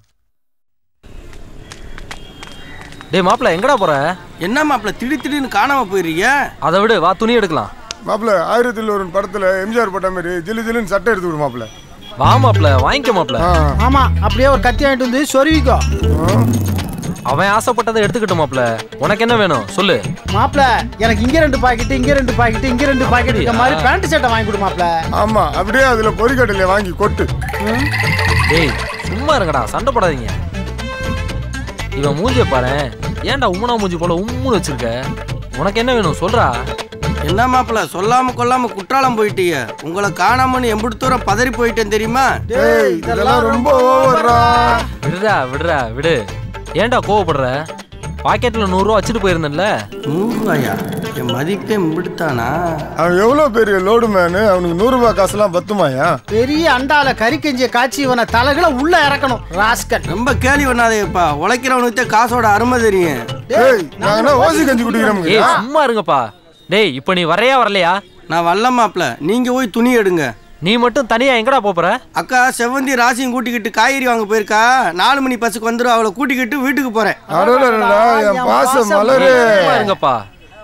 டேய் மாப்பிள எங்கடா போற என்ன மாப்பிள திடீ திடீர்னு காணாம போயிருக்கீங்க அதை விடு வா துணி எடுக்கலாம் மாப்பிள்ள ஆயிரத்தில் ஒரு படத்துல எம்ஜிஆர் பட்ட மாதிரி ஜிலு ஜிலுன்னு சட்டை எடுத்து விடு மாப்பிள்ள வா மாப்பிள வாங்கிக்க மாப்பிள ஆமா அப்படியே ஒரு கத்தி வாங்கிட்டு வந்து சொருவிக்கோ அவன் ஆசைப்பட்டதை எடுத்துக்கிட்டு மாப்பிள உனக்கு என்ன வேணும் சொல்லு மாப்ள எனக்கு இங்க ரெண்டு பாக்கெட் இங்க ரெண்டு பாக்கெட் இங்க ரெண்டு பாக்கெட் இருக்க மாதிரி பேண்ட் சட்டை வாங்கி கொடு மாப்ள ஆமா அப்படியே அதுல பொறிக்கடலை வாங்கி கொட்டு டேய் சும்மா இருங்கடா சண்டை போடாதீங்க இவன் மூஞ்சிய பாரு ஏன்டா உம்மனா மூஞ்சி போல உம்முன்னு வச்சிருக்க உனக்கு என்ன வேணும் சொல்றா என்ன மாப்பிள சொல்லாம கொல்லாம குற்றாலம் போயிட்டீங்க உங்களை காணாமன்னு எம்புட்டு தூரம் பதறி போயிட்டேன் தெரியுமா டேய் இதெல்லாம் ரொம்ப ஓவர்ரா விடுடா விடுடா விடு ஏன்டா கோவப்படுற பாக்கெட்ல நூறு ரூபா வச்சுட்டு போயிருந்தேன்ல நூறு ரூபாயா என் மதிப்பே இம்பிடுத்தானா அவன் எவ்வளவு பெரிய லோடு மேனு அவனுக்கு நூறு ரூபாய் காசுலாம் பத்துமாயா பெரிய அண்டால கறி கஞ்சிய காய்ச்சி இவனை தலைகளை உள்ள இறக்கணும் ராஸ்கல் ரொம்ப கேலி பண்ணாதேப்பா உழைக்கிறவனுக்கு காசோட அருமை தெரியும் டேய் நாங்க என்ன ஓசி கஞ்சி குடிக்கிறோம் ஏய் சும்மா இருங்கப்பா டேய் இப்போ நீ வரையா வரலையா நான் வரல மாப்ள நீங்க போய் துணி எடுங்க நீ மட்டும் தனியா எங்கடா போற அக்கா செவ்வந்தி ராசியும் கூட்டிக்கிட்டு காய்கறி வாங்க போயிருக்கா நாலு மணி பஸ்ஸுக்கு வந்துடும் அவளை கூட்டிக்கிட்டு வீட்டுக்கு போறேன் அடடடடா, என் பாச மலரு சும்மா இருங்கப்பா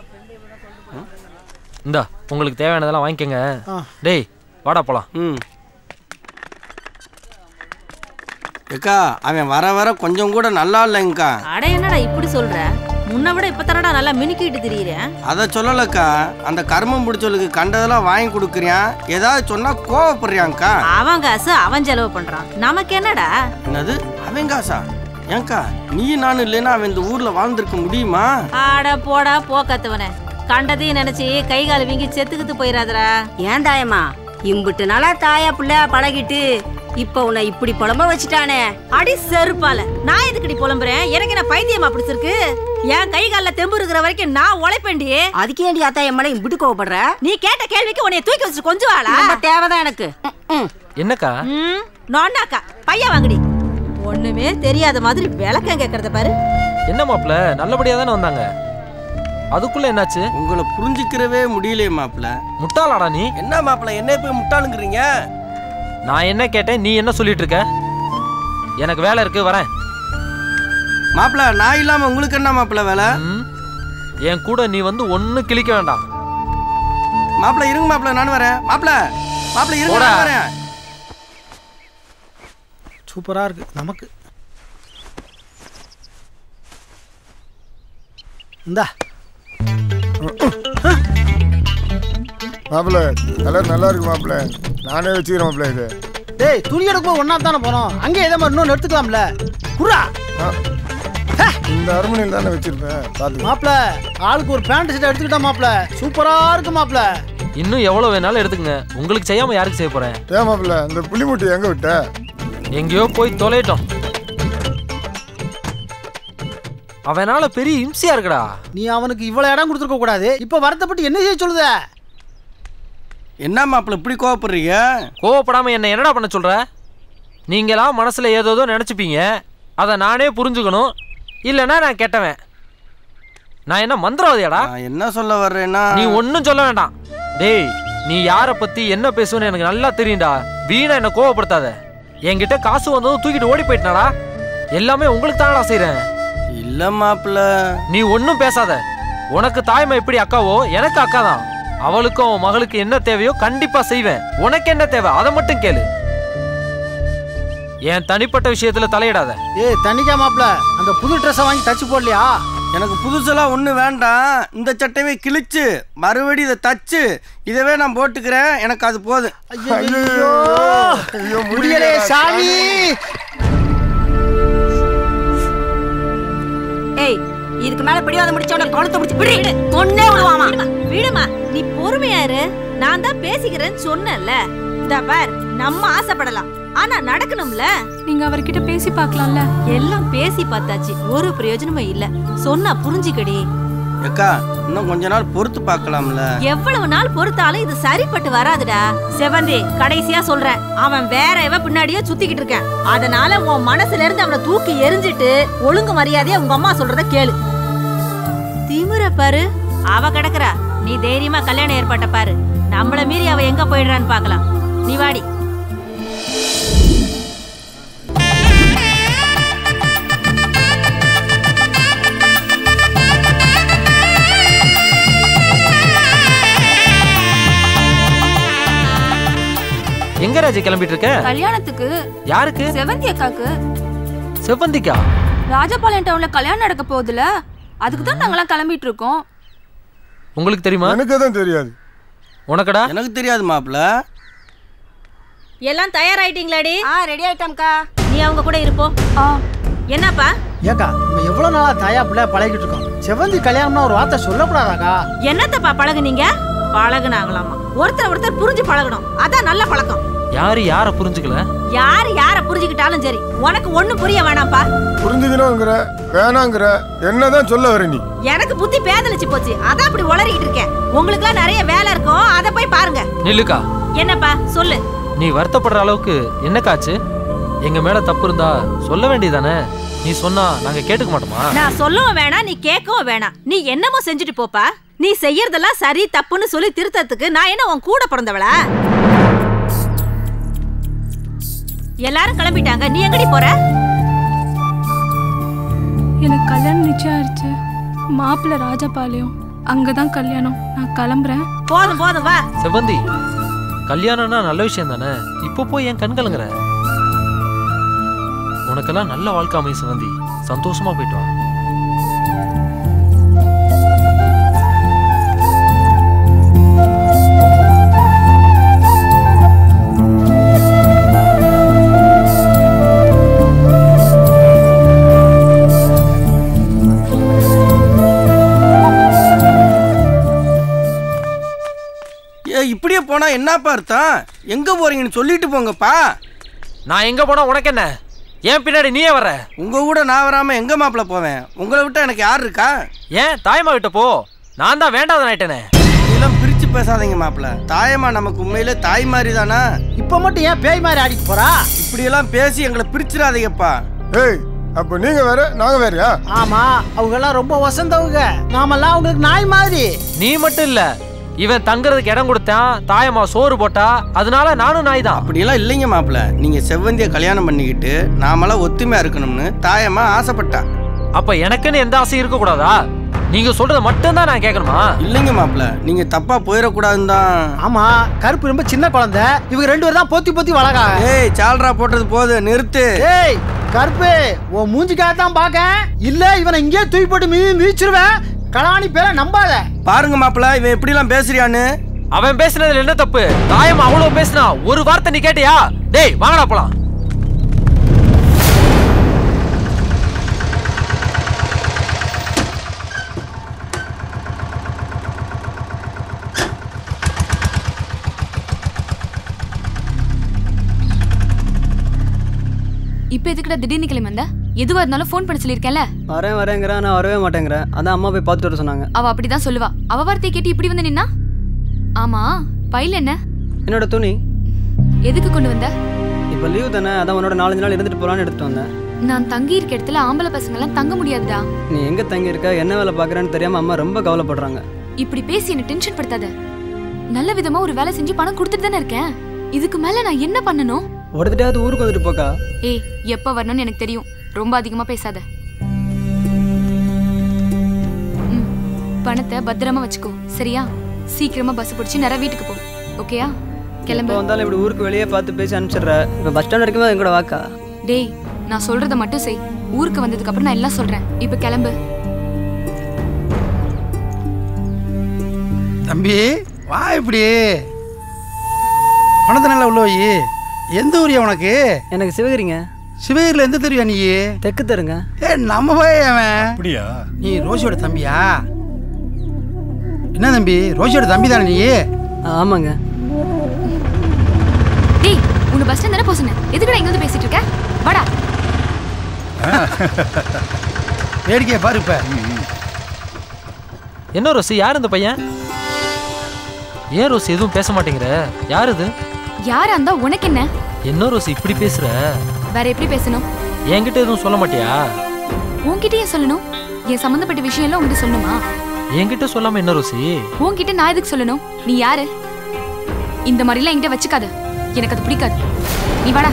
இந்தா உங்களுக்கு தேவையானதெல்லாம் வாங்கிக்கோங்க டேய் வாடா போலாம் ம் அக்கா அவன் வர வர கொஞ்சம் கூட நல்லா இல்லைங்கக்கா அட என்னடா இப்படி சொல்ற முன்ன விட இப்ப தானடா நல்லா மினுக்கிட்டு திரியிறேன் அதை சொல்லலக்கா அந்த கர்மம் பிடிச்சவளுக்கு கண்டதெல்லாம் வாங்கி கொடுக்குறியான் ஏதாவது சொன்னா கோவப்படுறியாங்க்கா அவன் காசு அவன் செலவு பண்றான் நமக்கு என்னடா என்னது அவன் காசா ஏங்க்கா நீ நானும் இல்லைன்னா அவன் இந்த ஊர்ல வாழ்ந்திருக்க முடியுமா ஆட போடா போக்கத்துவனே கண்டதையும் நினைச்சு கை கால் வீங்கி செத்துக்கிட்டு போயிடாதடா ஏன் தாயம்மா இம்புட்டு நாளா தாயா பிள்ளையா பழகிட்டு இப்ப உன்னை இப்படி புலம்ப வச்சுட்டானே அடி செருப்பால நான் எதுக்குடி புலம்புறேன் எனக்கு என்ன பைத்தியமா பிடிச்சிருக்கு என் கை கால்ல தெம்பு இருக்கிற வரைக்கும் நான் உழைப்பேன்டி அதுக்கு ஏன்டி அத்தா என் மேல இம்புட்டு கோவப்படுற நீ கேட்ட கேள்விக்கு உன்னைய தூக்கி வச்சு கொஞ்சம் வாழா ரொம்ப தேவைதான் எனக்கு என்னக்கா ம் நோண்டாக்கா பையன் வாங்கடி ஒண்ணுமே தெரியாத மாதிரி விளக்கம் கேக்குறத பாரு என்ன மாப்பிள நல்லபடியா தானே வந்தாங்க அதுக்குள்ள என்னாச்சு உங்களை புரிஞ்சுக்கிறவே முடியலையே மாப்பிள முட்டாளாடா நீ என்ன மாப்பிள என்ன போய் முட்டாளுங்கிறீங்க நான் என்ன கேட்டேன் நீ என்ன சொல்லிட்டு இருக்க எனக்கு வேலை இருக்கு வரேன் மாப்பிள நான் இல்லாம உங்களுக்கு என்ன மாப்பிள வேலை என் கூட நீ வந்து ஒன்னும் கிழிக்க வேண்டாம் மாப்பிள இருங்க மாப்பிள நான் வரேன் மாப்பிள மாப்பிள இருங்க போடா. நான் வரேன் சூப்பரா இருக்கு நமக்கு இந்தா மாப்பிள்ள கலர் நல்லா இருக்கு மாப்பிள்ள நானே வச்சுக்கிறேன் மாப்பிள்ள இது டேய் துணி எடுக்கும்போது ஒண்ணா தானே போனோம் அங்கே இதே மாதிரி இன்னொன்று எடுத்துக்கலாம்ல குரா இந்த அரண்மனையில் தானே வச்சிருப்பேன் பார்த்து மாப்பிள ஆளுக்கு ஒரு பேண்ட் ஷர்ட் எடுத்துக்கிட்டா மாப்பிள சூப்பரா இருக்கு மாப்பிள இன்னும் எவ்வளவு வேணாலும் எடுத்துக்கங்க உங்களுக்கு செய்யாம யாருக்கு செய்ய போறேன் ஏன் மாப்பிள்ள இந்த புளிமுட்டி எங்க விட்ட எங்கேயோ போய் தொலைட்டோம் அவனால பெரிய இம்சையா இருக்குடா நீ அவனுக்கு இவ்வளவு இடம் கொடுத்துருக்க கூடாது இப்ப வருத்தப்பட்டு என்ன செய்ய சொல்லுத என்ன மாப்பிள இப்படி கோவப்படுறீங்க கோவப்படாம என்ன என்னடா பண்ண சொல்ற நீங்களாம் மனசுல ஏதோதோ நினைச்சுப்பீங்க அதை நானே புரிஞ்சுக்கணும் இல்லைன்னா நான் கெட்டவன் நான் என்ன மந்திரவாதியாடா நான் என்ன சொல்ல வர்றேன்னா நீ ஒன்றும் சொல்ல வேண்டாம் டேய் நீ யாரை பத்தி என்ன பேசுவேன்னு எனக்கு நல்லா தெரியும்டா வீணா என்ன கோவப்படுத்தாத என்கிட்ட காசு வந்ததும் தூக்கிட்டு ஓடி போயிட்டனாடா எல்லாமே உங்களுக்கு தானடா செய்றேன் இல்ல மாப்பிள நீ ஒன்றும் பேசாத உனக்கு தாய்மை எப்படி அக்காவோ எனக்கு அக்கா தான் அவளுக்கும் அவன் மகளுக்கு என்ன தேவையோ கண்டிப்பா செய்வேன் உனக்கு என்ன தேவை அதை மட்டும் கேளு என் தனிப்பட்ட விஷயத்துல தலையிடாத ஏய் தனிக்கா மாப்பிள அந்த புது ட்ரெஸ்ஸை வாங்கி தச்சு போடலையா எனக்கு புதுசெல்லாம் ஒன்றும் வேண்டாம் இந்த சட்டையவே கிழிச்சு மறுபடி இதை தச்சு இதவே நான் போட்டுக்கிறேன் எனக்கு அது போதும் ஐயோ முடியலே சாமி ஏய் இதுக்கு மேல பிடிவாத முடிச்ச உடனே கொளுத்த முடிச்சு விடு கொன்னே விடுவாமா விடுமா நீ பொறுமையா இரு நான் தான் பேசிக்கிறேன்னு சொன்னேன்ல இதா பார் நம்ம ஆசைப்படலாம் ஆனா நடக்கணும்ல நீங்க அவர்கிட்ட பேசி பார்க்கலாம்ல எல்லாம் பேசி பார்த்தாச்சு ஒரு பிரயோஜனமும் இல்ல சொன்னா புரிஞ்சுக்கடி அக்கா இன்னும் கொஞ்ச நாள் பொறுத்து பார்க்கலாம்ல எவ்வளவு நாள் பொறுத்தாலும் இது சரிப்பட்டு வராதுடா செவந்தி கடைசியா சொல்றேன் அவன் வேற எவ பின்னாடியே சுத்திக்கிட்டு இருக்கான் அதனால உன் மனசுல இருந்து அவனை தூக்கி எரிஞ்சிட்டு ஒழுங்கு மரியாதையா உங்க அம்மா சொல்றத கேளு திமிர பாரு அவ கிடக்குறா நீ தைரியமா கல்யாணம் ஏற்பாட்ட பாரு நம்மள மீறி அவ எங்க போயிடுறான்னு பார்க்கலாம் நீ வாடி எங்க ராஜி கிளம்பிட்டு இருக்க கல்யாணத்துக்கு யாருக்கு செவந்தி அக்காக்கு செவ்வந்திக்கா ராஜபாளையம் டவுன்ல கல்யாணம் நடக்க போகுதுல அதுக்கு தான் நாங்களாம் கிளம்பிட்டு இருக்கோம் உங்களுக்கு தெரியுமா எனக்கு தான் தெரியாது உனக்கடா எனக்கு தெரியாது மாப்பிள எல்லாம் தயாராயிட்டீங்களாடி ஆ ரெடி ஆயிட்டோம்க்கா நீ அவங்க கூட இருப்போ என்னப்பா ஏக்கா நம்ம எவ்வளவு நாளா தாயா பிள்ளை பழகிட்டு இருக்கோம் செவந்தி கல்யாணம்னா ஒரு வார்த்தை சொல்லக்கூடாதாக்கா என்னத்தப்பா பழகுனீங்க பழகுனாங்களாமா ஒருத்தர் ஒருத்தர் புரிஞ்சு பழகணும் அதான் நல்ல பழக்கம் யாரு யார புரிஞ்சுக்கல யார் யார புரிஞ்சுக்கிட்டாலும் சரி உனக்கு ஒண்ணும் புரிய வேணாம்ப்பா புரிஞ்சுக்கணுங்கிற வேணாங்கிற என்னதான் சொல்ல வர நீ எனக்கு புத்தி பேதலிச்சு போச்சு அதான் அப்படி உளறிக்கிட்டு இருக்கேன் உங்களுக்குலாம் நிறைய வேலை இருக்கும் அதை போய் பாருங்க நில்லுக்கா என்னப்பா சொல்லு நீ வருத்தப்படுற அளவுக்கு என்ன காச்சு எங்க மேல தப்பு இருந்தா சொல்ல வேண்டியதானே நீ சொன்னா நாங்க கேட்டுக்க மாட்டோமா நான் சொல்லவும் வேணாம் நீ கேட்கவும் வேணாம் நீ என்னமோ செஞ்சுட்டு போப்பா நீ செய்யறதெல்லாம் சரி தப்புன்னு சொல்லி திருத்தத்துக்கு நான் என்ன உன் கூட பிறந்தவளா எல்லாரும் கிளம்பிட்டாங்க நீ எங்கடி போற எனக்கு கல்யாணம் நிச்சயம் ஆயிடுச்சு மாப்பிள்ளை ராஜபாளையம் அங்கதான் கல்யாணம் நான் கிளம்புறேன் போதும் போதும் வா செவ்வந்தி கல்யாணம்னா நல்ல விஷயம் தானே இப்போ போய் என் கண் கலங்குற உனக்கெல்லாம் நல்ல வாழ்க்கை அமையும் செவ்வந்தி சந்தோஷமா போயிட்டு வா ஏ இப்படியே போனா என்னப்பா அர்த்தம் எங்க போறீங்கன்னு சொல்லிட்டு போங்கப்பா நான் எங்க போனா உனக்கு என்ன ஏன் பின்னாடி நீயே வர்ற உங்க கூட நான் வராம எங்க மாப்பிள போவேன் உங்களை விட்டா எனக்கு யார் இருக்கா ஏன் தாய்மா கிட்ட போ நான் தான் வேண்டாத ஆயிட்டேனே இதெல்லாம் பிரிச்சு பேசாதீங்க மாப்பிள தாயம்மா நமக்கு உண்மையிலே தாய் மாதிரி தானா இப்ப மட்டும் ஏன் பேய் மாதிரி ஆடிட்டு போறா இப்படியெல்லாம் பேசி எங்களை பிரிச்சிடாதீங்கப்பா ஏய் அப்ப நீங்க வேற நாங்க வேறயா ஆமா அவங்க எல்லாம் ரொம்ப வசந்தவங்க நாமெல்லாம் அவங்களுக்கு நாய் மாதிரி நீ மட்டும் இல்ல இவன் தங்குறதுக்கு இடம் கொடுத்தான் தாயம்மா சோறு போட்டா அதனால நானும் நாய் தான் அப்படியெல்லாம் இல்லைங்க மாப்பிள நீங்க செவ்வந்திய கல்யாணம் பண்ணிக்கிட்டு நாமெல்லாம் ஒத்துமையா இருக்கணும்னு தாயம்மா ஆசைப்பட்டா அப்ப எனக்குன்னு எந்த ஆசையும் இருக்க கூடாதா நீங்க சொல்றத மட்டும் தான் நான் கேட்கணுமா இல்லைங்க மாப்பிள்ள நீங்க தப்பா போயிடக்கூடாதுன்னு தான் ஆமா கருப்பு ரொம்ப சின்ன குழந்தை இவங்க ரெண்டு பேரும் தான் பொத்தி பொத்தி வளர்க்காங்க ஏய் சால்ரா போட்டது போது நிறுத்து ஏய் கருப்பு உன் மூஞ்சிக்காக தான் பாக்க இல்ல இவனை இங்கே தூக்கி போட்டு மீ மீச்சிருவேன் கலாணி பேரை நம்பாத பாருங்க மாப்பிள்ள இவன் எப்படிலாம் பேசுறியான்னு அவன் பேசுனதுல என்ன தப்பு தாயம் அவ்வளவு பேசினா ஒரு வார்த்தை நீ கேட்டியா டேய் வாங்கடா போலாம் இப்போ எதுக்குடா திடீர்னு கிளம்பி வந்த எதுவா இருந்தாலும் ஃபோன் பண்ண சொல்லியிருக்கேன்ல வரேன் வரேங்கிறேன் நான் வரவே மாட்டேங்கிறேன் அதான் அம்மா போய் பார்த்துட்டு வர சொன்னாங்க அவ அப்படிதான் சொல்லுவா அவ வார்த்தையை கேட்டு இப்படி வந்து நின்னா ஆமா பையில என்ன என்னோட துணி எதுக்கு கொண்டு வந்த இப்போ லீவு தானே அதான் உன்னோட நாலஞ்சு நாள் இருந்துட்டு போகலான்னு எடுத்துட்டு வந்தேன் நான் தங்கி இருக்க இடத்துல ஆம்பளை பசங்க எல்லாம் தங்க முடியாதுடா நீ எங்கே தங்கி இருக்க என்ன வேலை பார்க்குறேன்னு தெரியாமல் அம்மா ரொம்ப கவலைப்படுறாங்க இப்படி பேசி என்ன டென்ஷன் படுத்தாத நல்ல விதமா ஒரு வேலை செஞ்சு பணம் கொடுத்துட்டு தானே இருக்கேன் இதுக்கு மேல நான் என்ன பண்ணணும் ஒரு தடையாவது ஊருக்கு வந்துட்டு போக்கா ஏய் எப்ப வரணும்னு எனக்கு தெரியும் ரொம்ப அதிகமா பேசாத ம், பணத்தை பத்திரமா வச்சுக்கோ சரியா சீக்கிரமா பஸ் பிடிச்சி நேரா வீட்டுக்கு போ ஓகேயா இப்போ கிளம்பு வந்தாலும் இப்படி ஊருக்கு வெளியே பார்த்து பேசி அனுப்பிச்சிடுற இப்போ பஸ் ஸ்டாண்ட் வரைக்கும் என் கூட வாக்கா டேய் நான் சொல்றத மட்டும் செய் ஊருக்கு வந்ததுக்கு அப்புறம் நான் எல்லாம் சொல்றேன் இப்ப கிளம்பு தம்பி வா இப்படி பணத்தை நல்லா உள்ள வை எந்த ஊரியா உனக்கு எனக்கு சிவகிரிங்க சிவகிரியில் எந்த தெருவியா நீ தெற்கு தருங்க ஏ நம்ம போய் அவன் அப்படியா நீ ரோஷியோட தம்பியா என்ன தம்பி ரோஷியோட தம்பி தானே நீ ஆமாங்க டேய் உன்னை பஸ் ஸ்டாண்ட் தானே போக சொன்னேன் எதுக்குடா இங்க வந்து பேசிட்டு இருக்க வாடா வேடிக்கையை பாரு இப்ப என்ன ரோசி யார் இந்த பையன் ஏன் ரோசி எதுவும் பேச மாட்டேங்கிற யார் இது யாரா இருந்தா உனக்கு என்ன என்ன ரோசி இப்படி பேசுற வேற எப்படி பேசணும் என்கிட்ட எதுவும் சொல்ல மாட்டியா உன்கிட்ட ஏன் சொல்லணும் என் சம்பந்தப்பட்ட விஷயம் எல்லாம் உன்கிட்ட சொல்லணுமா என்கிட்ட சொல்லாம என்ன ரோசி உன்கிட்ட நான் எதுக்கு சொல்லணும் நீ யாரு இந்த மாதிரிலாம் என்கிட்ட வச்சுக்காத எனக்கு அது பிடிக்காது நீ வாடா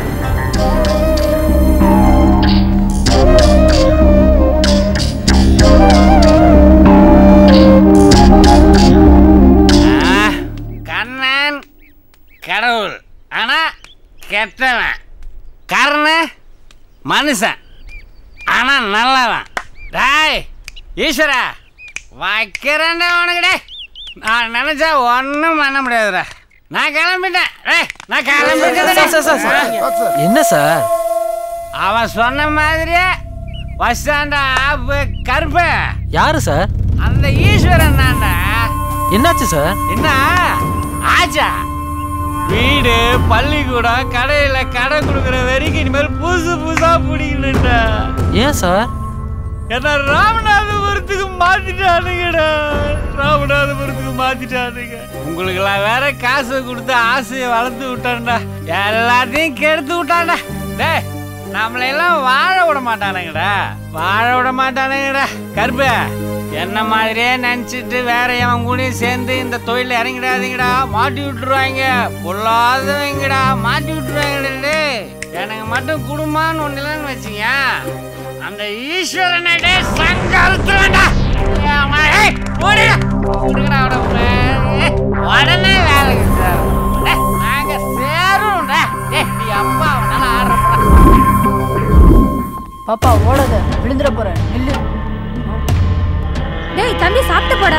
கண்ணன் கடவுள் ஆனா கெட்டவன் கர்ணன் மனுஷன் ஆனா நல்லவன் டாய் ஈஸ்வரா வைக்கிறேன்டா உனக்கு டேய் நான் நினைச்சா ஒன்றும் பண்ண முடியாதுடா நான் கிளம்பிட்டேன் டேய் நான் கிளம்பிட்டேன் சார், சார், சார், சார். என்ன சார் அவன் சொன்ன மாதிரியே பஸ் ஸ்டாண்டா ஆப்பு கருப்பு யாரு சார் அந்த ஈஸ்வரன் தான்டா என்னாச்சு சார் என்ன ஆச்சா வீடு பள்ளிக்கூடம் கடையில கடை கொடுக்குற வரைக்கும் இனிமேல் புதுசு புதுசா பிடிக்கணும்டா ஏன் சார் என்ன ராமநாதபுரத்துக்கு மாத்திட்டானுங்கடா ராமநாதபுரத்துக்கு மாத்திட்டானுங்க உங்களுக்கெல்லாம் வேற காசு கொடுத்து ஆசையை வளர்த்து விட்டான்டா எல்லாத்தையும் கெடுத்து விட்டான்டா டேய் நம்மளையெல்லாம் வாழ விட மாட்டானுங்கடா வாழ விட மாட்டானுங்கடா கருப்பு என்ன மாதிரியே நினச்சிட்டு வேற எவன் கூடயும் சேர்ந்து இந்த தொழில இறங்கிடாதீங்கடா மாட்டி விட்டுருவாங்க பொல்லாதவங்கடா மாட்டி விட்டுருவாங்கடா டேய். எனக்கு மட்டும் குடும்பம்னு ஒன்று இல்லைன்னு வச்சுங்க அந்த ஈஸ்வரனை டேய் சங்கருத்து வேண்டாம் உடனே வேலைக்கு சேரும் டேய், நாங்க சேரும்டா டேய், நீ அப்பா நல்லா ஆடுற பாப்பா ஓடாத விழுந்துட போறேன் நில்லு டேய் தம்பி சாப்பிட்டு போடா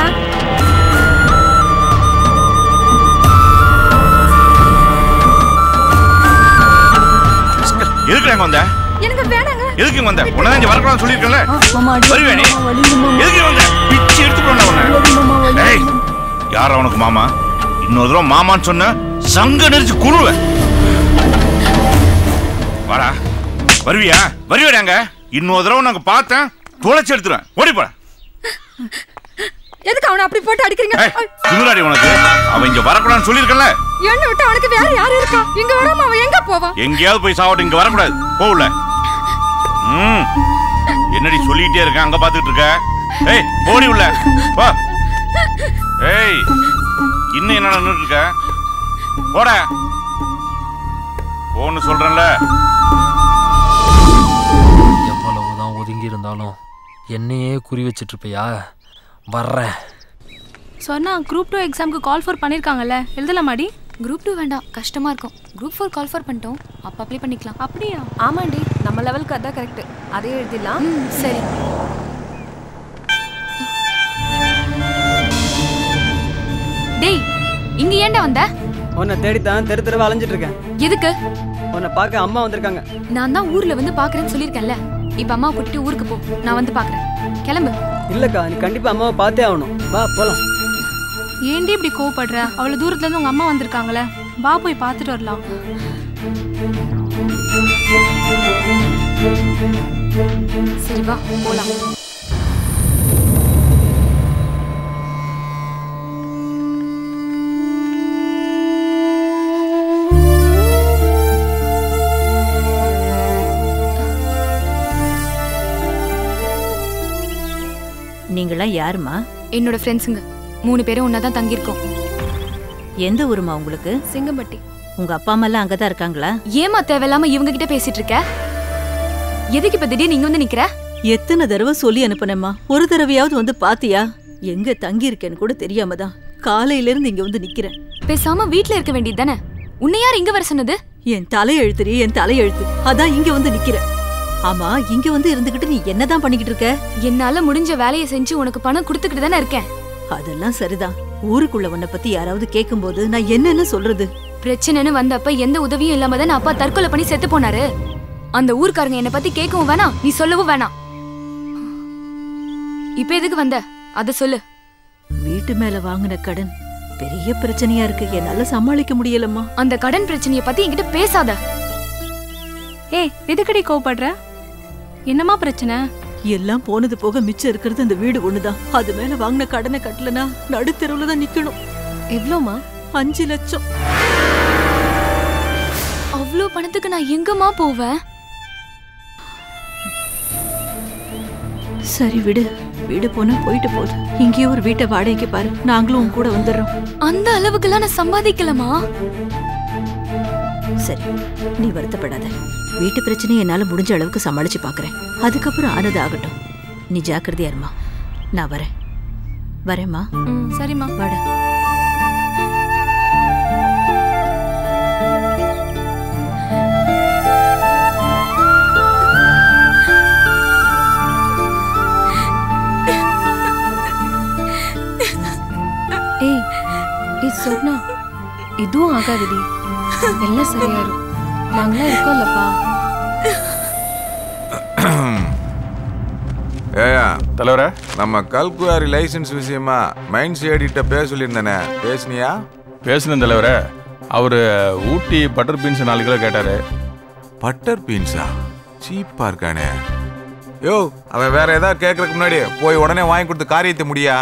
எதுக்கு அங்க வந்த எனக்கு வேணாங்க எதுக்கு இங்க வந்த உடனே இங்க வரக்கூடாதுன்னு சொல்லியிருக்கேன்ல மாமா அடி வருவே நீ மாமா, வலிக்குது மாமா. எதுக்கு இங்க வந்த பிச்சு எடுத்து போடணும் வலி மாமா, உன்னை வலி ஏய் யார் அவனுக்கு மாமா இன்னொரு தடவை மாமான்னு சொன்ன சங்க நெரிச்சு குருவேன் வாடா வருவியா வருவியாடாங்க இன்னொரு தடவை நாங்க பார்த்தேன் துளைச்சு எடுத்துருவேன் ஓடி போட எதுக்கு அவனை அப்படி போட்டு அடிக்கிறீங்க திமிராடி உனக்கு அவன் இங்க வரக்கூடாதுன்னு சொல்லியிருக்கல என்ன விட்டு அவனுக்கு வேற யாரு இருக்கா இங்க வராம அவன் எங்க போவான் எங்கேயாவது போய் சாவட்டும் இங்க வரக்கூடாது போகல ம் என்னடி சொல்லிட்டே இருக்க அங்க பாத்துக்கிட்டு இருக்க ஏய் போடி உள்ள வா ஏய் இன்னும் என்ன நின்னுட்டு இருக்க போட போன்னு சொல்றேன்ல எவ்வளவுதான் ஒதுங்கி இருந்தாலும் என்னையே குறி வச்சிட்டு இருப்பியா வர்றேன் சொன்னா குரூப் டூ எக்ஸாம்க்கு கால் ஃபோர் பண்ணியிருக்காங்கல்ல எழுதலாமாடி குரூப் டூ வேண்டாம் கஷ்டமா இருக்கும் குரூப் ஃபோர் கால் ஃபோர் பண்ணிட்டோம் அப்போ அப்ளை பண்ணிக்கலாம் அப்படியா ஆமாண்டி நம்ம லெவலுக்கு அதான் கரெக்ட் அதே எழுதிடலாம் ம், சரி டேய் இங்க ஏன்டா வந்த உன்னை தேடித்தான் தெரு தெருவா அலைஞ்சிட்டு இருக்கேன் எதுக்கு உன்னை பார்க்க அம்மா வந்திருக்காங்க நான் தான் ஊர்ல வந்து பாக்குறேன்னு சொல்லியிருக்கேன்ல இப்ப அம்மா கூட்டிட்டு ஊருக்கு போ நான் வந்து பாக்குறேன் கிளம்பு இல்லக்கா நீ கண்டிப்பா அம்மாவை பார்த்தே ஆகணும் வா போலாம் ஏன்டி இப்படி கோவப்படுற அவ்வளவு தூரத்துல இருந்து உங்க அம்மா வந்திருக்காங்களே வா போய் பார்த்துட்டு வரலாம் சரி வா போலாம் நீங்களாம் யாருமா என்னோட ஃப்ரெண்ட்ஸுங்க மூணு பேரும் ஒன்னா தான் தங்கியிருக்கோம் எந்த ஊருமா உங்களுக்கு சிங்கம்பட்டி உங்க அப்பா அம்மா எல்லாம் அங்கதான் இருக்காங்களா ஏமா தேவையில்லாம இவங்க கிட்ட பேசிட்டு இருக்க எதுக்கு இப்ப திடீர்னு இங்க வந்து நிக்கிற எத்தனை தடவை சொல்லி அனுப்புனேம்மா ஒரு தடவையாவது வந்து பாத்தியா எங்க தங்கி இருக்கேன்னு கூட தெரியாம தான் காலையில இருந்து இங்க வந்து நிக்கிறேன் பேசாம வீட்ல இருக்க வேண்டியது தானே உன்னை யார் இங்க வர சொன்னது என் தலையெழுத்துரி என் தலையெழுத்து அதான் இங்க வந்து நிக்கிறேன் ஆமா இங்க வந்து இருந்துகிட்டு நீ என்னதான் பண்ணிக்கிட்டு இருக்க என்னால முடிஞ்ச வேலையை செஞ்சு உனக்கு பணம் கொடுத்துக்கிட்டு தானே இருக்கேன் அதெல்லாம் சரிதான் ஊருக்குள்ள உன்னை பத்தி யாராவது கேட்கும்போது நான் என்னன்னு சொல்றது பிரச்சனைன்னு வந்தப்ப எந்த உதவியும் இல்லாம தான் அப்பா தற்கொலை பண்ணி செத்து போனாரு அந்த ஊர்க்காரங்க என்ன பத்தி கேட்கவும் வேணாம் நீ சொல்லவும் வேணாம் இப்ப எதுக்கு வந்த அத சொல்லு வீட்டு மேல வாங்கின கடன் பெரிய பிரச்சனையா இருக்கு என்னால சமாளிக்க முடியலம்மா அந்த கடன் பிரச்சனைய பத்தி என்கிட்ட பேசாத ஏய் எதுக்கடி கோவப்படுற என்னம்மா பிரச்சனை எல்லாம் போனது போக மிச்சம் இருக்கிறது அந்த வீடு ஒண்ணுதான் அது மேல வாங்கின கடனை கட்டலனா நடுத்தெருவுல தான் நிக்கணும் எவ்வளோமா அஞ்சு லட்சம் அவ்வளோ பணத்துக்கு நான் எங்கம்மா போவேன் சரி விடு வீடு போனா போயிட்டு போகுது இங்கேயே ஒரு வீட்டை வாடகைக்கு பாரு நாங்களும் உன் கூட வந்துடுறோம் அந்த அளவுக்குலாம் நான் சம்பாதிக்கலமா சரி நீ வருத்தப்படாத வீட்டு பிரச்சனையை என்னால முடிஞ்ச அளவுக்கு சமாளிச்சு பாக்குறேன் அதுக்கப்புறம் ஆனது ஆகட்டும் நீ ஜாக்கிரதையா இருமா நான் வரேன் வரேம்மா சரிம்மா வாடா ஏய் ஏய் சொன்னா இதுவும் ஆகாதுடி எல்லாம் சரியாயிரும் நாங்களாம் இருக்கோம்லப்பா ஏயா தலைவரே நம்ம கல்குவாரி லைசென்ஸ் விஷயமா மைண்ட் சேடிட்ட பேச சொல்லியிருந்தேனே பேசுனியா பேசுனேன் தலைவரே அவரு ஊட்டி பட்டர் பீன்ஸ் நாலு கிலோ கேட்டாரு பட்டர் பீன்ஸா சீப்பா இருக்கானே யோ அவன் வேற ஏதாவது கேட்கறதுக்கு முன்னாடி போய் உடனே வாங்கி கொடுத்து காரியத்தை முடியா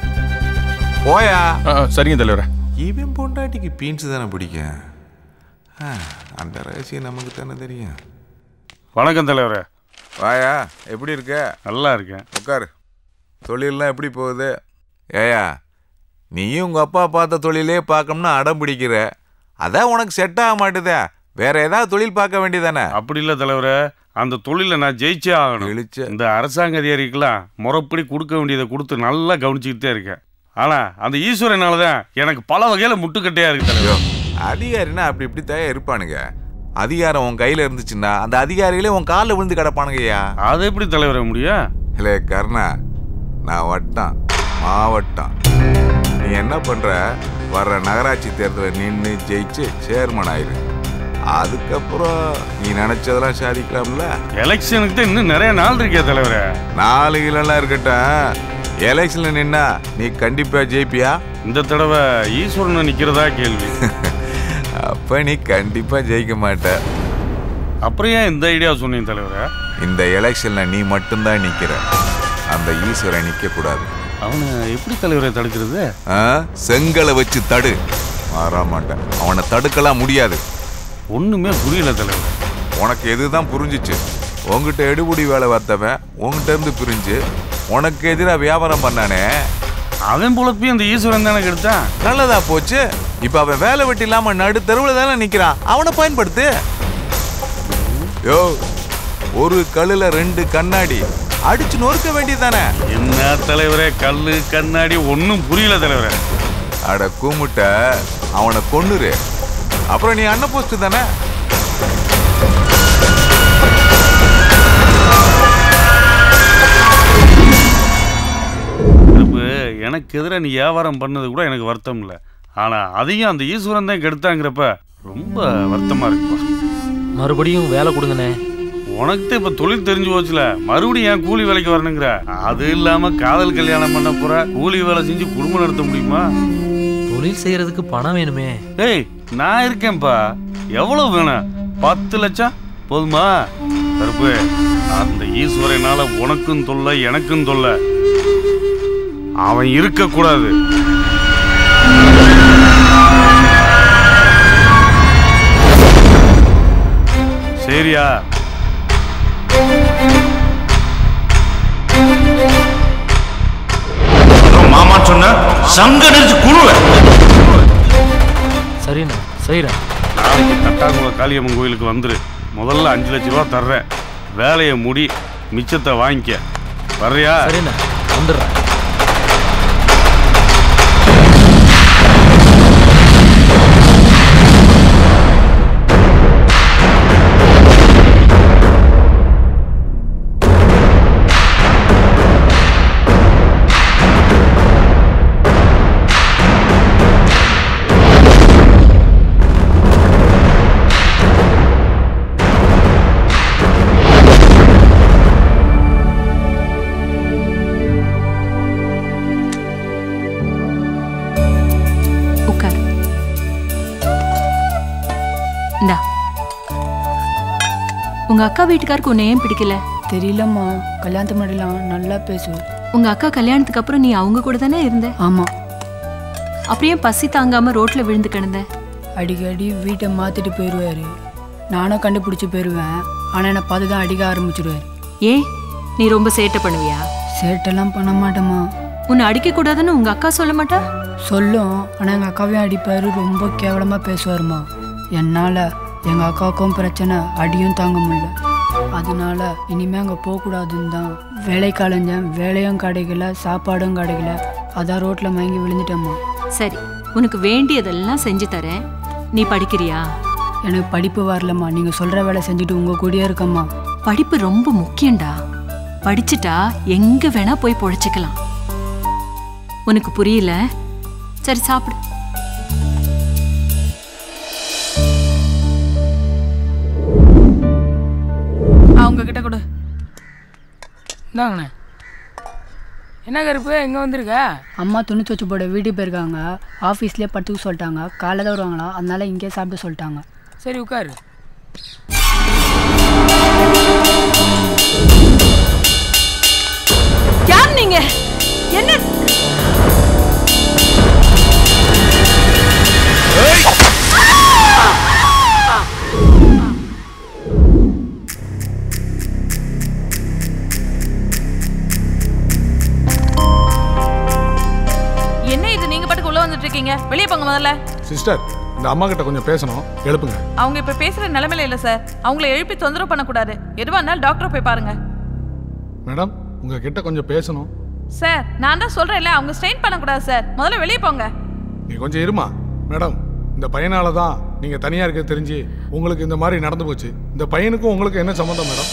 போயா சரிங்க தலைவரே இவன் பொண்டாட்டிக்கு பீன்ஸ் தானே பிடிக்கும் ஆ, அந்த ரகசியம் நமக்கு தானே தெரியும் வணக்கம் தலைவரே வாயா எப்படி இருக்க நல்லா இருக்கேன் உட்காரு தொழிலெலாம் எப்படி போகுது ஏயா நீயும் உங்கள் அப்பா பார்த்த தொழிலே பார்க்கணும்னு அடம் பிடிக்கிற அதான் உனக்கு செட் ஆக மாட்டுதே வேற ஏதாவது தொழில் பார்க்க வேண்டியதானே அப்படி இல்லை தலைவரே அந்த தொழிலை நான் ஜெயிச்சே ஆகணும் இந்த அரசாங்க அதிகாரிக்கெல்லாம் முறைப்படி கொடுக்க வேண்டியதை கொடுத்து நல்லா கவனிச்சுக்கிட்டே இருக்கேன் ஆனால் அந்த ஈஸ்வரனால தான் எனக்கு பல வகையில் முட்டுக்கட்டையாக இருக்கு தலைவர் அதிகாரினா அப்படி இப்படி தான் இருப்பானுங்க அதிகாரம் உன் கையில் இருந்துச்சுன்னா அந்த அதிகாரிகளே உன் காலில் விழுந்து கிடப்பானுங்கய்யா அது எப்படி தலைவர முடியும் இல்லை கர்ணா நான் வட்டம் மாவட்டம் நீ என்ன பண்ற வர்ற நகராட்சி தேர்தலில் நின்று ஜெயிச்சு சேர்மன் ஆயிரு அதுக்கப்புறம் நீ நினைச்சதெல்லாம் சாதிக்கலாம்ல எலெக்ஷனுக்கு தான் இன்னும் நிறைய நாள் இருக்கே தலைவரே நாலு கிலோலாம் இருக்கட்டும் எலெக்ஷன்ல நின்னா நீ கண்டிப்பா ஜெயிப்பியா இந்த தடவை ஈஸ்வரன் நிக்கிறதா கேள்வி அப்ப நீ கண்டிப்பா ஜெயிக்க மாட்ட அப்புறம் ஏன் இந்த ஐடியா சொன்னீங்க தலைவரே இந்த எலெக்ஷன்ல நீ மட்டும்தான் நிக்கிற அந்த ஈஸ்வரன் நிக்க கூடாது அவனை எப்படி தலைவரை தடுக்கிறது ஆ? செங்கலை வச்சு தடு மாற மாட்டேன் அவனை தடுக்கலாம் முடியாது ஒண்ணுமே புரியல தலைவர் உனக்கு எதுதான் புரிஞ்சிச்சு உங்ககிட்ட எடுபடி வேலை பார்த்தவன் உங்ககிட்ட இருந்து பிரிஞ்சு உனக்கு எதிராக வியாபாரம் பண்ணானே அவன் பொழப்பையும் அந்த ஈஸ்வரன் தானே கெடுத்தான் நல்லதா போச்சு இப்ப அவன் வேலை வெட்டி இல்லாம நடு தெருவுல தானே நிக்கிறான் அவனை பயன்படுத்து யோ ஒரு கல்லுல ரெண்டு கண்ணாடி அடிச்சு நொறுக்க வேண்டியதானே என்ன தலைவரே கல்லு கண்ணாடி ஒன்றும் புரியல தலைவரே அட கூமுட்ட அவனை கொன்னுரு அப்புறம் நீ அண்ணன் போஸ்ட் தானே இப்போ எனக்கு எதிராக நீ வியாபாரம் பண்ணது கூட எனக்கு வருத்தம் இல்லை ஆனால் அதையும் அந்த ஈஸ்வரன் தான் கெடுத்தாங்கிறப்ப ரொம்ப வருத்தமாக இருக்குப்பா மறுபடியும் வேலை கொடுங்கண்ணே உனக்கு தான் இப்போ தொழில் தெரிஞ்சு போச்சுல மறுபடியும் ஏன் கூலி வேலைக்கு வரணுங்கிற அது இல்லாமல் காதல் கல்யாணம் பண்ண போற கூலி வேலை செஞ்சு குடும்பம் நடத்த முடியுமா தொழில் செய்யறதுக்கு பணம் வேணுமே ஏய் நான் இருக்கேன்ப்பா எவ்வளோ வேணும் பத்து லட்சம் போதுமா கருப்பு அந்த ஈஸ்வரனால உனக்கும் தொல்லை எனக்கும் தொல்லை அவன் இருக்கக்கூடாது சரியா மாமா சொன்ன சங்க நெரிச்சு குழுவேன் சரிண்ணா செய்கிறேன் நாளைக்கு தட்டாங்குளம் காளியம்மன் கோயிலுக்கு வந்துரு முதல்ல அஞ்சு லட்ச ரூபா தர்றேன் வேலையை முடி மிச்சத்தை வாங்கிக்க வர்றியா சரிண்ணா வந்துடுறேன் உட்கார் இந்தா உங்க அக்கா வீட்டுக்காருக்கு உன்னை ஏன் பிடிக்கல தெரியலம்மா கல்யாணத்துக்கு முன்னாடிலாம் நல்லா பேசுவேன் உங்க அக்கா கல்யாணத்துக்கு அப்புறம் நீ அவங்க கூட தானே இருந்த ஆமா அப்படியே பசி தாங்காம ரோட்ல விழுந்து கிடந்த அடிக்கடி வீட்டை மாத்திட்டு போயிடுவாரு நானும் கண்டுபிடிச்சி போயிடுவேன் ஆனால் என்னை பார்த்து தான் அடிக்க ஆரம்பிச்சிடுவார் ஏன் நீ ரொம்ப சேட்டை பண்ணுவியா சேட்டெல்லாம் பண்ண மாட்டேம்மா உன்னை அடிக்க கூடாதுன்னு உங்க அக்கா சொல்ல மாட்டா சொல்லும் ஆனால் எங்கள் அக்காவையும் அடிப்பார் ரொம்ப கேவலமாக பேசுவாருமா என்னால் எங்கள் அக்காவுக்கும் பிரச்சனை அடியும் தாங்க முடியல அதனால இனிமே அங்கே போகக்கூடாதுன்னு தான் வேலைக்கு அலைஞ்சேன் வேலையும் கிடைக்கல சாப்பாடும் கிடைக்கல அதான் ரோட்டில் மயங்கி விழுந்துட்டேம்மா சரி உனக்கு வேண்டியதெல்லாம் செஞ்சு தரேன் நீ படிக்கிறியா எனக்கு படிப்பு வரலம்மா நீங்கள் சொல்கிற வேலை செஞ்சுட்டு உங்கள் கூடயே இருக்கம்மா படிப்பு ரொம்ப முக்கியம்டா படிச்சுட்டா எங்க வேணா போய் பொழைச்சிக்கலாம் உனக்கு புரியல சரி சாப்பிடு அவங்க கிட்ட கொடு இந்தாங்கண்ணே என்ன கருப்பு எங்கே வந்திருக்க அம்மா துணி துவச்சு போட வீட்டுக்கு போயிருக்காங்க ஆஃபீஸ்லேயே படுத்துக்க சொல்லிட்டாங்க காலைல தான் வருவாங்களா அதனால இங்கேயே சாப்பிட சொல்லிட்டாங்க சரி உட்காரு யார் நீங்க என்ன என்ன இது நீங்க பாட்டுக்கு உள்ள வந்துட்டு இருக்கீங்க வெளியே போங்க முதல்ல சிஸ்டர் இந்த அம்மா கிட்ட கொஞ்சம் பேசணும் எழுப்புங்க அவங்க இப்ப பேசுற நிலைமையில இல்ல சார் அவங்கள எழுப்பி தொந்தரவு பண்ணக்கூடாது எதுவா இருந்தாலும் டாக்டரை போய் பாருங்க மேடம் உங்ககிட்ட கொஞ்சம் பேசணும் சார் நான் தான் சொல்றேன்ல அவங்க ஸ்ட்ரெயின் பண்ணக்கூடாது சார் முதல்ல வெளியே போங்க நீ கொஞ்சம் இருமா மேடம் இந்த பையனால தான் நீங்க தனியா இருக்க தெரிஞ்சு உங்களுக்கு இந்த மாதிரி நடந்து போச்சு இந்த பையனுக்கும் உங்களுக்கு என்ன சம்மந்தம் மேடம்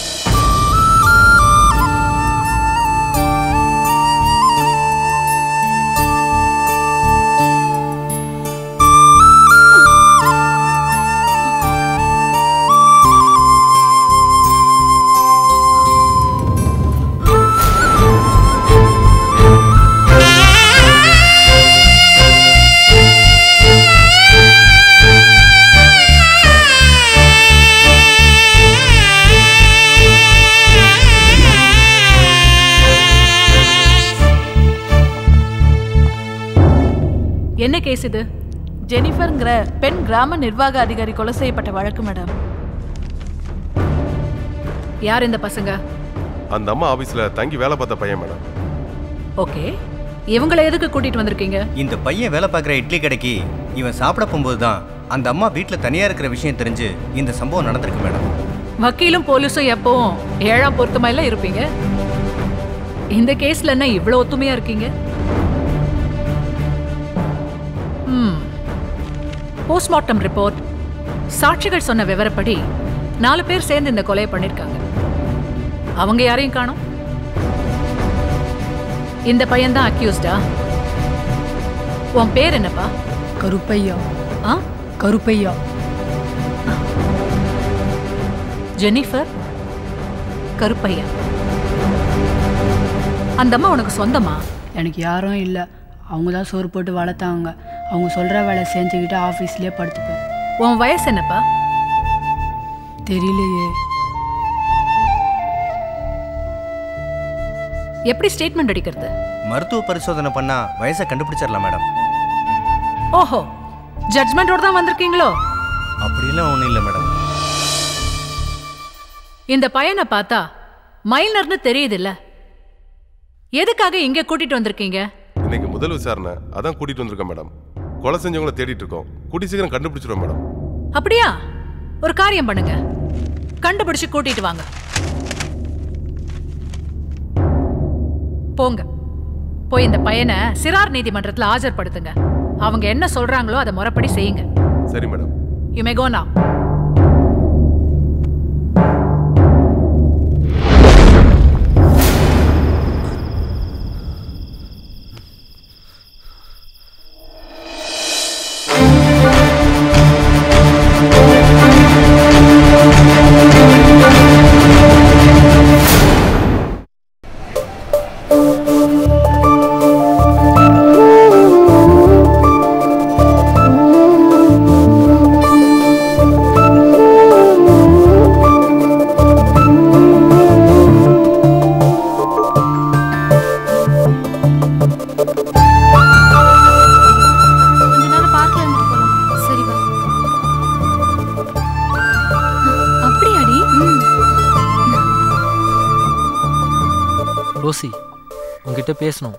என்ன கேஸ் இது ஜெனிஃபர்ங்கிற பெண் கிராம நிர்வாக அதிகாரி கொலை செய்யப்பட்ட வழக்கு மேடம் யார் இந்த பசங்க அந்த அம்மா ஆபீஸ்ல தங்கி வேலை பார்த்த பையன் மேடம் ஓகே இவங்களை எதுக்கு கூட்டிட்டு வந்திருக்கீங்க இந்த பையன் வேலை பார்க்குற இட்லி கடைக்கு இவன் சாப்பிட போகும்போது தான் அந்த அம்மா வீட்டில் தனியாக இருக்கிற விஷயம் தெரிஞ்சு இந்த சம்பவம் நடந்திருக்கு மேடம் வக்கீலும் போலீஸும் எப்பவும் ஏழாம் பொருத்தமா எல்லாம் இருப்பீங்க இந்த கேஸ்ல என்ன இவ்வளவு ஒத்துமையா இருக்கீங்க ம் போஸ்ட்மார்ட்டம் ரிப்போர்ட் சாட்சிகள் சொன்ன விவரப்படி நாலு பேர் சேர்ந்து இந்த கொலையை பண்ணிருக்காங்க அவங்க யாரையும் காணோம் இந்த பையன் தான் அக்யூஸ்டா உன் பேர் என்னப்பா கருப்பையா ஆ கருப்பையா ஜெனிஃபர் கருப்பையா அந்த அம்மா உனக்கு சொந்தமா எனக்கு யாரும் இல்லை அவங்க தான் சோறு போட்டு வளர்த்தாங்க அவங்க சொல்கிற வேலை செஞ்சுக்கிட்டு ஆஃபீஸ்லேயே படுத்துப்பேன் உன் வயசு என்னப்பா தெரியலையே எப்படி ஸ்டேட்மெண்ட் அடிக்கிறது மருத்துவ பரிசோதனை பண்ணா வயசை கண்டுபிடிச்சிடலாம் மேடம் ஓஹோ ஜட்மெண்டோட தான் வந்திருக்கீங்களோ அப்படிலாம் ஒன்றும் இல்லை மேடம் இந்த பையனை பார்த்தா மைனர்னு தெரியுதுல்ல எதுக்காக இங்க கூட்டிட்டு வந்திருக்கீங்க இன்னைக்கு முதல் விசாரணை அதான் கூட்டிட்டு வந்திருக்கோம் மேடம் கொலை செஞ்சவங்கள தேடிட்டு இருக்கோம் கூட்டி சீக்கிரம் கண்டுபிடிச்சிருவோம் மேடம் அப்படியா ஒரு காரியம் பண்ணுங்க கண்டுபிடிச்சு கூட்டிட்டு வாங்க போங்க போய் இந்த பையனை சிறார் நீதிமன்றத்துல ஆஜர்படுத்துங்க அவங்க என்ன சொல்றாங்களோ அதை முறைப்படி செய்யுங்க சரி madam you may go now கொஞ்ச நேரம் பார்க்ல இருந்துட்டு போலாம் சரி வா அப்படியாடி ரோசி உங்ககிட்ட பேசணும்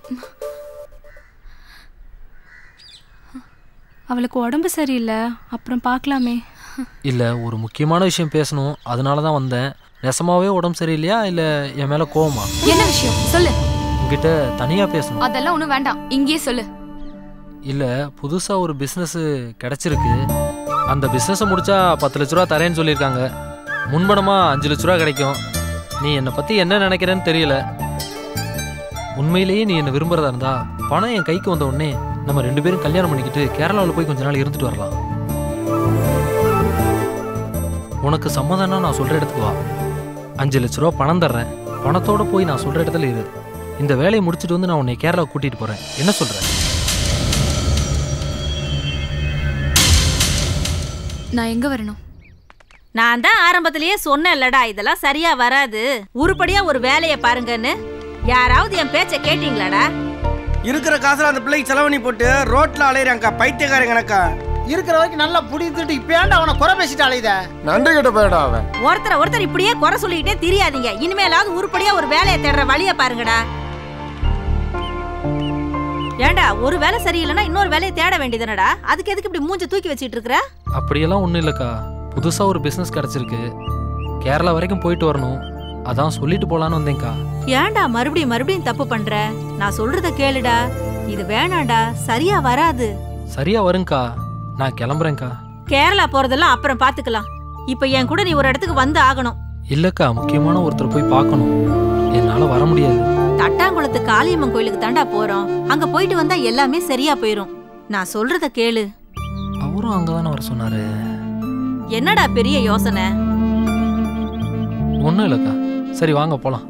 அவளுக்கு உடம்பு சரியில்லை அப்புறம் பார்க்கலாமே இல்லை ஒரு முக்கியமான விஷயம் பேசணும் அதனால தான் வந்தேன் நெசமாவே உடம்பு சரியில்லையா இல்லை என் மேலே கோவமா என்ன விஷயம் சொல்லு உங்ககிட்ட தனியாக பேசணும் அதெல்லாம் ஒன்றும் வேண்டாம் இங்கேயே சொல்லு இல்லை புதுசாக ஒரு பிஸ்னஸ்ஸு கிடச்சிருக்கு அந்த பிஸ்னஸை முடிச்சா பத்து லட்ச ரூபா தரேன்னு சொல்லியிருக்காங்க முன்பணமாக அஞ்சு லட்ச ரூபா கிடைக்கும் நீ என்னை பற்றி என்ன நினைக்கிறேன்னு தெரியல உண்மையிலேயே நீ என்னை விரும்புறதா இருந்தா பணம் என் கைக்கு வந்த உடனே நம்ம ரெண்டு பேரும் கல்யாணம் பண்ணிக்கிட்டு கேரளாவில் போய் கொஞ்ச நாள் இருந்துட்டு வரலாம் உனக்கு சம்மதம்னா நான் சொல்கிற இடத்துக்கு வா அஞ்சு லட்ச ரூபா பணம் தர்றேன் பணத்தோட போய் நான் சொல்கிற இடத்துல இரு இந்த வேலையை முடிச்சுட்டு வந்து நான் உன்னை கேரளா கூட்டிகிட்டு போகிறேன் என்ன சொல்கிற நான் எங்க வரணும் நான் தான் ஆரம்பத்திலேயே சொன்னேன்லடா இதெல்லாம் சரியா வராது உருப்படியா ஒரு வேலையை பாருங்கன்னு யாராவது என் பேச்ச கேட்டீங்களாடா இருக்கிற காசுல அந்த பிள்ளைக்கு செலவணி போட்டு ரோட்ல அலையிறாங்கக்கா பைத்தியக்காரங்க எனக்கா இருக்கிற வரைக்கும் நல்லா புடித்துட்டு இப்ப ஏன்டா அவனை குறை பேசிட்டு அலையுத நன்றி கிட்ட போயிடா அவன் ஒருத்தரை ஒருத்தர் இப்படியே குறை சொல்லிக்கிட்டே தெரியாதீங்க இனிமேலாவது உருப்படியா ஒரு வேலையை தேடுற வழியை பாருங்கடா ஏண்டா ஒரு வேலை சரியில்லைன்னா இன்னொரு வேலையை தேட வேண்டியதுனடா அதுக்கு எதுக்கு இப்படி மூஞ்ச தூக்கி வச்சிட்டு இருக்கிற அப்படியெல்லாம் ஒன்றும் இல்லைக்கா புதுசாக ஒரு பிஸ்னஸ் கிடச்சிருக்கு கேரளா வரைக்கும் போயிட்டு வரணும் அதான் சொல்லிட்டு போகலான்னு வந்தேன்க்கா ஏன்டா மறுபடியும் மறுபடியும் தப்பு பண்ற நான் சொல்றத கேளுடா இது வேணாம்டா சரியா வராது சரியா வருங்க்கா நான் கிளம்புறேன்க்கா கேரளா போறதெல்லாம் அப்புறம் பாத்துக்கலாம் இப்ப என் கூட நீ ஒரு இடத்துக்கு வந்து ஆகணும் இல்லைக்கா முக்கியமான ஒருத்தர் போய் பார்க்கணும் என்னால் வர முடியாது தட்டாங்குளத்து காளியம்மன் கோயிலுக்கு தாண்டா போறோம் அங்க போயிட்டு வந்தா எல்லாமே சரியா போயிரும் நான் சொல்றத கேளு அவரும் அங்கே தானே வர சொன்னார் என்னடா பெரிய யோசனை ஒன்றும் இல்லைக்கா சரி வாங்க போகலாம்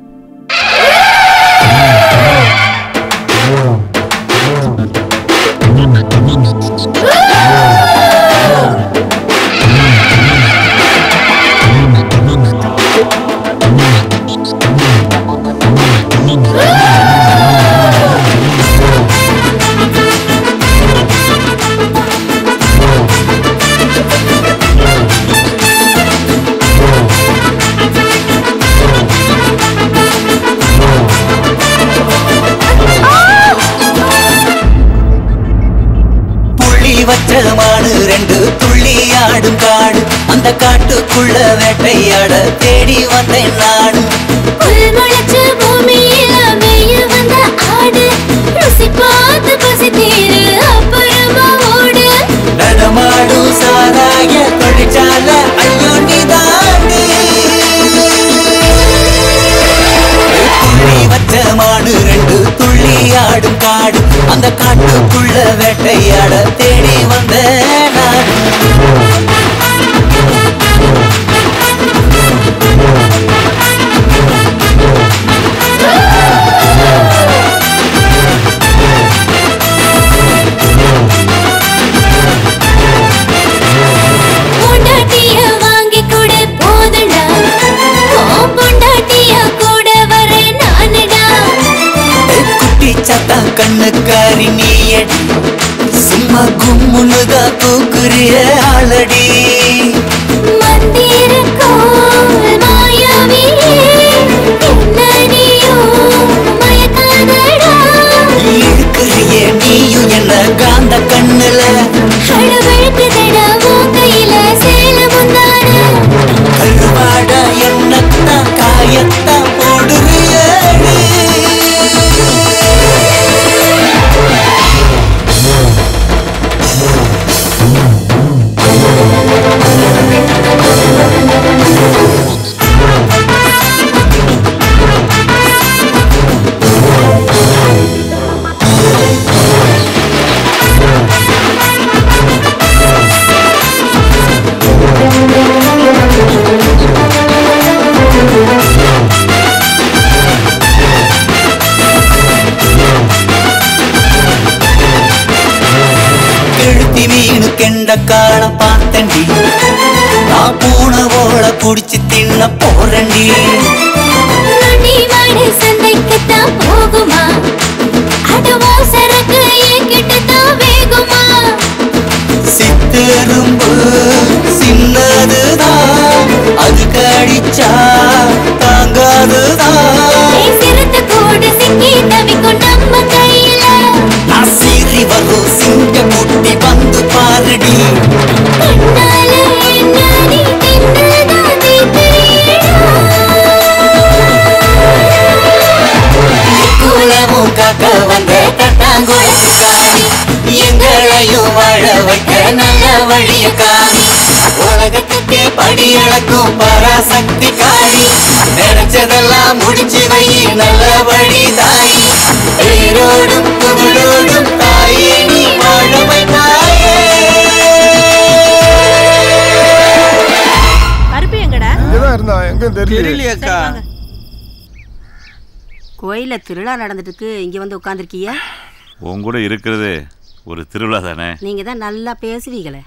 புள்ளி வச்ச மாடு ரெண்டு துள்ளி ஆடும் காடு அந்த காட்டுக்குள்ள வேட்டையாட தேடி வந்தேன் நானும் புல் முளைச்ச பூமியில மேய வந்த ஆடு ருசி பார்த்து பசி தீரு அப்புறமா ஓடு நடமாடும் சாராய தொழிற்சால ஐயோ நீதானே துள்ளி வச்ச மாடு ரெண்டு துள்ளி ஆடும் காடு அந்த காட்டுக்குள்ள வேட்டையாட தேடி வந்த நாடு பொண்டாட்டிய வாங்கி கொடு போதுடா உன் பொண்டாட்டிய கூட வர நானுடா குட்டி சத்தா கண்ணுக்காரி நீயடி சும்மா கும்முனுதா தூக்குறிய ஆளடி மந்திரக்கோள் மாயாவியே என்ன நீயும் மயக்காதடா இழுக்கிறிய நீயும் என்ன காந்த கண்ணுல அழவழுக்குதடா உன் கையில சேல முந்தான கருவாட என்னத்தான் காயத்தான் போடுறியடி கெழுத்தி மீனு கெண்ட காலம் பார்த்தண்டி நான் பூனவோட குடிச்சு தின்ன போறண்டி நொண்டி மாடு சந்தைக்குத்தான் போகுமா அடவோ சரக்கு என்கிட்ட தான் வேகுமா சித்தெரும்பு சின்னதுதான் அது கடிச்சா தாங்காதுதான் ஏய், சிறுத்த கூட சிக்கி தவிக்கும் நம்ம கையில நான் சீறி வரும் சிங்க குட்டி வந்து பாருடி கண்ணால என்ன நீ தின்னதா குலமும் காக்க வந்த கட்டாங்குளத்துக்காரி எங்களையும் வாழ வைக்க நல்ல வழிய காமி உலகத்துக்கே படி அளக்கும் பராசக்தி காரி நினைச்சதெல்லாம் முடிச்சு வை நல்ல வழி தாயி பேரோடும் புகழோடும் தாயே நீ வாழ வைத்தாயே கருப்பு எங்கடா இங்கதான் இருந்தா எங்க தெரியல சரி, வாங்க. கோயில்ல திருவிழா நடந்துட்டு இருக்கு இங்க வந்து உட்காந்துருக்கீங்க உன் கூட இருக்கிறது ஒரு திருவிழா தானே நீங்க தான் நல்லா பேசுவீங்களே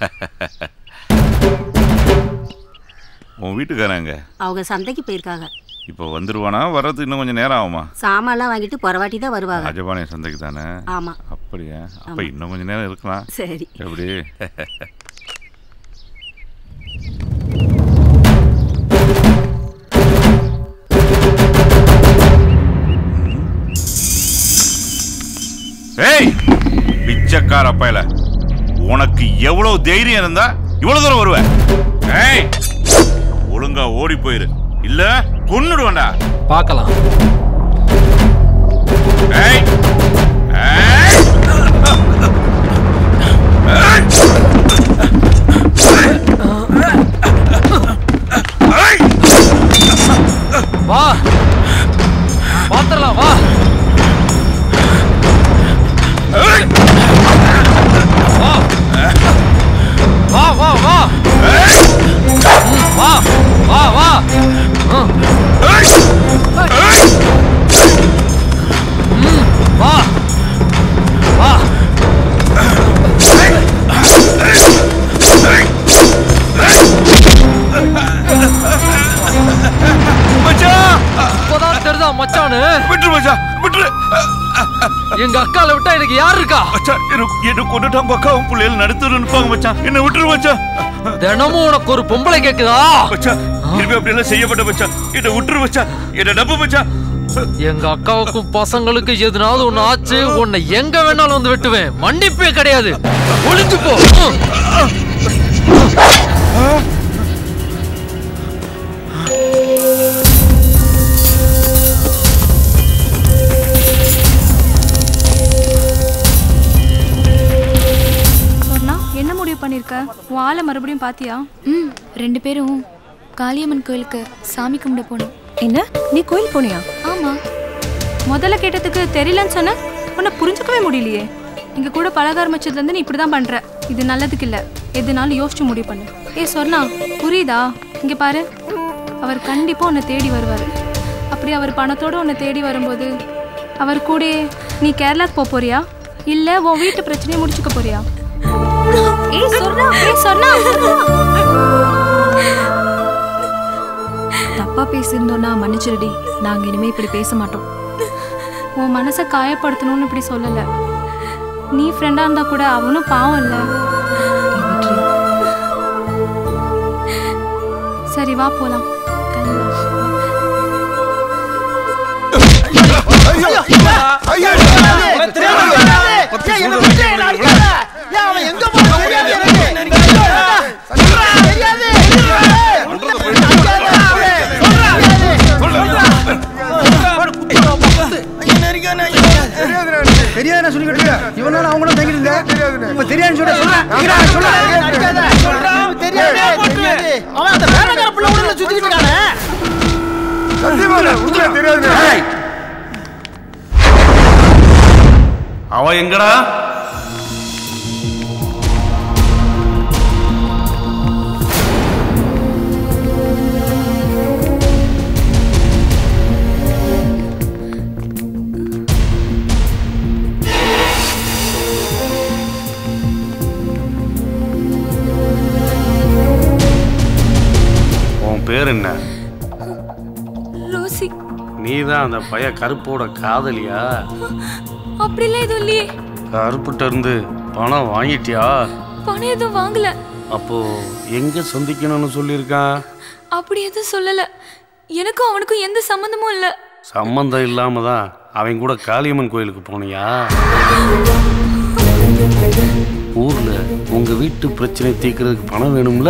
உன் வீட்டுக்காரங்க அவங்க சந்தைக்கு போயிருக்காங்க இப்போ வந்துருவானா வர்றதுக்கு இன்னும் கொஞ்சம் நேரம் ஆகுமா சாமான்லாம் வாங்கிட்டு பொறவாட்டி தான் வருவாங்க ராஜபாளையம் சந்தைக்கு தானே ஆமா அப்படியா அப்ப ஆமா. இன்னும் கொஞ்சம் நேரம் இருக்கலாம் சரி. எப்படி ஏய் பிச்சைக்கார பயல உனக்கு எவ்வளவு தைரியம் இருந்தா இவ்வளவு தூரம் வருவ ஏய் ஒழுங்கா ஓடி போயிரு இல்ல கொன்னுடுவேன்டா பார்க்கலாம் ஏய் ஏய் வா பாத்திரலாம் வா வா வா வா வா ம், வா வா வா ம். ம், வா வா மச்சான் இப்பதான் தெரிதா மச்சானு விட்டுரு மச்சான் விட்டுரு எங்க அக்கால விட்டா எனக்கு யார் இருக்கா மச்சான் எனக்கு என்ன கொண்டுட்டு அவங்க அக்காவும் பிள்ளைகள் நடுத்தூர் நிற்பாங்க மச்சான் என்ன விட்டுரு மச்சான் தினமும் உனக்கு ஒரு பொம்பளை கேக்குதா மச்சான் இனிமே அப்படி எல்லாம் செய்யப்பட்ட மச்சான் என்ன விட்டுரு மச்சான் என்ன நம்பு மச்சான் எங்க அக்காவுக்கும் பசங்களுக்கு எதுனாவது ஒண்ணு ஆச்சு உன்னை எங்க வேணாலும் வந்து வெட்டுவேன் மன்னிப்பே கிடையாது ஒளிஞ்சு போ சொன்னா என்ன முடிவு பண்ணிருக்க உன் ஆளை மறுபடியும் பாத்தியா ம் ரெண்டு பேரும் காளியம்மன் கோயிலுக்கு சாமி கும்பிட போனோம் என்ன நீ கோயில் போனியா ஆமா முதல்ல கேட்டதுக்கு தெரியலன்னு சொன்ன உன்னை புரிஞ்சுக்கவே முடியலையே இங்க கூட பழக ஆரம்பிச்சதுல இருந்து நீ இப்படிதான் பண்ற இது நல்லதுக்கு இல்ல எதுனாலும் யோசிச்சு முடிவு பண்ணு ஏ சொன்னா புரியுதா இங்க பாரு அவர் கண்டிப்பா உன்னை தேடி வருவாரு அப்படி அவர் பணத்தோட உன்னை தேடி வரும்போது அவர் கூட நீ கேரளாக்கு போக போறியா இல்ல உன் வீட்டு பிரச்சனையை முடிச்சுக்க போறியா ஏய் சொன்னா ஏய் சொன்னா தப்பா பேசியிருந்தோம்னா மன்னிச்சிருடி நாங்க இனிமே இப்படி பேச மாட்டோம் உன் மனசை காயப்படுத்தணும்னு இப்படி சொல்லல நீ ஃப்ரெண்டா இருந்தா கூட அவனும் பாவம் இல்ல சரி வா போலாம் தெரியாத சொல்லிக்கிட்டு இருக்க. இவனால அவங்களும் தங்கிட்டு இருந்த இப்ப தெரியாதுன்னு சொல்ல சொல்ல அவன் அந்த வேலைக்கார பிள்ளை உடனே சுத்திக்கிட்டு இருக்கானே அவன் எங்கடா உன் பேர் என்ன ரோசி நீ தான் அந்த பைய கருப்போட காதலியா அப்படிலாம் எதுவும் இல்லையே கருப்புட்ட இருந்து பணம் வாங்கிட்டியா பணம் எதுவும் வாங்கல அப்போ எங்க சந்திக்கணும்னு சொல்லியிருக்கான் அப்படி எதுவும் சொல்லல எனக்கும் அவனுக்கும் எந்த சம்மந்தமும் இல்ல சம்பந்தம் இல்லாம தான் அவன் கூட காளியம்மன் கோயிலுக்கு போனியா ஊர்ல உங்க வீட்டு பிரச்சனை தீர்க்கறதுக்கு பணம் வேணும்ல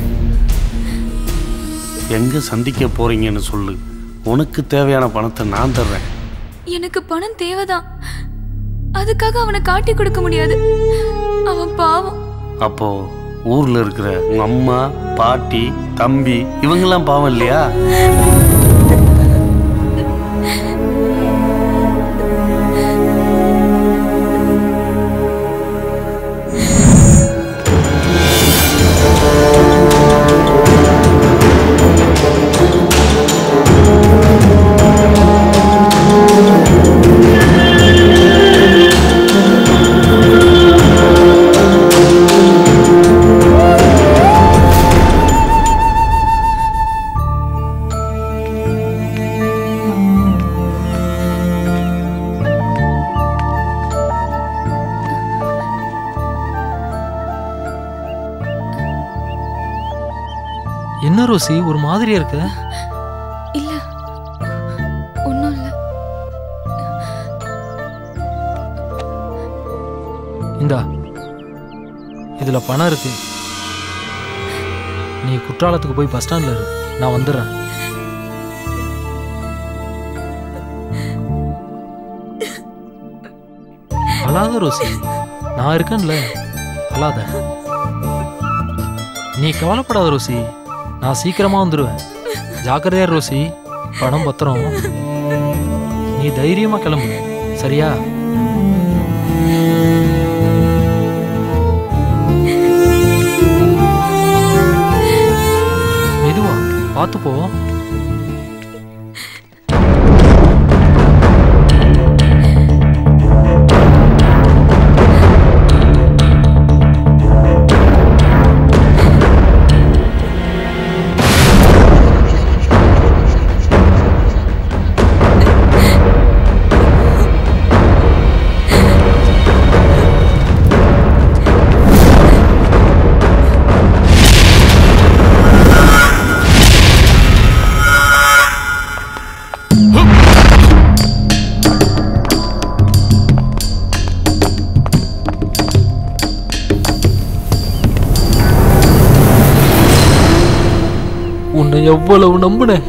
எங்க சந்திக்க போறீங்கன்னு சொல்லு உனக்கு தேவையான பணத்தை நான் தர்றேன் எனக்கு பணம் தேவைதான் அதுக்காக அவனை காட்டி கொடுக்க முடியாது அவன் பாவம் அப்போ ஊர்ல இருக்கிற உங்க அம்மா பாட்டி தம்பி இவங்கெல்லாம் பாவம் இல்லையா என்ன ரோசி ஒரு மாதிரியா இருக்க இல்ல ஒன்றும் இல்ல இந்தா இதுல பணம் இருக்கு நீ குற்றாலத்துக்கு போய் பஸ் ஸ்டாண்ட்ல இரு நான் வந்துடுறேன் அழாத ரோசி நான் இருக்கேன்ல அழாத நீ கவலைப்படாத ரோசி நான் சீக்கிரமா வந்துடுவேன் ஜாக்கிரதையா இரு ரோசி பணம் பத்திரம் நீ தைரியமா கிளம்பு சரியா மெதுவா பார்த்து போ எவ்வளவு நம்புனேன்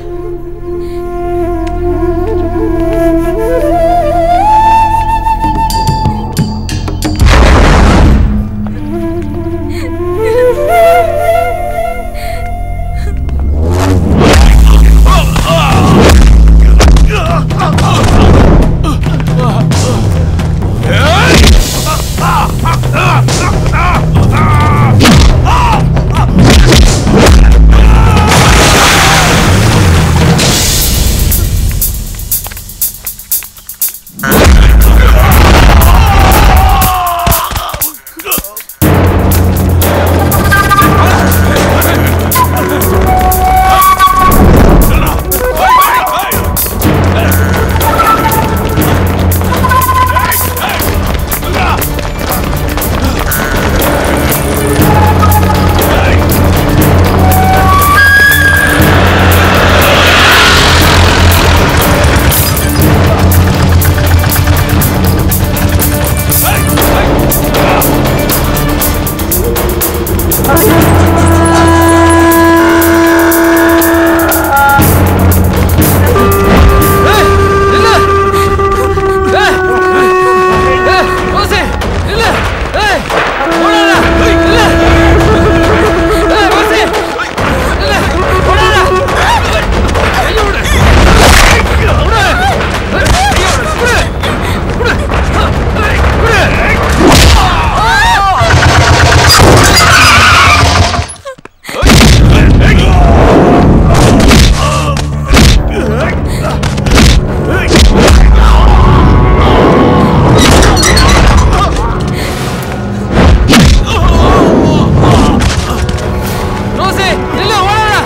ரோசி இல்ல ஓடாத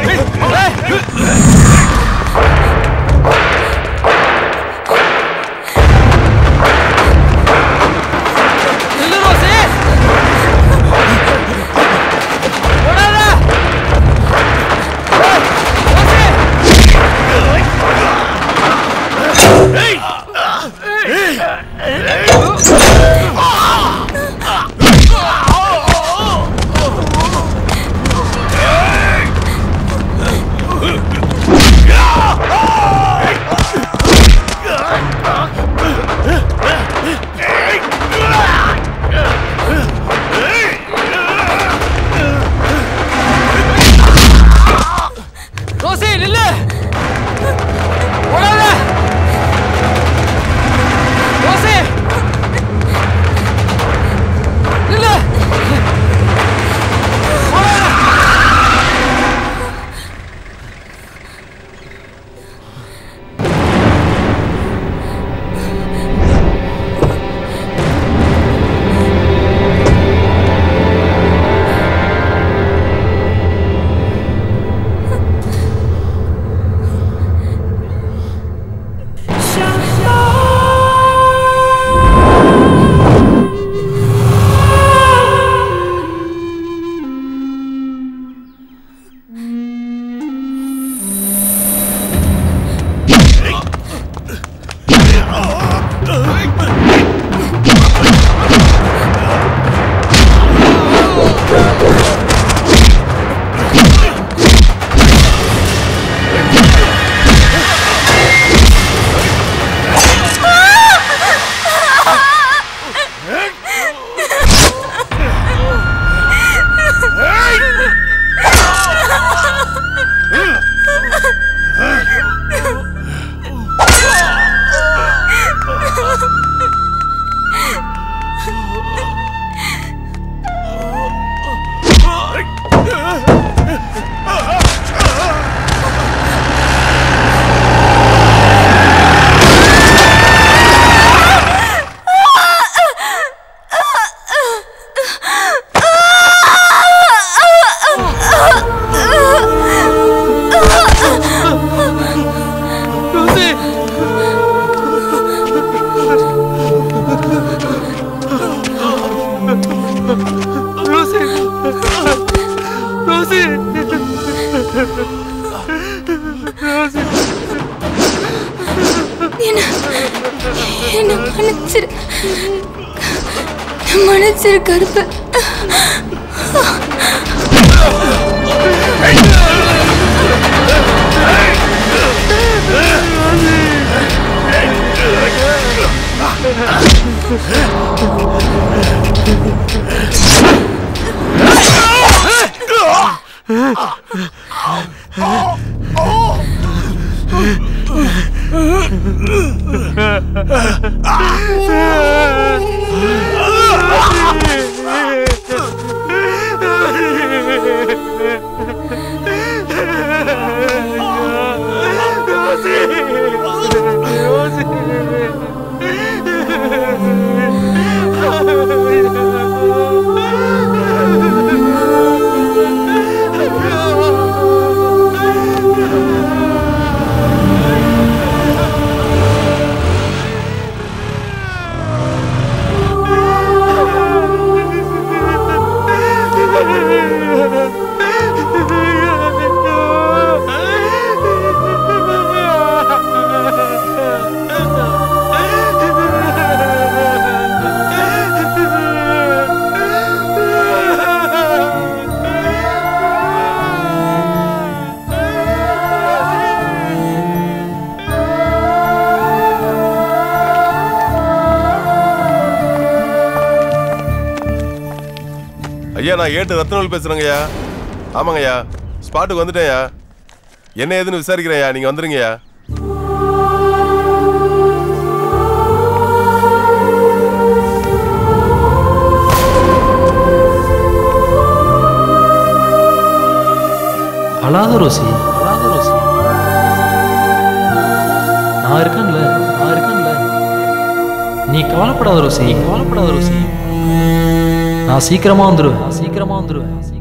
இல்ல ரோசி ஓடாத ரோசி நில்லு ஓடாத ரோசி நில்லு ரோசி ரோசி ரோசி ரோசி என்ன என்ன மன்னிச்சிரு மன்னிச்சிரு கருப்பு Hey! ஐயா நான் ஏட்டு ரத்னவேல் பேசுறேங்கய்யா ஆமாங்கய்யா ஸ்பாட்டுக்கு வந்துட்டேன்யா என்ன ஏதுன்னு விசாரிக்கிறேன்யா நீங்க வந்துருங்கய்யா அழாத ரோசி அழாத ரோசி நான் இருக்கேன்ல நான் இருக்கேன்ல நீ கவலைப்படாத ரோசி கவலைப்படாத ரோசி நான் சீக்கிரமா வந்துடுவேன் நான் சீக்கிரமா வந்துடுவேன்